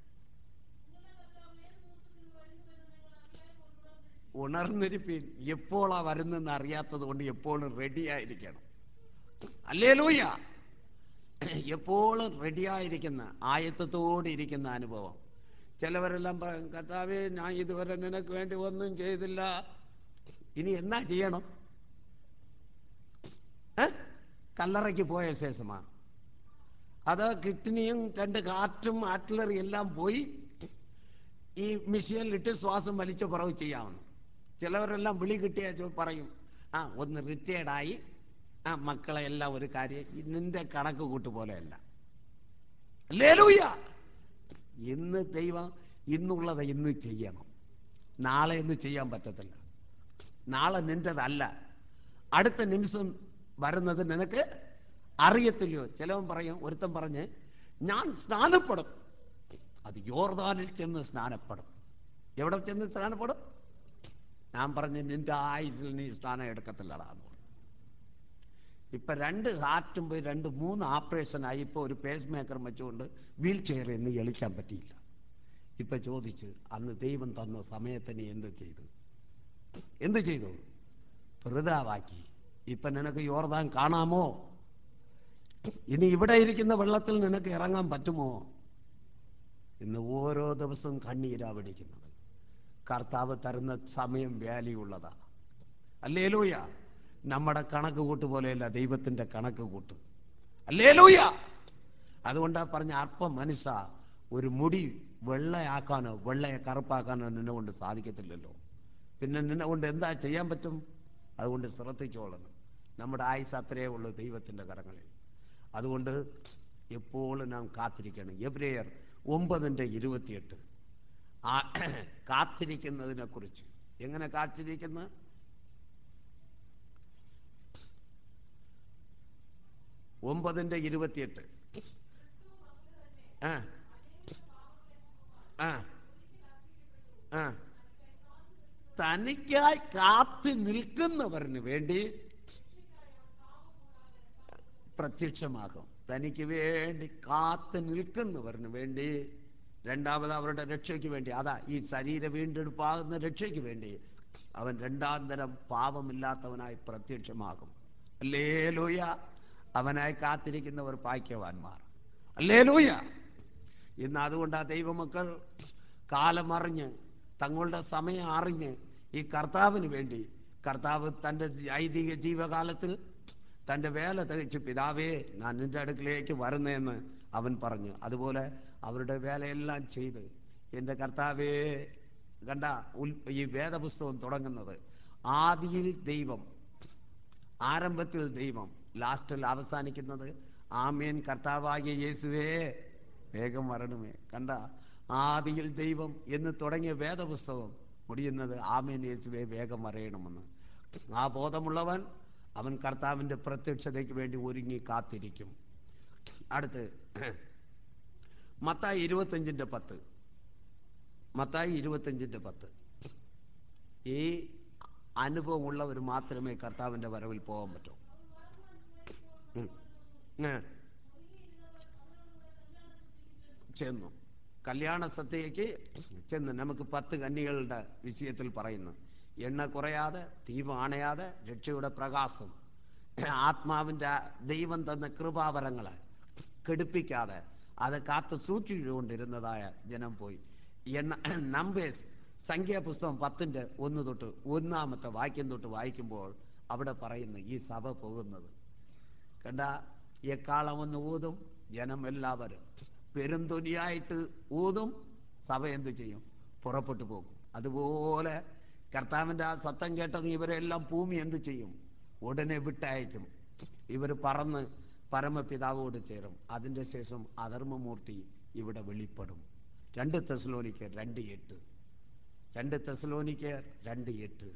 Speaker 1: ഉണർന്നിരിപ്പീൻ എപ്പോഴാ വരുന്നെന്ന് അറിയാത്തത് കൊണ്ട് എപ്പോഴും റെഡി ആയിരിക്കണം അല്ലേ ലൂയ എപ്പോഴും റെഡിയായിരിക്കുന്ന ആയത്തത്തോടെ ഇരിക്കുന്ന അനുഭവം ചിലവരെല്ലാം പറയും കർത്താവേ ഞാൻ ഇതുവരെ നിനക്ക് വേണ്ടി ഒന്നും ചെയ്തില്ല ഇനി എന്നാ ചെയ്യണം ഏ? കല്ലറയ്ക്ക് പോയ ശേഷമാ അത് കിഡ്നിയും രണ്ട് കാറ്റും ആർട്ടിലറി എല്ലാം പോയി ഈ മിഷീനിലിട്ട് ശ്വാസം വലിച്ച പുറവ് ചെയ്യാമെന്ന് ചിലവരെല്ലാം വിളി കിട്ടിയ ചോ- പറയും ആ ഒന്ന് റിട്ടയർഡായി ആ മക്കളെ എല്ലാം ഒരു കാര്യം ഈ നിന്റെ കണക്ക് കൂട്ട് പോലെയല്ല ലേലൂയ ഇന്ന് ദൈവം ഇന്നുള്ളത് ഇന്ന് ചെയ്യണം നാളെ ഇന്ന് ചെയ്യാൻ പറ്റത്തില്ല നാളെ നിന്റേതല്ല അടുത്ത നിമിഷം വരുന്നത് നിനക്ക് അറിയത്തില്ലയോ ചിലവൻ പറയും ഒരുത്തൻ പറഞ്ഞ് ഞാൻ സ്നാനപ്പെടും അത് യോർദാനിൽ ചെന്ന് സ്നാനപ്പെടും എവിടെ ചെന്ന് സ്നാനപ്പെടും ഞാൻ പറഞ്ഞ് നിന്റെ ആയുസിൽ നീ സ്നാനം എടുക്കത്തില്ലടാ എന്ന് പറഞ്ഞു ഇപ്പൊ രണ്ട് ഹാർട്ടും പോയി രണ്ട് മൂന്ന് ഓപ്പറേഷനായി ഇപ്പൊ ഒരു പേസ് മേക്കർ വെച്ചുകൊണ്ട് വീൽ ചെയറിൽ നിന്ന് എളിക്കാൻ പറ്റിയില്ല ഇപ്പൊ ചോദിച്ച് അന്ന് ദൈവം തന്ന സമയത്തിന് എന്ത് ചെയ്തു എന്ത് ചെയ്തു വൃതാവാക്കി ഇപ്പൊ നിനക്ക് യോർദാൻ കാണാമോ ഇനി ഇവിടെ ഇരിക്കുന്ന വെള്ളത്തിൽ നിനക്ക് ഇറങ്ങാൻ പറ്റുമോ ഇന്ന് ഓരോ ദിവസവും കണ്ണീരാ പിടിക്കുന്നത് കർത്താവ് തരുന്ന സമയം വാല്യൂ ഉള്ളതാ അല്ലേലൂയ നമ്മുടെ കണക്ക് കൂട്ട് പോലെയല്ല ദൈവത്തിന്റെ കണക്ക് കൂട്ട് അല്ലേലൂയ അതുകൊണ്ടാ പറഞ്ഞ അല്പം മനസ്സ ഒരു മുടി വെള്ളയാക്കാനോ വെള്ളയെ കറുപ്പാക്കാനോ നിന്നെ കൊണ്ട് സാധിക്കത്തില്ലല്ലോ പിന്നെ നിന്നെ കൊണ്ട് എന്താ ചെയ്യാൻ പറ്റും അതുകൊണ്ട് ശ്രദ്ധിച്ചോളണം നമ്മുടെ ആയുസ് അത്രയേ ഉള്ളൂ ദൈവത്തിന്റെ കരങ്ങളിൽ അതുകൊണ്ട് എപ്പോഴും നാം കാത്തിരിക്കണം എബ്രേയർ ഒമ്പതിൻ്റെ ഇരുപത്തിയെട്ട് ആ കാത്തിരിക്കുന്നതിനെ കുറിച്ച് എങ്ങനെ കാത്തിരിക്കുന്നത് ഒമ്പതിൻ്റെ ഇരുപത്തിയെട്ട് ആ ആ ആ തനിക്കായി കാത്തു നിൽക്കുന്നവരിന് വേണ്ടി പ്രത്യക്ഷമാകും തനിക്ക് വേണ്ടി കാത്തു നിൽക്കുന്നവരിന് വേണ്ടി രണ്ടാമത് അവരുടെ രക്ഷയ്ക്ക് വേണ്ടി അതാ ഈ ശരീര വീണ്ടെടുപ്പാകുന്ന രക്ഷയ്ക്ക് വേണ്ടി അവൻ രണ്ടാം തരം പാപമില്ലാത്തവനായി പ്രത്യക്ഷമാകും അല്ലേ ലൂയ അവനായി കാത്തിരിക്കുന്നവർ ഭാഗ്യവാന്മാർ അല്ലേ ലൂയ ഇന്ന് അതുകൊണ്ട് ആ ദൈവമക്കൾ കാലം അറിഞ്ഞ് തങ്ങളുടെ സമയം അറിഞ്ഞ് ഈ കർത്താവിന് വേണ്ടി കർത്താവ് തൻ്റെ ഐതിക ജീവകാലത്തിൽ തൻ്റെ വേല തികച്ച് പിതാവേ ഞാൻ നിന്റെ അടുക്കിലേക്ക് വരുന്നതെന്ന് അവൻ പറഞ്ഞു അതുപോലെ അവരുടെ വേലയെല്ലാം ചെയ്ത് എൻ്റെ കർത്താവേ കണ്ട ഉൽ- ഈ വേദപുസ്തകം തുടങ്ങുന്നത് ആദിയിൽ ദൈവം ആരംഭത്തിൽ ദൈവം ലാസ്റ്റിൽ അവസാനിക്കുന്നത് ആമേൻ കർത്താവാകിയ യേശുവേ വേഗം വരണമേ കണ്ട ആദിയിൽ ദൈവം എന്ന് തുടങ്ങിയ വേദപുസ്തകം മുടിയുന്നത് ആമേൻ യേശുവേ വേഗം വരയണമെന്ന് ആ ബോധമുള്ളവൻ അവൻ കർത്താവിൻ്റെ പ്രത്യക്ഷതയ്ക്ക് വേണ്ടി ഒരുങ്ങി കാത്തിരിക്കും അടുത്ത് മത്തായി ഇരുപത്തഞ്ചിൻ്റെ പത്ത് മത്തായി ഇരുപത്തഞ്ചിൻ്റെ പത്ത് ഈ അനുഭവമുള്ളവർ മാത്രമേ കർത്താവിൻ്റെ വരവിൽ പോകാൻ പറ്റൂ ഉം. ഏ. ചെന്നു കല്യാണ സദ്യയ്ക്ക് ചെന്ന് നമുക്ക് പത്ത് കന്യകളുടെ വിഷയത്തിൽ പറയുന്നു എണ്ണ കുറയാതെ ദീപം അണയാതെ രക്ഷയുടെ പ്രകാശം ആത്മാവിൻ്റെ ദൈവം തന്ന കൃപാവരങ്ങളെ കെടുപ്പിക്കാതെ അത് കാത്ത് സൂക്ഷിച്ചുകൊണ്ടിരുന്നതായ ജനം പോയി എണ്ണ നമ്പേഴ്സ് സംഖ്യാപുസ്തകം പത്തിൻ്റെ ഒന്ന് തൊട്ട് ഒന്നാമത്തെ വാക്യം തൊട്ട് വായിക്കുമ്പോൾ അവിടെ പറയുന്നു ഈ സഭ പോകുന്നത് കണ്ട എക്കാളം ഒന്ന് ഊതും ജനം എല്ലാവരും പെരുന്തൊലിയായിട്ട് ഊതും സഭ എന്ത് ചെയ്യും പുറപ്പെട്ടു പോകും അതുപോലെ കർത്താവിൻ്റെ ആ സത്തം കേട്ടത് ഇവരെല്ലാം ഭൂമി എന്ത് ചെയ്യും ഉടനെ വിട്ടയക്കും ഇവർ പറന്ന് പരമപിതാവോട് ചേരും അതിൻ്റെ ശേഷം അധർമ്മമൂർത്തി ഇവിടെ വെളിപ്പെടും രണ്ട് തെസ്ലോനിക്ക് രണ്ട് എട്ട് രണ്ട് തെസ്ലോനിക്ക് രണ്ട് എട്ട്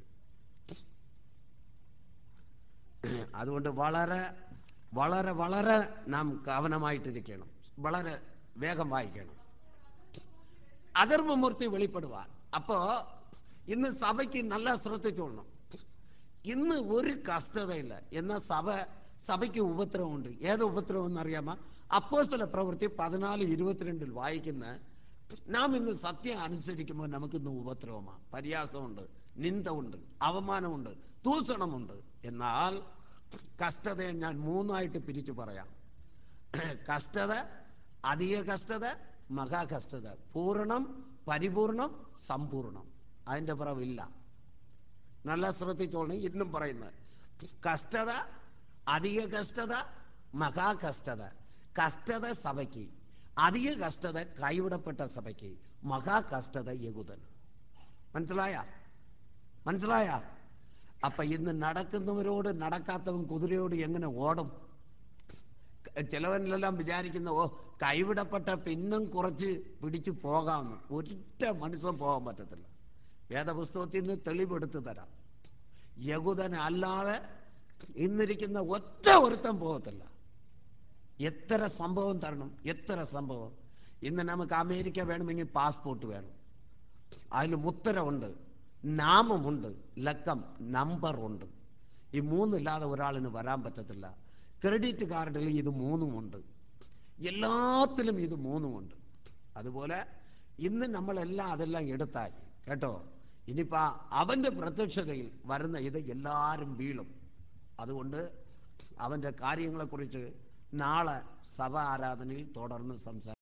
Speaker 1: അതുകൊണ്ട് വളരെ വളരെ വളരെ നാം കവനമായിട്ടിരിക്കണം വളരെ വേഗം വായിക്കണം അധർമ്മമൂർത്തി വെളിപ്പെടുവാൻ അപ്പോ ഇന്ന് സഭയ്ക്ക് നല്ല ശ്രദ്ധിച്ചോളണം ഇന്ന് ഒരു കഷ്ടതയില്ല എന്നാൽ സഭ സഭയ്ക്ക് ഉപദ്രവമുണ്ട് ഏത് ഉപദ്രവം എന്നറിയാമോ അപ്പോസ്തല പ്രവൃത്തി പതിനാല് ഇരുപത്തിരണ്ടിൽ വായിക്കുന്ന നാം ഇന്ന് സത്യം അനുസരിക്കുമ്പോൾ നമുക്കിന്ന് ഉപദ്രവമാണ് പരിയാസമുണ്ട് നിന്ദമുണ്ട് അവമാനമുണ്ട് ദൂഷണമുണ്ട് എന്നാൽ കഷ്ടതയെ ഞാൻ മൂന്നായിട്ട് പിരിച്ചു പറയാം കഷ്ടത അധിക കഷ്ടത മഹാകഷ്ടത പൂർണ്ണം പരിപൂർണം സമ്പൂർണം അതിൻ്റെ പുറവില്ല നല്ല ശ്രദ്ധിച്ചോളണം ഇന്നും പറയുന്നത് കഷ്ടത അധിക കഷ്ടത മഹാകഷ്ടത കഷ്ടത സഭയ്ക്ക് അധിക കഷ്ടത കൈവിടപ്പെട്ട സഭയ്ക്ക് മഹാകഷ്ടത യകുതൻ മനസ്സിലായ മനസ്സിലായ അപ്പൊ ഇന്ന് നടക്കുന്നവരോട് നടക്കാത്തവൻ കുതിരയോട് എങ്ങനെ ഓടും ചിലവരിലെല്ലാം വിചാരിക്കുന്ന ഓ കൈവിടപ്പെട്ട പിന്നും കുറച്ച് പിടിച്ചു പോകാമെന്ന് ഒറ്റ മനുഷ്യൻ പോകാൻ പറ്റത്തില്ല വേദപുസ്തകത്തിൽ നിന്ന് തെളിവെടുത്ത് തരാം യകുതൻ അല്ലാതെ ഇന്നിരിക്കുന്ന ഒറ്റ ഒരുത്തം പോകത്തില്ല എത്ര സംഭവം തരണം എത്ര സംഭവം ഇന്ന് നമുക്ക് അമേരിക്ക വേണമെങ്കിൽ പാസ്പോർട്ട് വേണം അതിൽ മുത്തരമുണ്ട് നാമമുണ്ട് ലക്കം നമ്പർ ഉണ്ട് ഈ മൂന്നില്ലാതെ ഒരാളിന് വരാൻ പറ്റത്തില്ല ക്രെഡിറ്റ് കാർഡിൽ ഇത് മൂന്നുമുണ്ട് എല്ലാത്തിലും ഇത് മൂന്നുമുണ്ട് അതുപോലെ ഇന്ന് നമ്മളെല്ലാം അതെല്ലാം എടുത്തായി കേട്ടോ ഇനിയിപ്പോൾ അവൻ്റെ പ്രത്യക്ഷതയിൽ വരുന്ന ഇത് എല്ലാവരും വീഴും അതുകൊണ്ട് അവൻ്റെ കാര്യങ്ങളെക്കുറിച്ച് നാളെ സഭ ആരാധനയിൽ തുടർന്ന് സംസാരിക്കും